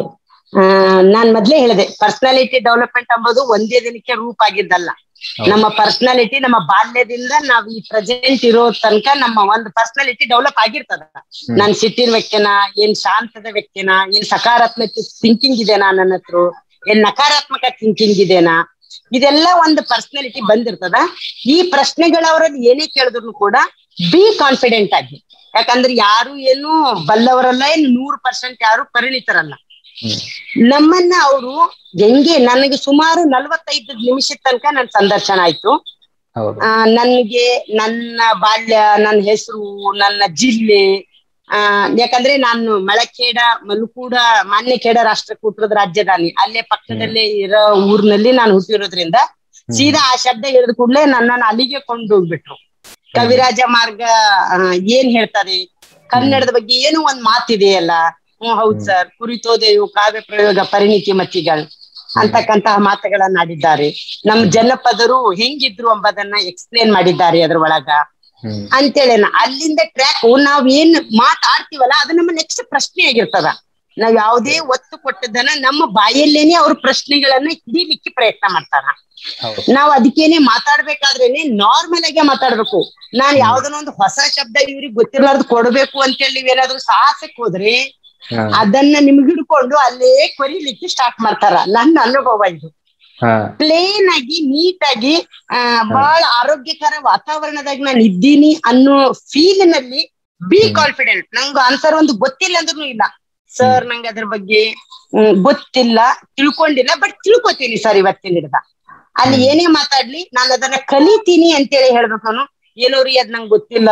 ಆ, ನಾನ್ ಮೊದ್ಲೇ ಹೇಳಿದೆ ಪರ್ಸನಾಲಿಟಿ ಡೆವಲಪ್ಮೆಂಟ್ ಅಂಬೋದು ಒಂದೇ ದಿನಕ್ಕೆ ರೂಪ ಆಗಿದ್ದಲ್ಲ ಹೌದು. ನಮ್ಮ ಪರ್ಸನಾಲಿಟಿ ನಮ್ಮ ಬಾಲ್ಯದಿಂದ ನಾವ್ ಈ ಪ್ರೆಸೆಂಟ್ ಇರೋ ತನಕ ನಮ್ಮ ಒಂದು ಪರ್ಸನಾಲಿಟಿ ಡೆವಲಪ್ ಆಗಿರ್ತದ ನಾನ್ ಸಿಟ್ಟಿನ ವ್ಯಕ್ತಿನ ಏನ್ ಶಾಂತದ ವ್ಯಕ್ತಿನ ಏನ್ ಸಕಾರಾತ್ಮಕ ಥಿಂಕಿಂಗ್ ಇದೆನಾ ನನ್ನ ಹತ್ರ ಏನ್ ನಕಾರಾತ್ಮಕ ಥಿಂಕಿಂಗ್ ಇದೆನಾ ಇದೆಲ್ಲ ಒಂದು ಪರ್ಸನಾಲಿಟಿ ಬಂದಿರ್ತದ ಈ ಪ್ರಶ್ನೆಗಳವರಲ್ಲಿ ಏನೇ ಕೇಳಿದ್ರು ಕೂಡ ಬಿ ಕಾನ್ಫಿಡೆಂಟ್ ಆಗಿ ಯಾಕಂದ್ರೆ ಯಾರು ಏನು ಬಲ್ಲವರಲ್ಲ ಏನ್ ನೂರ್ ಪರ್ಸೆಂಟ್ ಯಾರು ಪರಿಣಿತರಲ್ಲ ಹ್ಮ್. ನಮ್ಮನ್ನ ಅವರು ಹೆಂಗೆ ನನಗೆ ಸುಮಾರು ನಲವತ್ತೈದು ನಿಮಿಷದ ತನಕ ನನ್ ಸಂದರ್ಶನ ಆಯ್ತು ಹೌದು ಆ, ನನ್ಗೆ ನನ್ನ ಬಾಲ್ಯ ನನ್ನ ಹೆಸರು ನನ್ನ ಜಿಲ್ಲೆ ಆ ಯಾಕಂದ್ರೆ ನಾನು ಮಳಖೇಡ ಮಲಕೂಡ ಮಾನ್ಯಖೇಡ ರಾಷ್ಟ್ರಕೂಟದ ರಾಜಧಾನಿ ಅಲ್ಲೇ ಪಕ್ಕದಲ್ಲೇ ಇರೋ ಊರಿನಲ್ಲಿ ನಾನು ಹುಟ್ಟಿರೋದ್ರಿಂದ ಸೀದಾ ಆ ಶಬ್ದ ಹೇಳಿದ ಕೂಡಲೇ ನನ್ನನ್ನು ಅಲ್ಲಿಗೆ ಕೊಂಡು ಹೋಗ್ಬಿಟ್ರು ಕವಿರಾಜ ಮಾರ್ಗ ಆ, ಏನ್ ಹೇಳ್ತಾರೆ ಕನ್ನಡದ ಬಗ್ಗೆ ಏನೋ ಒಂದ್ ಮಾತಿದೆಯಲ್ಲ ಹ್ಮ್ ಹೌದ್ ಸರ್ ಕುರಿತೋದೆಯು ಕಾವ್ಯ ಪ್ರಯೋಗ ಪರಿಣಿತಿ ಮತಿಗಳು ಅಂತಕ್ಕಂತಹ ಮಾತುಗಳನ್ನ ಆಡಿದ್ದಾರೆ ನಮ್ಮ ಜನಪದರು ಹೆಂಗಿದ್ರು ಎಂಬುದನ್ನ ಎಕ್ಸ್ಪ್ಲೇನ್ ಮಾಡಿದ್ದಾರೆ ಅದ್ರ ಒಳಗ ಹ್ಮ್ ಅಂತೇಳಿ ನಾ- ಅಲ್ಲಿಂದ ಟ್ರ್ಯಾಕ್ ನಾವ್ ಏನ್ ಮಾತಾಡ್ತೀವಲ್ಲ ಅದು ನಮ್ಮ ನೆಕ್ಸ್ಟ್ ಪ್ರಶ್ನೆ ಆಗಿರ್ತದ ನಾವ್ ಯಾವುದೇ ಒತ್ತು ಕೊಟ್ಟದನ್ನ ನಮ್ಮ ಬಾಯಲ್ಲೇನೆ ಅವ್ರ ಪ್ರಶ್ನೆಗಳನ್ನ ಹಿಡಿಲಿಕ್ಕೆ ಪ್ರಯತ್ನ ಮಾಡ್ತಾರ ಹೌದು ನಾವ್ ಅದಕ್ಕೇನೆ ಮಾತಾಡ್ಬೇಕಾದ್ರೇನೆ ನಾರ್ಮಲ್ ಆಗಿ ಮಾತಾಡ್ಬೇಕು ನಾನ್ ಯಾವ್ದನ್ನ ಒಂದು ಹೊಸ ಶಬ್ದ ಇವ್ರಿಗೆ ಗೊತ್ತಿರ್ಲಾರ್ದು ಕೊಡ್ಬೇಕು ಅಂತೇಳಿ ನೀವೇನಾದ್ರೂ ಸಾಹಸಕ್ಕೆ ಹೋದ್ರೆ ಹಾ ಅದನ್ನ ನಿಮ್ಗೆ ಹಿಡ್ಕೊಂಡು ಅಲ್ಲೇ ಕೊರಿಲಿಕ್ಕೆ ಸ್ಟಾರ್ಟ್ ಮಾಡ್ತಾರ ನನ್ನ ಅನುಭವ ಇದು ಹಾ ಪ್ಲೇನ್ ಆಗಿ ನೀಟ್ ಆಗಿ ಆ ಬಹಳ ಆರೋಗ್ಯಕರ ವಾತಾವರಣದಾಗ ನಾನು ಇದ್ದೀನಿ ಅನ್ನೋ ಫೀಲ್ ನಲ್ಲಿ ಬಿ ಹ್ಮ್. ಕಾನ್ಫಿಡೆಂಟ್ ನಂಗೆ ಆನ್ಸರ್ ಒಂದು ಗೊತ್ತಿಲ್ಲ ಅಂದ್ರೂ ಇಲ್ಲ ಸರ್ ನಂಗೆ ಅದ್ರ ಬಗ್ಗೆ ಹ್ಮ್, ಗೊತ್ತಿಲ್ಲ ತಿಳ್ಕೊಂಡಿಲ್ಲ ಬಟ್ ತಿಳ್ಕೊತೀನಿ ಸರ್ ಇವತ್ತಿನ ಹಿಡ್ದ ಅಲ್ಲಿ ಹ್ಮ್. ಏನೇ ಮಾತಾಡ್ಲಿ ನಾನು ಅದನ್ನ ಕಲಿತೀನಿ ಅಂತೇಳಿ ಹೇಳ್ಬೇಕು ನಾನು ಏನೋ ರೀ ಅದ್ ನಂಗೆ ಗೊತ್ತಿಲ್ಲ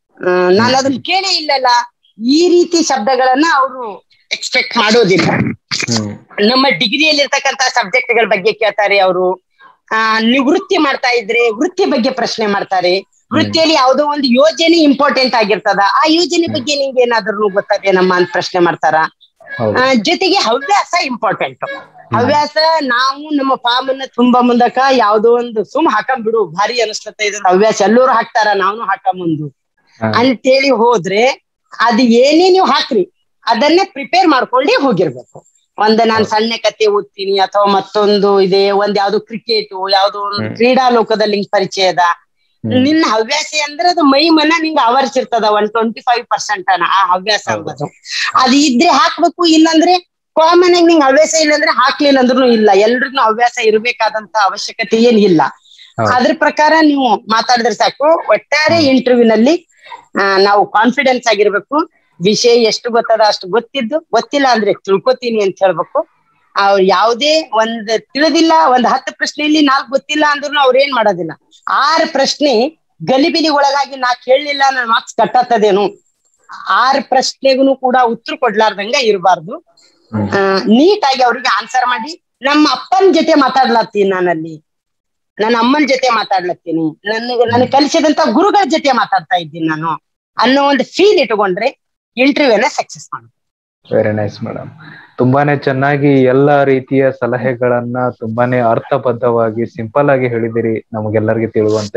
ನಾನು ಅದನ್ನ ಕೇಳೇ ಇಲ್ಲಲ್ಲ ಈ ರೀತಿ ಶಬ್ದಗಳನ್ನ ಅವರು ಎಕ್ಸ್ಪೆಕ್ಟ್ ಮಾಡೋದಿಲ್ಲ ಹ್ಮ್ ನಮ್ಮ ಡಿಗ್ರಿಯಲ್ಲಿ ಇರ್ತಕ್ಕಂತ ಸಬ್ಜೆಕ್ಟ್ ಗಳ ಬಗ್ಗೆ ಕೇಳ್ತಾರೆ ಅವರು ಆ ನೀವು ವೃತ್ತಿ ಮಾಡ್ತಾ ಇದ್ರೆ ವೃತ್ತಿ ಬಗ್ಗೆ ಪ್ರಶ್ನೆ ಮಾಡ್ತಾರೆ ವೃತ್ತಿಯಲ್ಲಿ ಯಾವುದೋ ಒಂದು ಯೋಜನೆ ಇಂಪಾರ್ಟೆಂಟ್ ಆಗಿರ್ತದ ಆ ಯೋಜನೆ ಬಗ್ಗೆ ನಿಂಗೆ ಏನಾದ್ರೂ ಗೊತ್ತದೇನಮ್ಮ ಅಂತ ಪ್ರಶ್ನೆ ಮಾಡ್ತಾರ ಹೌದು ಆ, ಜೊತೆಗೆ ಹವ್ಯಾಸ ಇಂಪಾರ್ಟೆಂಟ್ ಹವ್ಯಾಸ ನಾವು ನಮ್ಮ ಫಾರ್ಮ್ ಅನ್ನ ತುಂಬಾ ಮುಂದಕ ಯಾವ್ದೋ ಒಂದು ಸುಮ್ ಹಾಕಂಬಿಡು ಬಿಡು ಭಾರಿ ಅನಿಸ್ತತ ಇದು ಹವ್ಯಾಸ ಎಲ್ಲರೂ ಹಾಕ್ತಾರ ನಾವು ಹಾಕಂಬಂದು ಹಾ. ಅಂತೇಳಿ ಹೋದ್ರೆ ಅದು ಏನೇ ನೀವು ಹಾಕ್ರಿ ಅದನ್ನ ಪ್ರಿಪೇರ್ ಮಾಡ್ಕೊಂಡೇ ಹೋಗಿರ್ಬೇಕು ಒಂದ್ ನಾನ್ ಸಣ್ಣ ಕತೆ ಓದ್ತೀನಿ ಅಥವಾ ಮತ್ತೊಂದು ಇದೆ ಒಂದ್ ಯಾವ್ದೋ ಕ್ರಿಕೆಟ್ ಯಾವ್ದೋ ಒಂದು ಹ್ಮ್. ಕ್ರೀಡಾ ಲೋಕದಲ್ಲಿ ನಿಂಗ್ ಪರಿಚಯ ಅದ ಹ್ಮ್. ನಿನ್ನ ಹವ್ಯಾಸ ಅಂದ್ರೆ ಅದು ಮೈ ಮನ ನಿಂಗ ಆವರಿಸಿರ್ತದ ಒನ್ ಟ್ವೆಂಟಿ ಫೈವ್ ಪರ್ಸೆಂಟ್ ಅನ್ನ ಆ ಹವ್ಯಾಸ ಹೌದು. ಅಂಬದು ಅದು ಇದ್ರೆ ಹಾಕ್ಬೇಕು ಇಲ್ಲಾಂದ್ರೆ ಕಾಮನ್ ಆಗಿ ನಿಂಗೆ ಹವ್ಯಾಸ ಇಲ್ಲ ಅಂದ್ರೆ ಹಾಕ್ಲಿಲ್ಲ ಅಂದ್ರೂ ಇಲ್ಲ ಎಲ್ರಿಗೂ ಹವ್ಯಾಸ ಇರ್ಬೇಕಾದಂತ ಅವಶ್ಯಕತೆ ಏನ್ ಇಲ್ಲ ಹೌದು. ಅದ್ರ ಪ್ರಕಾರ ನೀವು ಮಾತಾಡಿದ್ರೆ ಸಾಕು ಒಟ್ಟಾರೆ ಇಂಟರ್ವ್ಯೂ ನಲ್ಲಿ ಆ, ನಾವು ಕಾನ್ಫಿಡೆನ್ಸ್ ಆಗಿರ್ಬೇಕು ವಿಷಯ ಎಷ್ಟು ಗೊತ್ತದ ಅಷ್ಟು ಗೊತ್ತಿದ್ದು ಗೊತ್ತಿಲ್ಲ ಅಂದ್ರೆ ತಿಳ್ಕೊತೀನಿ ಅಂತ ಹೇಳ್ಬೇಕು ಅವ್ರು ಯಾವುದೇ ಒಂದ್ ತಿಳಿದಿಲ್ಲ ಒಂದ್ ಹತ್ತು ಪ್ರಶ್ನೆಯಲ್ಲಿ ನಾಲ್ಕು ಗೊತ್ತಿಲ್ಲ ಅಂದ್ರೂ ಅವ್ರ ಏನ್ ಮಾಡೋದಿಲ್ಲ ಆರು ಪ್ರಶ್ನೆ ಗಲಿಬಿಲಿ ಒಳಗಾಗಿ ನಾ ಕೇಳಲಿಲ್ಲ ನನ್ನ ಮಾರ್ಕ್ಸ್ ಕಟ್ಟತ್ತದೇನು ಆರು ಪ್ರಶ್ನೆಗೂ ಕೂಡ ಉತ್ತರ ಕೊಡ್ಲಾರ್ದಂಗ ಇರಬಾರ್ದು ಹ್ಮ್. ನೀಟಾಗಿ ಅವ್ರಿಗೆ ಆನ್ಸರ್ ಮಾಡಿ ನಮ್ಮ ಅಪ್ಪನ ಜೊತೆ ಮಾತಾಡ್ಲತ್ತೀನಿ ನಾನಲ್ಲಿ ನನ್ನ ಅಮ್ಮನ ಜೊತೆ ಮಾತಾಡ್ಲತ್ತೀನಿ ನನಗೆ ನನಗೆ ಕಲಿಸಿದಂತ ಗುರುಗಳ ಜೊತೆ ಮಾತಾಡ್ತಾ ಇದ್ದೀನಿ ನಾನು ಅನ್ನೋ ಒಂದು ಫೀಲ್ ಇಟ್ಕೊಂಡ್ರೆ ಇಂಟರ್ವ್ಯೂನ ಸಕ್ಸಸ್ ಮಾಡ ವೆರಿ ನೈಸ್ ಮೇಡಮ್ ತುಂಬಾನೇ ಚೆನ್ನಾಗಿ ಎಲ್ಲಾ ರೀತಿಯ ಸಲಹೆಗಳನ್ನ ತುಂಬಾನೇ ಅರ್ಥಬದ್ಧವಾಗಿ ಸಿಂಪಲ್ ಆಗಿ ಹೇಳಿದಿರಿ ನಮಗೆಲ್ಲರಿಗೆ ತಿಳುವಂತೆ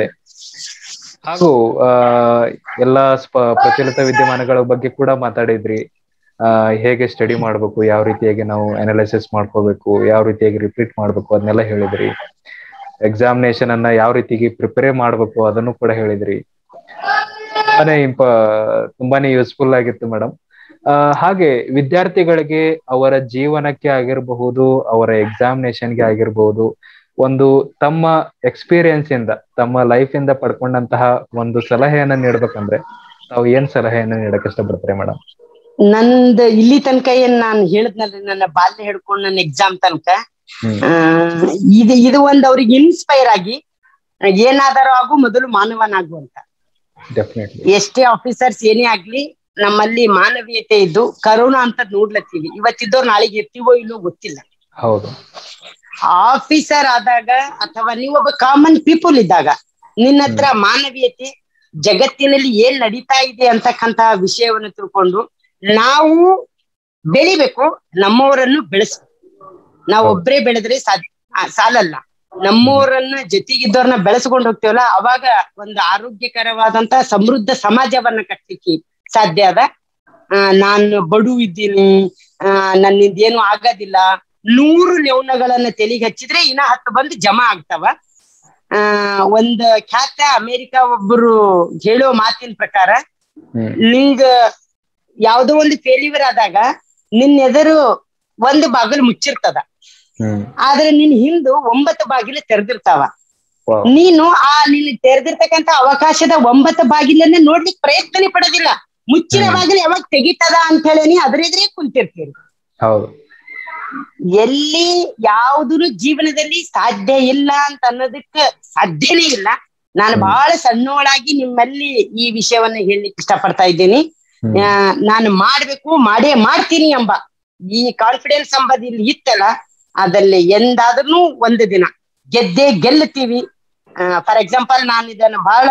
ಹಾಗೂ ಆ ಎಲ್ಲಾ ಸ್ಪ- ಪ್ರಚಲಿತ ವಿದ್ಯಮಾನಗಳ ಬಗ್ಗೆ ಕೂಡ ಮಾತಾಡಿದ್ರಿ ಆ ಹೇಗೆ ಸ್ಟಡಿ ಮಾಡ್ಬೇಕು ಯಾವ ರೀತಿಯಾಗಿ ನಾವು ಅನಾಲಿಸಿಸ್ ಮಾಡ್ಕೋಬೇಕು ಯಾವ ರೀತಿಯಾಗಿ ರಿಪೀಟ್ ಮಾಡ್ಬೇಕು ಅದನ್ನೆಲ್ಲ ಹೇಳಿದ್ರಿ ಎಕ್ಸಾಮಿನೇಷನ್ ಅನ್ನ ಯಾವ ರೀತಿಗೆ ಪ್ರಿಪೇರ್ ಮಾಡ್ಬೇಕು ಅದನ್ನು ಕೂಡ ಹೇಳಿದ್ರಿ ತುಂಬಾನೇ ಇಂಪ ತುಂಬಾನೇ ಯೂಸ್ಫುಲ್ ಆಗಿತ್ತು ಮೇಡಮ್ ಆ, ಹಾಗೆ ವಿದ್ಯಾರ್ಥಿಗಳಿಗೆ ಅವರ ಜೀವನಕ್ಕೆ ಆಗಿರಬಹುದು ಅವರ ಎಕ್ಸಾಮಿನೇಷನ್ಗೆ ಆಗಿರಬಹುದು ಒಂದು ತಮ್ಮ ಎಕ್ಸ್ಪೀರಿಯನ್ಸ್ ಇಂದ ತಮ್ಮ ಲೈಫ್ ಇಂದ ಪಡ್ಕೊಂಡಂತಹ ಒಂದು ಸಲಹೆಯನ್ನ ನೀಡ್ಬೇಕಂದ್ರೆ ತಾವು ಏನ್ ಸಲಹೆಯನ್ನ ನೀಡಕ್ ಇಷ್ಟಪಡ್ತಾರೆ ಮೇಡಮ್ ನಂದ್ ಇಲ್ಲಿ ತನಕ ಏನ್ ನಾನು ಹೇಳಿದ್ನಲ್ರಿ ನನ್ನ ಬಾಲ್ಯ ಹಿಡ್ಕೊಂಡು ನನ್ನ ಎಕ್ಸಾಮ್ ತನಕ ಹ್ಮ್ ಆ, ಇದು ಇದು ಒಂದ್ ಅವ್ರಿಗೆ ಇನ್ಸ್ಪೈರ್ ಆಗಿ ಏನಾದರೂ ಆಗು ಮೊದಲು ಮಾನವನಾಗು ಅಂತ ಡೆಫಿನೆಟ್ಲಿ ಎಷ್ಟೇ ಆಫೀಸರ್ಸ್ ಏನೇ ಆಗ್ಲಿ ನಮ್ಮಲ್ಲಿ ಮಾನವೀಯತೆ ಇದ್ದು ಕರೋನಾ ಅಂತ ನೋಡ್ಲತ್ತೀವಿ ಇವತ್ತಿದ್ದವ್ರು ನಾಳೆಗೆ ಇರ್ತೀವೋ ಇಲ್ಲೋ ಗೊತ್ತಿಲ್ಲ ಹೌದು ಆಫೀಸರ್ ಆದಾಗ ಅಥವಾ ನೀವೊಬ್ಬ ಕಾಮನ್ ಪೀಪಲ್ ಇದ್ದಾಗ ನಿನ್ನ ಹತ್ರ ಮಾನವೀಯತೆ ಜಗತ್ತಿನಲ್ಲಿ ಏನ್ ನಡೀತಾ ಇದೆ ಅಂತಕ್ಕಂತಹ ವಿಷಯವನ್ನು ತಿಳ್ಕೊಂಡು ನಾವು ಬೆಳಿಬೇಕು ನಮ್ಮವರನ್ನು ಬೆಳೆಸ್ಬೇಕು ನಾವು ಹೌದು. ಒಬ್ರೇ ಬೆಳೆದ್ರೆ ಸಾಧ್ಯ ಆ, ಸಾಲಲ್ಲ ನಮ್ಮವರನ್ನ ಜೊತೆಗಿದ್ದವ್ರನ್ನ ಬೆಳೆಸ್ಕೊಂಡು ಹೋಗ್ತೇವಲ್ಲ ಅವಾಗ ಒಂದು ಆರೋಗ್ಯಕರವಾದಂತ ಸಮೃದ್ಧ ಸಮಾಜವನ್ನ ಕಟ್ಟಲಿಕ್ಕೆ ಸಾಧ್ಯ ಅದ ಆ, ನಾನು ಬಡು ಇದ್ದೀನಿ ಆ ನನ್ನಿಂದ ಏನು ಆಗೋದಿಲ್ಲ ನೂರು ಲೆವನಗಳನ್ನ ತೆಲಿಗೆ ಹಚ್ಚಿದ್ರೆ ಇನ್ನ ಹತ್ತು ಬಂದು ಜಮಾ ಆಗ್ತಾವ ಆ ಒಂದ್ ಖ್ಯಾತ ಅಮೆರಿಕ ಒಬ್ಬರು ಹೇಳೋ ಮಾತಿನ ಪ್ರಕಾರ ಹ್ಮ್ ನಿಂಗ ಯಾವ್ದೋ ಒಂದು ಫೇಲ್ಯೂರ್ ಆದಾಗ ನಿನ್ ಎದುರು ಒಂದು ಬಾಗಿಲು ಮುಚ್ಚಿರ್ತದ ಹ್ಮ್ ಆದ್ರೆ ನಿನ್ ಹಿಂದು ಒಂಬತ್ತು ಬಾಗಿಲು ತೆರೆದಿರ್ತಾವ Wow. ನೀನು ಆ ನಿನ್ ತೆರೆದಿರ್ತಕ್ಕಂತ ಅವಕಾಶದ ಒಂಬತ್ತು ಬಾಗಿಲನ್ನ ನೋಡ್ಲಿಕ್ ಪ್ರಯತ್ನನೇ ಪಡೋದಿಲ್ಲ ಮುಚ್ಚಿನ ಹ್ಮ್. ಬಾಗಿಲು ಯಾವಾಗ ತೆಗಿತದ ಅಂತ ಹೇಳಿ ನೀ ಅದ್ರೆದ್ರೆ ಕುಂತಿರ್ತೀರಿ ಹೌದು ಎಲ್ಲಿ ಯಾವುದೂ ಜೀವನದಲ್ಲಿ ಸಾಧ್ಯ ಇಲ್ಲ ಅಂತ ಅನ್ನೋದಕ್ಕ ಸಾಧ್ಯನೇ ಇಲ್ಲ ನಾನು ಹ್ಮ್. ಬಹಳ ಸಣ್ಣವಳಾಗಿ ನಿಮ್ಮಲ್ಲಿ ಈ ವಿಷಯವನ್ನ ಹೇಳಲಿಕ್ಕೆ ಇಷ್ಟಪಡ್ತಾ ಇದ್ದೀನಿ ಹ್ಮ್. ಆ, ನಾನು ಮಾಡ್ಬೇಕು ಮಾಡೇ ಮಾಡ್ತೀನಿ ಎಂಬ ಈ ಕಾನ್ಫಿಡೆನ್ಸ್ ಎಂಬುದು ಇಲ್ಲಿ ಇತ್ತಲ್ಲ ಅದಲ್ಲಿ ಎಂದಾದ್ರೂ ಒಂದು ದಿನ ಗೆದ್ದೇ ಗೆಲ್ಲುತ್ತೀವಿ ಫಾರ್ ಎಕ್ಸಾಂಪಲ್ ನಾನು ಇದನ್ನ ಬಹಳ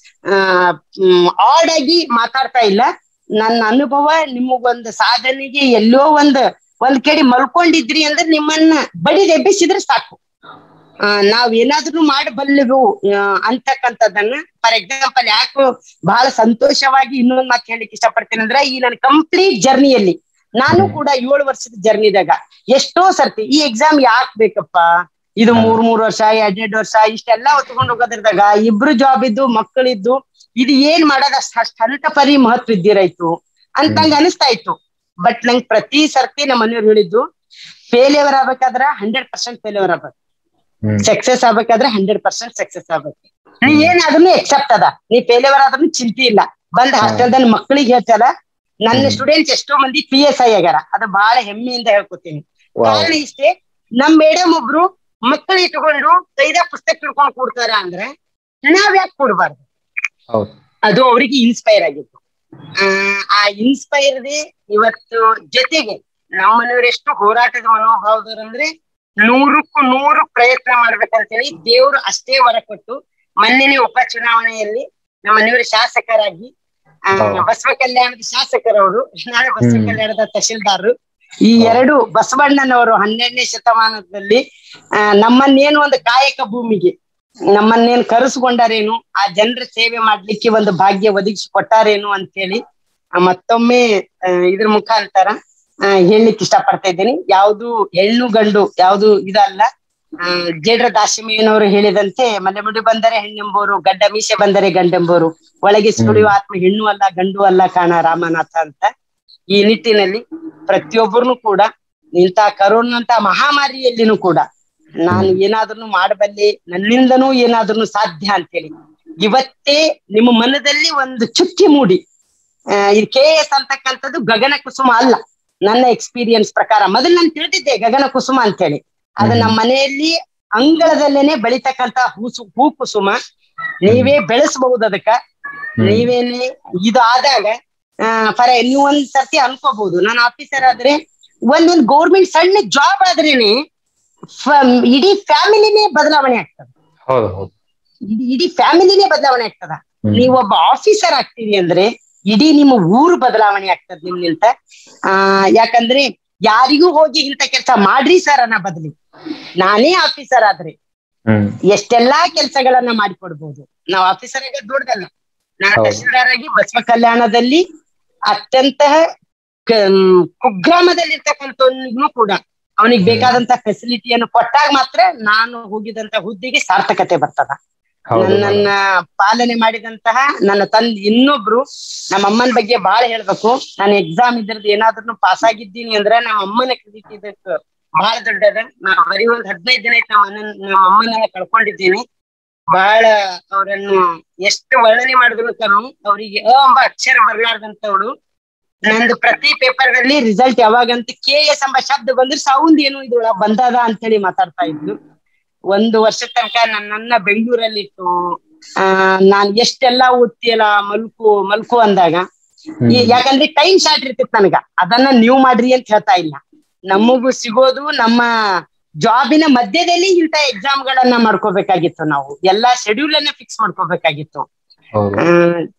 ಆಡ್ ಆಗಿ ಮಾತಾಡ್ತಾ ಇಲ್ಲ ನನ್ನ ಅನುಭವ ನಿಮಗೊಂದು ಸಾಧನೆಗೆ ಎಲ್ಲೋ ಒಂದ್ ಒಂದ್ ಕಡೆ ಮಲ್ಕೊಂಡಿದ್ರಿ ಅಂದ್ರೆ ನಿಮ್ಮನ್ನ ಬಡಿದು ಎಬ್ಬಿಸಿದ್ರೆ ಸಾಕು ಆ, ನಾವ್ ಏನಾದ್ರೂ ಮಾಡಬಲ್ಲೆವು ಆ, ಅಂತಕ್ಕಂಥದ್ದನ್ನ ಫಾರ್ ಎಕ್ಸಾಂಪಲ್ ಯಾಕೋ ಬಹಳ ಸಂತೋಷವಾಗಿ ಇನ್ನೊಂದ್ ಮಾತು ಹೇಳಿಕ್ ಇಷ್ಟಪಡ್ತೇನೆ ಅಂದ್ರೆ ಈ ನನ್ನ ಕಂಪ್ಲೀಟ್ ಜರ್ನಿಯಲ್ಲಿ ನಾನು ಕೂಡ ಏಳು ವರ್ಷದ ಜರ್ನಿದಾಗ ಎಷ್ಟೋ ಸರ್ತಿ ಈ ಎಕ್ಸಾಮ್ ಯಾಕ್ ಬೇಕಪ್ಪ ಇದು ಹಾ. ಮೂರ್ ಮೂರ್ ವರ್ಷ ಎರಡೆರಡು ವರ್ಷ ಇಷ್ಟೆಲ್ಲ ಹೊತ್ಕೊಂಡು ಹೋಗೋದ್ರದಾಗ ಇಬ್ರು ಜಾಬ್ ಇದ್ದು ಮಕ್ಕಳಿದ್ದು ಇದು ಏನ್ ಮಾಡೋದ್ ಅಷ್ಟ್ ಅಷ್ಟ್ ಅಂತ ಪರಿ ಮಹತ್ವ ಇದ್ದಿರಾಯ್ತು ಅಂತಂಗ ಅನಿಸ್ತಾ ಇತ್ತು ಬಟ್ ನಂಗೆ ಪ್ರತಿ ಸರ್ತಿ ನಮ್ಮ ಮನೆಯವ್ರು ಹೇಳಿದ್ದು ಫೇಲ್ಯೂರ್ ಆಗ್ಬೇಕಾದ್ರ ಹಂಡ್ರೆಡ್ ಪರ್ಸೆಂಟ್ ಫೇಲ್ಯೂರ್ ಆಗ್ಬೇಕು ಹ್ಮ್ ಸಕ್ಸಸ್ ಆಗ್ಬೇಕಾದ್ರೆ ಹಂಡ್ರೆಡ್ ಪರ್ಸೆಂಟ್ ಸಕ್ಸಸ್ ಆಗ್ಬೇಕು ನೀ ಏನಾದ್ರೂ ಎಕ್ಸೆಪ್ಟ್ ಅದ ನೀ ಫೇಲ್ಯೂರ್ ಆದ್ರೂ ಚಿಂತೆ ಇಲ್ಲ ಬಂದ್ ಹಾ. ಹಾಸ್ಟೆಲ್ದಲ್ಲಿ ಮಕ್ಕಳಿಗೆ ಹೇಳ್ತಾರ ನನ್ನ ಹ್ಮ್. ಸ್ಟೂಡೆಂಟ್ಸ್ ಎಷ್ಟೋ ಮಂದಿ ಪಿ ಎಸ್ ಐ ಆಗ್ಯಾರ ಅದು ಬಹಳ ಹೆಮ್ಮೆಯಿಂದ ಹೇಳ್ಕೊತೀನಿ ವಾವ್ ಕಾರಣ ಇಷ್ಟೇ ನಮ್ ಮೇಡಮ್ ಒಬ್ರು ಮಕ್ಕಳು ಇಟ್ಕೊಂಡು ಕೈದ ಪುಸ್ತಕ ಹಿಡ್ಕೊಂಡು ಕೊಡ್ತಾರ ಅಂದ್ರೆ ನಾವ್ ಯಾಕೆ ಕೊಡ್ಬಾರ್ದು ಹೌದು ಅದು ಅವರಿಗೆ ಇನ್ಸ್ಪೈರ್ ಆಗಿತ್ತು ಆ, ಆ ಇನ್ಸ್ಪೈರ್ದೆ ಇವತ್ತು ಜೊತೆಗೆ ನಮ್ಮ ಮನೆಯವರು ಎಷ್ಟು ಹೋರಾಟದ ಮನೋಭಾವದವ್ರಂದ್ರೆ ನೂರಕ್ಕೂ ನೂರು ಪ್ರಯತ್ನ ಮಾಡ್ಬೇಕಂತೇಳಿ ದೇವರು ಅಷ್ಟೇ ವರ ಕೊಟ್ಟು ಮೊನ್ನೆನೆ ಉಪಚುನಾವಣೆಯಲ್ಲಿ ನಮ್ಮ ಮನೆಯವರು ಶಾಸಕರಾಗಿ ಆ, ಹೌದು. ಬಸವ ಕಲ್ಯಾಣದ ಶಾಸಕರವರು ನಾಳೆ ಬಸವ ಹ್ಮ್. ಕಲ್ಯಾಣದ ತಹಶೀಲ್ದಾರರು ಈ ಹೌದು. ಎರಡು ಬಸವಣ್ಣನವರು ಹನ್ನೆರಡನೇ ಶತಮಾನದಲ್ಲಿ ಆ, ನಮ್ಮನ್ನೇನು ಒಂದು ಕಾಯಕ ಭೂಮಿಗೆ ನಮ್ಮನ್ನೇನ್ ಕರೆಸ್ಕೊಂಡಾರೇನು ಆ ಜನರ ಸೇವೆ ಮಾಡ್ಲಿಕ್ಕೆ ಒಂದು ಭಾಗ್ಯ ಒದಗಿಸಿ ಕೊಟ್ಟಾರೇನು ಅಂತ ಹೇಳಿ ಮತ್ತೊಮ್ಮೆ ಆ, ಇದ್ರ ಮುಖಾಂತರ ಆ, ಹೇಳಲಿಕ್ಕೆ ಇಷ್ಟಪಡ್ತಾ ಇದ್ದೀನಿ ಯಾವುದು ಹೆಣ್ಣು ಗಂಡು ಯಾವುದು ಇದಲ್ಲ ಆ, ಜೇಡ್ರ ದಾಸಿಮಯ್ಯನವರು ಹೇಳಿದಂತೆ ಮನೆ ಮುಡಿ ಬಂದರೆ ಹೆಣ್ಣೆಂಬೋರು ಗಡ್ಡ ಮೀಸೆ ಬಂದರೆ ಗಂಡೆಂಬೋರು ಒಳಗೆ ಸುಳಿಯುವ ಆತ್ಮ ಹೆಣ್ಣು ಅಲ್ಲ ಗಂಡು ಅಲ್ಲ ಕಾಣ ರಾಮನಾಥ ಅಂತ ಈ ನಿಟ್ಟಿನಲ್ಲಿ ಪ್ರತಿಯೊಬ್ಬರನ್ನು ಕೂಡ ಇಂಥ ಕರೋನಂತ ಮಹಾಮಾರಿಯಲ್ಲಿನೂ ಕೂಡ ನಾನು ಏನಾದ್ರೂ ಮಾಡಬಲ್ಲೆ ನನ್ನಿಂದನೂ ಏನಾದ್ರೂ ಸಾಧ್ಯ ಅಂತೇಳಿ ಇವತ್ತೇ ನಿಮ್ಮ ಮನದಲ್ಲಿ ಒಂದು ಚುಕ್ಕಿ ಮೂಡಿ ಆ, ಇದು ಕೆ ಎಸ್ ಅಂತಕ್ಕಂಥದ್ದು ಗಗನ ಕುಸುಮ ಅಲ್ಲ ನನ್ನ ಎಕ್ಸ್ಪೀರಿಯನ್ಸ್ ಪ್ರಕಾರ ಮೊದಲು ನಾನು ತಿಳಿದಿದ್ದೆ ಗಗನ ಕುಸುಮ ಅಂತೇಳಿ ಅದು ಹ್ಮ್. ನಮ್ಮ ಮನೆಯಲ್ಲಿ ಅಂಗಳದಲ್ಲೇನೆ ಬೆಳಿತಕ್ಕಂತ ಹೂಸು ಹೂ ಕುಸುಮ ನೀವೇ ಬೆಳೆಸಬಹುದು ಅದಕ್ಕ ಹ್ಮ್. ನೀವೇನೆ ಇದು ಆದಾಗ ಫಾರ್ ನೀವು ಒಂದ್ ಸರ್ತಿ ಅನ್ಕೋಬಹುದು ನಾನು ಆಫೀಸರ್ ಆದ್ರೆ ಒಂದೊಂದ್ ಗೌರ್ಮೆಂಟ್ ಸಣ್ಣ ಜಾಬ್ ಆದ್ರೇನೆ ಫ- ಇಡೀ ಫ್ಯಾಮಿಲಿನೇ ಬದಲಾವಣೆ ಆಗ್ತದೆ ಹೌದು ಹೌದು ಇಡೀ ಇಡೀ ಫ್ಯಾಮಿಲಿನೇ ಬದಲಾವಣೆ ಆಗ್ತದ ಹ್ಮ್. ನೀವೊಬ್ಬ ಆಫೀಸರ್ ಆಗ್ತೀರಿ ಅಂದ್ರೆ ಇಡೀ ನಿಮ್ಮ ಊರು ಬದಲಾವಣೆ ಆಗ್ತದ ನಿಮ್ಗಿಂತ ಆ ಯಾಕಂದ್ರೆ ಯಾರಿಗೂ ಹೋಗಿ ಇಂಥ ಕೆಲಸ ಮಾಡ್ರಿ ಸರ್ ಅನ್ನೋ ಬದಲಿ ನಾನೇ ಆಫೀಸರ್ ಆದ್ರೆ ಹ್ಮ್ ಎಷ್ಟೆಲ್ಲಾ ಕೆಲಸಗಳನ್ನ ಮಾಡಿಕೊಡ್ಬೋದು ನಾವು ಆಫೀಸರ್ ಆಗಿ ದೊಡ್ಡದಲ್ಲ ನಾನು ಹೌದು. ತಹಶೀಲ್ದಾರ್ ಆಗಿ ಬಸವ ಕಲ್ಯಾಣದಲ್ಲಿ ಅತ್ಯಂತ ಕ- ಕುಗ್ರಾಮದಲ್ಲಿ ಇರ್ತಕ್ಕಂಥವ್ನಿಗೂ ಕೂಡ ಅವನಿಗೆ ಬೇಕಾದಂತ ಫೆಸಿಲಿಟಿಯನ್ನು ಕೊಟ್ಟಾಗ ಮಾತ್ರ ನಾನು ಹೋಗಿದಂತ ಹುದ್ದೆಗೆ ಸಾರ್ಥಕತೆ ಬರ್ತದ ಹೌದು ನನ್ನನ್ನ ಪಾಲನೆ ಮಾಡಿದಂತಹ ನನ್ನ ತಂದೆ ಇನ್ನೊಬ್ರು ನಮ್ಮ ಅಮ್ಮನ ಬಗ್ಗೆ ಬಹಳ ಹೇಳ್ಬೇಕು ನಾನು ಎಕ್ಸಾಮ್ ಇದ್ರದ್ದು ಏನಾದ್ರೂ ಪಾಸ್ ಆಗಿದ್ದೀನಿ ಅಂದ್ರೆ ನಮ್ಮ ಅಮ್ಮನ ಕ್ರೆಡಿಟ್ ಇದಕ್ಕೆ ಬಹಳ ದೊಡ್ಡದ ನಾ ಬರೀ ಒಂದ್ ಹದಿನೈದು ದಿನ ಆಯ್ತು ನಮ್ಮ ಅಣ್ಣನ್ ನಮ್ಮ ಅಮ್ಮನ ಕಳ್ಕೊಂಡಿದ್ದೀನಿ ಬಹಳ ಅವರನ್ನು ಎಷ್ಟು ವರ್ಣನೆ ಮಾಡಿದ್ರು ತಾನು ಅವರಿಗೆ ಅ ಎಂಬ ಅಕ್ಷರ ಬರ್ಲಾರ್ದಂತವಳು ನಂದು ಪ್ರತಿ ಪೇಪರ್ ಗಳಲ್ಲಿ ರಿಸಲ್ಟ್ ಯಾವಾಗಂತ ಕೆ ಎಸ್ ಎಂಬ ಶಬ್ದ ಬಂದ್ರೆ ಸೌಂಡ್ ಏನು ಇದ್ರೊಳಗ ಬಂದದ ಅಂತೇಳಿ ಮಾತಾಡ್ತಾ ಇದ್ಲು ಒಂದು ವರ್ಷ ತನಕ ನನ್ನನ್ನ ಬೆಂಗಳೂರಲ್ಲಿ ಇಟ್ಟು ಆ ನಾನ್ ಎಷ್ಟೆಲ್ಲಾ ಓದ್ತಿಯಲ್ಲ ಮಲ್ಕು ಮಲ್ಕು ಅಂದಾಗ ಹ್ಮ್. ಈ- ಯಾಕಂದ್ರೆ ಟೈಮ್ ಶಾರ್ಟ್ ಇರ್ತಿತ್ತು ನನಗ ಅದನ್ನ ನೀವು ಮಾಡ್ರಿ ಅಂತ ಹೇಳ್ತಾ ಇಲ್ಲ ನಮಗೂ ಸಿಗೋದು ನಮ್ಮ ಜಾಬಿನ ಮಧ್ಯದಲ್ಲಿ ಇಂಥ ಎಕ್ಸಾಮ್ ಗಳನ್ನ ಮಾಡ್ಕೋಬೇಕಾಗಿತ್ತು ನಾವು ಎಲ್ಲಾ ಶೆಡ್ಯೂಲ್ ಅನ್ನ ಫಿಕ್ಸ್ ಮಾಡ್ಕೋಬೇಕಾಗಿತ್ತು ಹೌದು ಆ,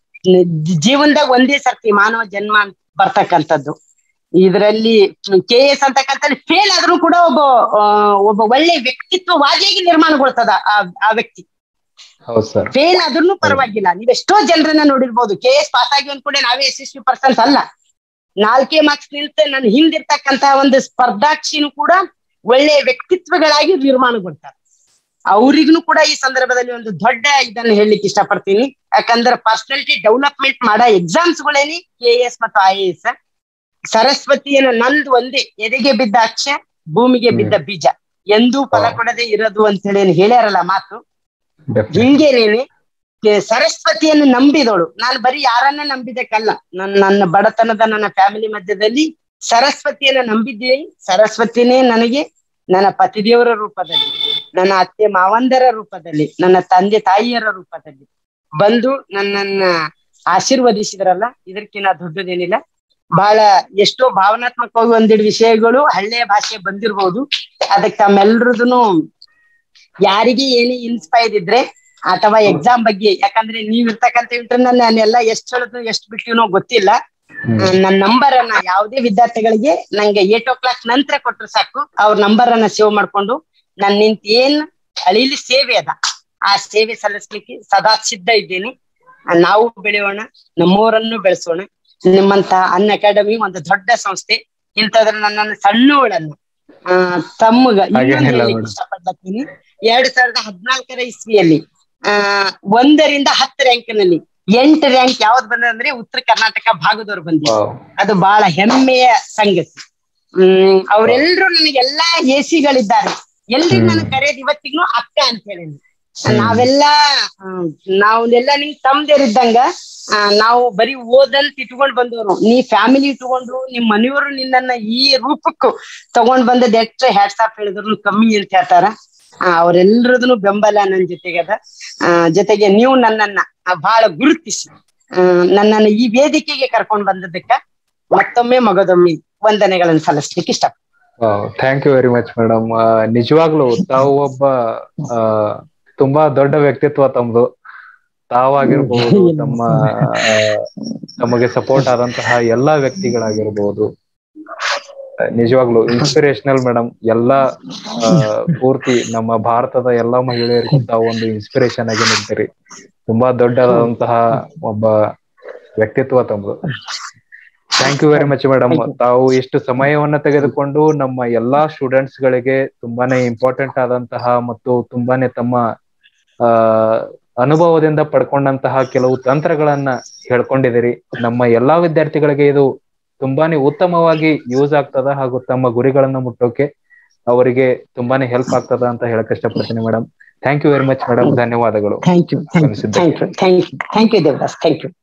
ಜ- ಜೀವನದಾಗ ಒಂದೇ ಸರ್ತಿ ಮಾನವ ಜನ್ಮ ಅಂತ ಬರ್ತಕ್ಕಂಥದ್ದು ಇದರಲ್ಲಿ ಕೆ ಎಸ್ ಅಂತಕ್ಕಂಥ ಫೇಲ್ ಆದ್ರೂ ಕೂಡ ಒಬ್ಬ ಆ, ಒಬ್ಬ ಒಳ್ಳೆ ವ್ಯಕ್ತಿತ್ವವಾದಿಯಾಗಿ ನಿರ್ಮಾಣಗೊಳ್ತದ ಆ ಆ ವ್ಯಕ್ತಿ ಹೌದು ಸರ್ ಫೇಲ್ ಆದ್ರೂ ಪರವಾಗಿಲ್ಲ ನೀವ್ ಎಷ್ಟೋ ಜನರನ್ನ ನೋಡಿರ್ಬೋದು ಕೆ ಎಸ್ ಪಾಸ್ ಆಗಿ ಕೂಡ ನಾವೇ ಎಸ್ ಎಸ್ ಪಿ ಪರ್ಸನ್ಸ್ ಅಲ್ಲ ನಾಲ್ಕೇ ಮಾರ್ಕ್ಸ್ ನಿಂತ ನನ್ನ ಹಿಂದಿರ್ತಕ್ಕಂತ ಒಂದು ಸ್ಪರ್ಧಾಕ್ಷಿನೂ ಕೂಡ ಒಳ್ಳೆ ವ್ಯಕ್ತಿತ್ವಗಳಾಗಿ ನಿರ್ಮಾಣಗೊಳ್ತಾರೆ ಅವ್ರಿಗೂ ಕೂಡ ಈ ಸಂದರ್ಭದಲ್ಲಿ ಒಂದು ದೊಡ್ಡ ಇದನ್ನ ಹೇಳಲಿಕ್ಕೆ ಇಷ್ಟಪಡ್ತೀನಿ ಯಾಕಂದ್ರೆ ಪರ್ಸನಾಲಿಟಿ ಡೆವಲಪ್ಮೆಂಟ್ ಮಾಡೋ ಎಕ್ಸಾಮ್ಸ್ ಗಳೇನಿ ಕೆ ಎಸ್ ಮತ್ತು ಐ ಎ ಎಸ್ ಸರಸ್ವತಿಯನ್ನು ನಂದು ಒಂದೇ ಎದೆಗೆ ಬಿದ್ದ ಅಕ್ಷ ಭೂಮಿಗೆ ಬಿದ್ದ ಬೀಜ ಎಂದೂ ಫಲ ಕೊಡದೆ ಇರೋದು ಅಂತ ಹೇಳಿ ಏನ್ ಹೇಳ್ಯಾರಲ್ಲ ಮಾತು ಹಿಂಗೇನೇನೆ ಕೆ- ಸರಸ್ವತಿಯನ್ನು ನಂಬಿದವಳು ನಾನು ಬರೀ ಯಾರನ್ನ ನಂಬಿದಕ್ಕಲ್ಲ ನನ್ನ ನನ್ನ ಬಡತನದ ನನ್ನ ಫ್ಯಾಮಿಲಿ ಮಧ್ಯದಲ್ಲಿ ಸರಸ್ವತಿಯನ್ನ ನಂಬಿದ್ದೀನಿ ಸರಸ್ವತಿನೇ ನನಗೆ ನನ್ನ ಪತಿದೇವರ ರೂಪದಲ್ಲಿ ನನ್ನ ಅತ್ತೆ ಮಾವಂದರ ರೂಪದಲ್ಲಿ ನನ್ನ ತಂದೆ ತಾಯಿಯರ ರೂಪದಲ್ಲಿ ಬಂದು ನನ್ನನ್ನ ಆಶೀರ್ವದಿಸಿದ್ರಲ್ಲ ಇದಕ್ಕಿಂತ ದೊಡ್ಡದೇನಿಲ್ಲ ಬಹಳ ಎಷ್ಟೋ ಭಾವನಾತ್ಮಕವಾಗಿ ಒಂದೆರಡು ವಿಷಯಗಳು ಹಳ್ಳಿಯ ಭಾಷೆ ಬಂದಿರ್ಬೋದು ಅದಕ್ಕೆ ತಮ್ಮೆಲ್ರದನು ಯಾರಿಗೆ ಏನೇ ಇನ್ಸ್ಪೈರ್ ಇದ್ರೆ ಅಥವಾ ಎಕ್ಸಾಮ್ ಬಗ್ಗೆ ಯಾಕಂದ್ರೆ ನೀವ್ ಇರ್ತಕ್ಕಂಥ ಇಂಟರ್ನಲ್ ನಾನೆಲ್ಲ ಎಷ್ಟ್ ಹೇಳುದು ಎಷ್ಟ್ ಬಿಟ್ಟಿನೋ ಗೊತ್ತಿಲ್ಲ ನನ್ನ ನಂಬರ್ ಅನ್ನ ಯಾವುದೇ ವಿದ್ಯಾರ್ಥಿಗಳಿಗೆ ನಂಗೆ ಏಟ್ ಓ ಕ್ಲಾಕ್ ನಂತರ ಕೊಟ್ರು ಸಾಕು ಅವ್ರ ನಂಬರ್ ಅನ್ನ ಸೇವ್ ಮಾಡ್ಕೊಂಡು ನಾನ್ ನಿಂತ ಏನ್ ಅಳಿಲಿ ಸೇವೆ ಅದ ಆ ಸೇವೆ ಸಲ್ಲಿಸ್ಲಿಕ್ಕೆ ಸದಾ ಸಿದ್ಧ ಇದ್ದೇನೆ ನಾವು ಬೆಳೆಯೋಣ ನಮ್ಮವರನ್ನು ಬೆಳೆಸೋಣ ನಿಮ್ಮಂತ ಅನ್ ಅಕಾಡೆಮಿ ಒಂದು ದೊಡ್ಡ ಸಂಸ್ಥೆ ಇಂಥದ್ರ ನನ್ನನ್ನು ಸಣ್ಣವಳನ್ನು ಆ ತಮ್ಮಗ ಇನ್ನೊಂದು ಹಾಗೇನಿಲ್ಲ ಹೇಳಿಕ್ಕೆ madam. ಇಷ್ಟಪಡ್ತೀನಿ ಎರಡ್ ಸಾವಿರದ ಹದಿನಾಲ್ಕರ ಇಸ್ವಿಯಲ್ಲಿ ಆ ಒಂದರಿಂದ ಹತ್ತು ರ್ಯಾಂಕ್ ನಲ್ಲಿ ಎಂಟು ರ್ಯಾಂಕ್ ಯಾವ್ದು ಬಂದಂದ್ರೆ ಉತ್ತರ ಕರ್ನಾಟಕ ಭಾಗದವ್ರು ಬಂದಿದ್ರು ಅದು ಬಹಳ ಹೆಮ್ಮೆಯ ಸಂಗತಿ ಹ್ಮ್ ಅವ್ರೆಲ್ರು ನನಗೆ ಎಲ್ಲಾ ಎಸಿಗಳಿದ್ದಾರೆ ಎಲ್ರಿಗೂ ಹ್ಮ್. ನನಗೆ ಕರೆಯೋದು ಇವತ್ತಿಗೂ ಅಕ್ಕ ಅಂತ ಹೇಳಿ ನಾವೆಲ್ಲ ನಾವೆಲ್ಲ ನಿಂಗ್ ತಮ್ದೇರಿದ್ದಂಗ ಆ, ನಾವು ಬರೀ ಓದಂತ ಇಟ್ಕೊಂಡ್ ಬಂದವರು ನೀ ಫ್ಯಾಮಿಲಿ ಇಟ್ಕೊಂಡು ನಿಮ್ ಮನೆಯವರು ನಿನ್ನನ್ನ ಈ ರೂಪಕ್ಕೂ ತಗೊಂಡ್ ಬಂದದ್ ಎಷ್ಟು ಹ್ಯಾಟ್ಸ್ ಆಫ್ ಹೇಳಿದ್ರು ಕಮ್ಮಿ ಅಂತ ಹೇಳ್ತಾರ ಅವ್ರೆಲ್ರದನು ಬೆಂಬಲ ನನ್ ಜೊತೆಗದ ಆ, ಜೊತೆಗೆ ನೀವು ನನ್ನನ್ನ ಆ, ಬಹಳ ಗುರುತಿಸಿ ಆ, ನನ್ನನ್ನ ಈ ವೇದಿಕೆಗೆ ಕರ್ಕೊಂಡ್ ಬಂದದಕ್ಕ ಮತ್ತೊಮ್ಮೆ ಮಗದೊಮ್ಮೆ ವಂದನೆಗಳನ್ನು ಸಲ್ಲಿಸ್ಲಿಕ್ಕೆ ಇಷ್ಟ thank you very much madam ನಿಜವಾಗ್ಲೂ ತಾವು ಒಬ್ಬ ಆ, ತುಂಬಾ ದೊಡ್ಡ ವ್ಯಕ್ತಿತ್ವ ತಮ್ದು ತಾವಾಗಿರ್ಬಹುದು ಹ್ಮ್. ತಮ್ಮ ಆ, ತಮಗೆ ಸಪೋರ್ಟ್ ಆದಂತಹ ಎಲ್ಲಾ ವ್ಯಕ್ತಿಗಳಾಗಿರ್ಬಹುದು ಆ, ನಿಜವಾಗ್ಲೂ ಇನ್ಸ್ಪಿರೇಷನಲ್ ಮೇಡಮ್ ಎಲ್ಲಾ ಆ, ಪೂರ್ತಿ ನಮ್ಮ ಭಾರತದ ಎಲ್ಲಾ ಮಹಿಳೆಯರಿಗೂ ತಾವು ಒಂದು ಇನ್ಸ್ಪಿರೇಷನ್ ಆಗಿ ನಿಲ್ತೀರಿ ತುಂಬಾ ದೊಡ್ಡದಾದಂತಹ ಒಬ್ಬ ವ್ಯಕ್ತಿತ್ವ ತಮ್ಮದು thank you very much madam Thank you. ತಾವು ಇಷ್ಟು ಸಮಯವನ್ನ ತೆಗೆದುಕೊಂಡು ನಮ್ಮ ಎಲ್ಲಾ ಸ್ಟೂಡೆಂಟ್ಸ್ ಗಳಿಗೆ ತುಂಬಾನೇ ಇಂಪಾರ್ಟೆಂಟ್ ಆದಂತಹ ಮತ್ತು ತುಂಬಾನೇ ತಮ್ಮ ಆ ಅನುಭವದಿಂದ ಪಡ್ಕೊಂಡಂತಹ ಕೆಲವು ತಂತ್ರಗಳನ್ನ ಹೇಳ್ಕೊಂಡಿದ್ದೀರಿ ನಮ್ಮ ಎಲ್ಲಾ ವಿದ್ಯಾರ್ಥಿಗಳಿಗೆ ಇದು ತುಂಬಾನೇ ಉತ್ತಮವಾಗಿ ಯೂಸ್ ಆಗ್ತದ ಹಾಗೂ ತಮ್ಮ ಗುರಿಗಳನ್ನ ಮುಟ್ಟೋಕೆ ಅವರಿಗೆ ತುಂಬಾನೇ ಹೆಲ್ಪ್ ಆಗ್ತದ ಅಂತ ಹೇಳಕ್ ಇಷ್ಟಪಡ್ತೀನಿ madam thank you very much madam ಧನ್ಯವಾದಗಳು ಥ್ಯಾಂಕ್ ಯು ಧನ್ಯವಾದಗಳು thank you thank you thank you Devdas thank you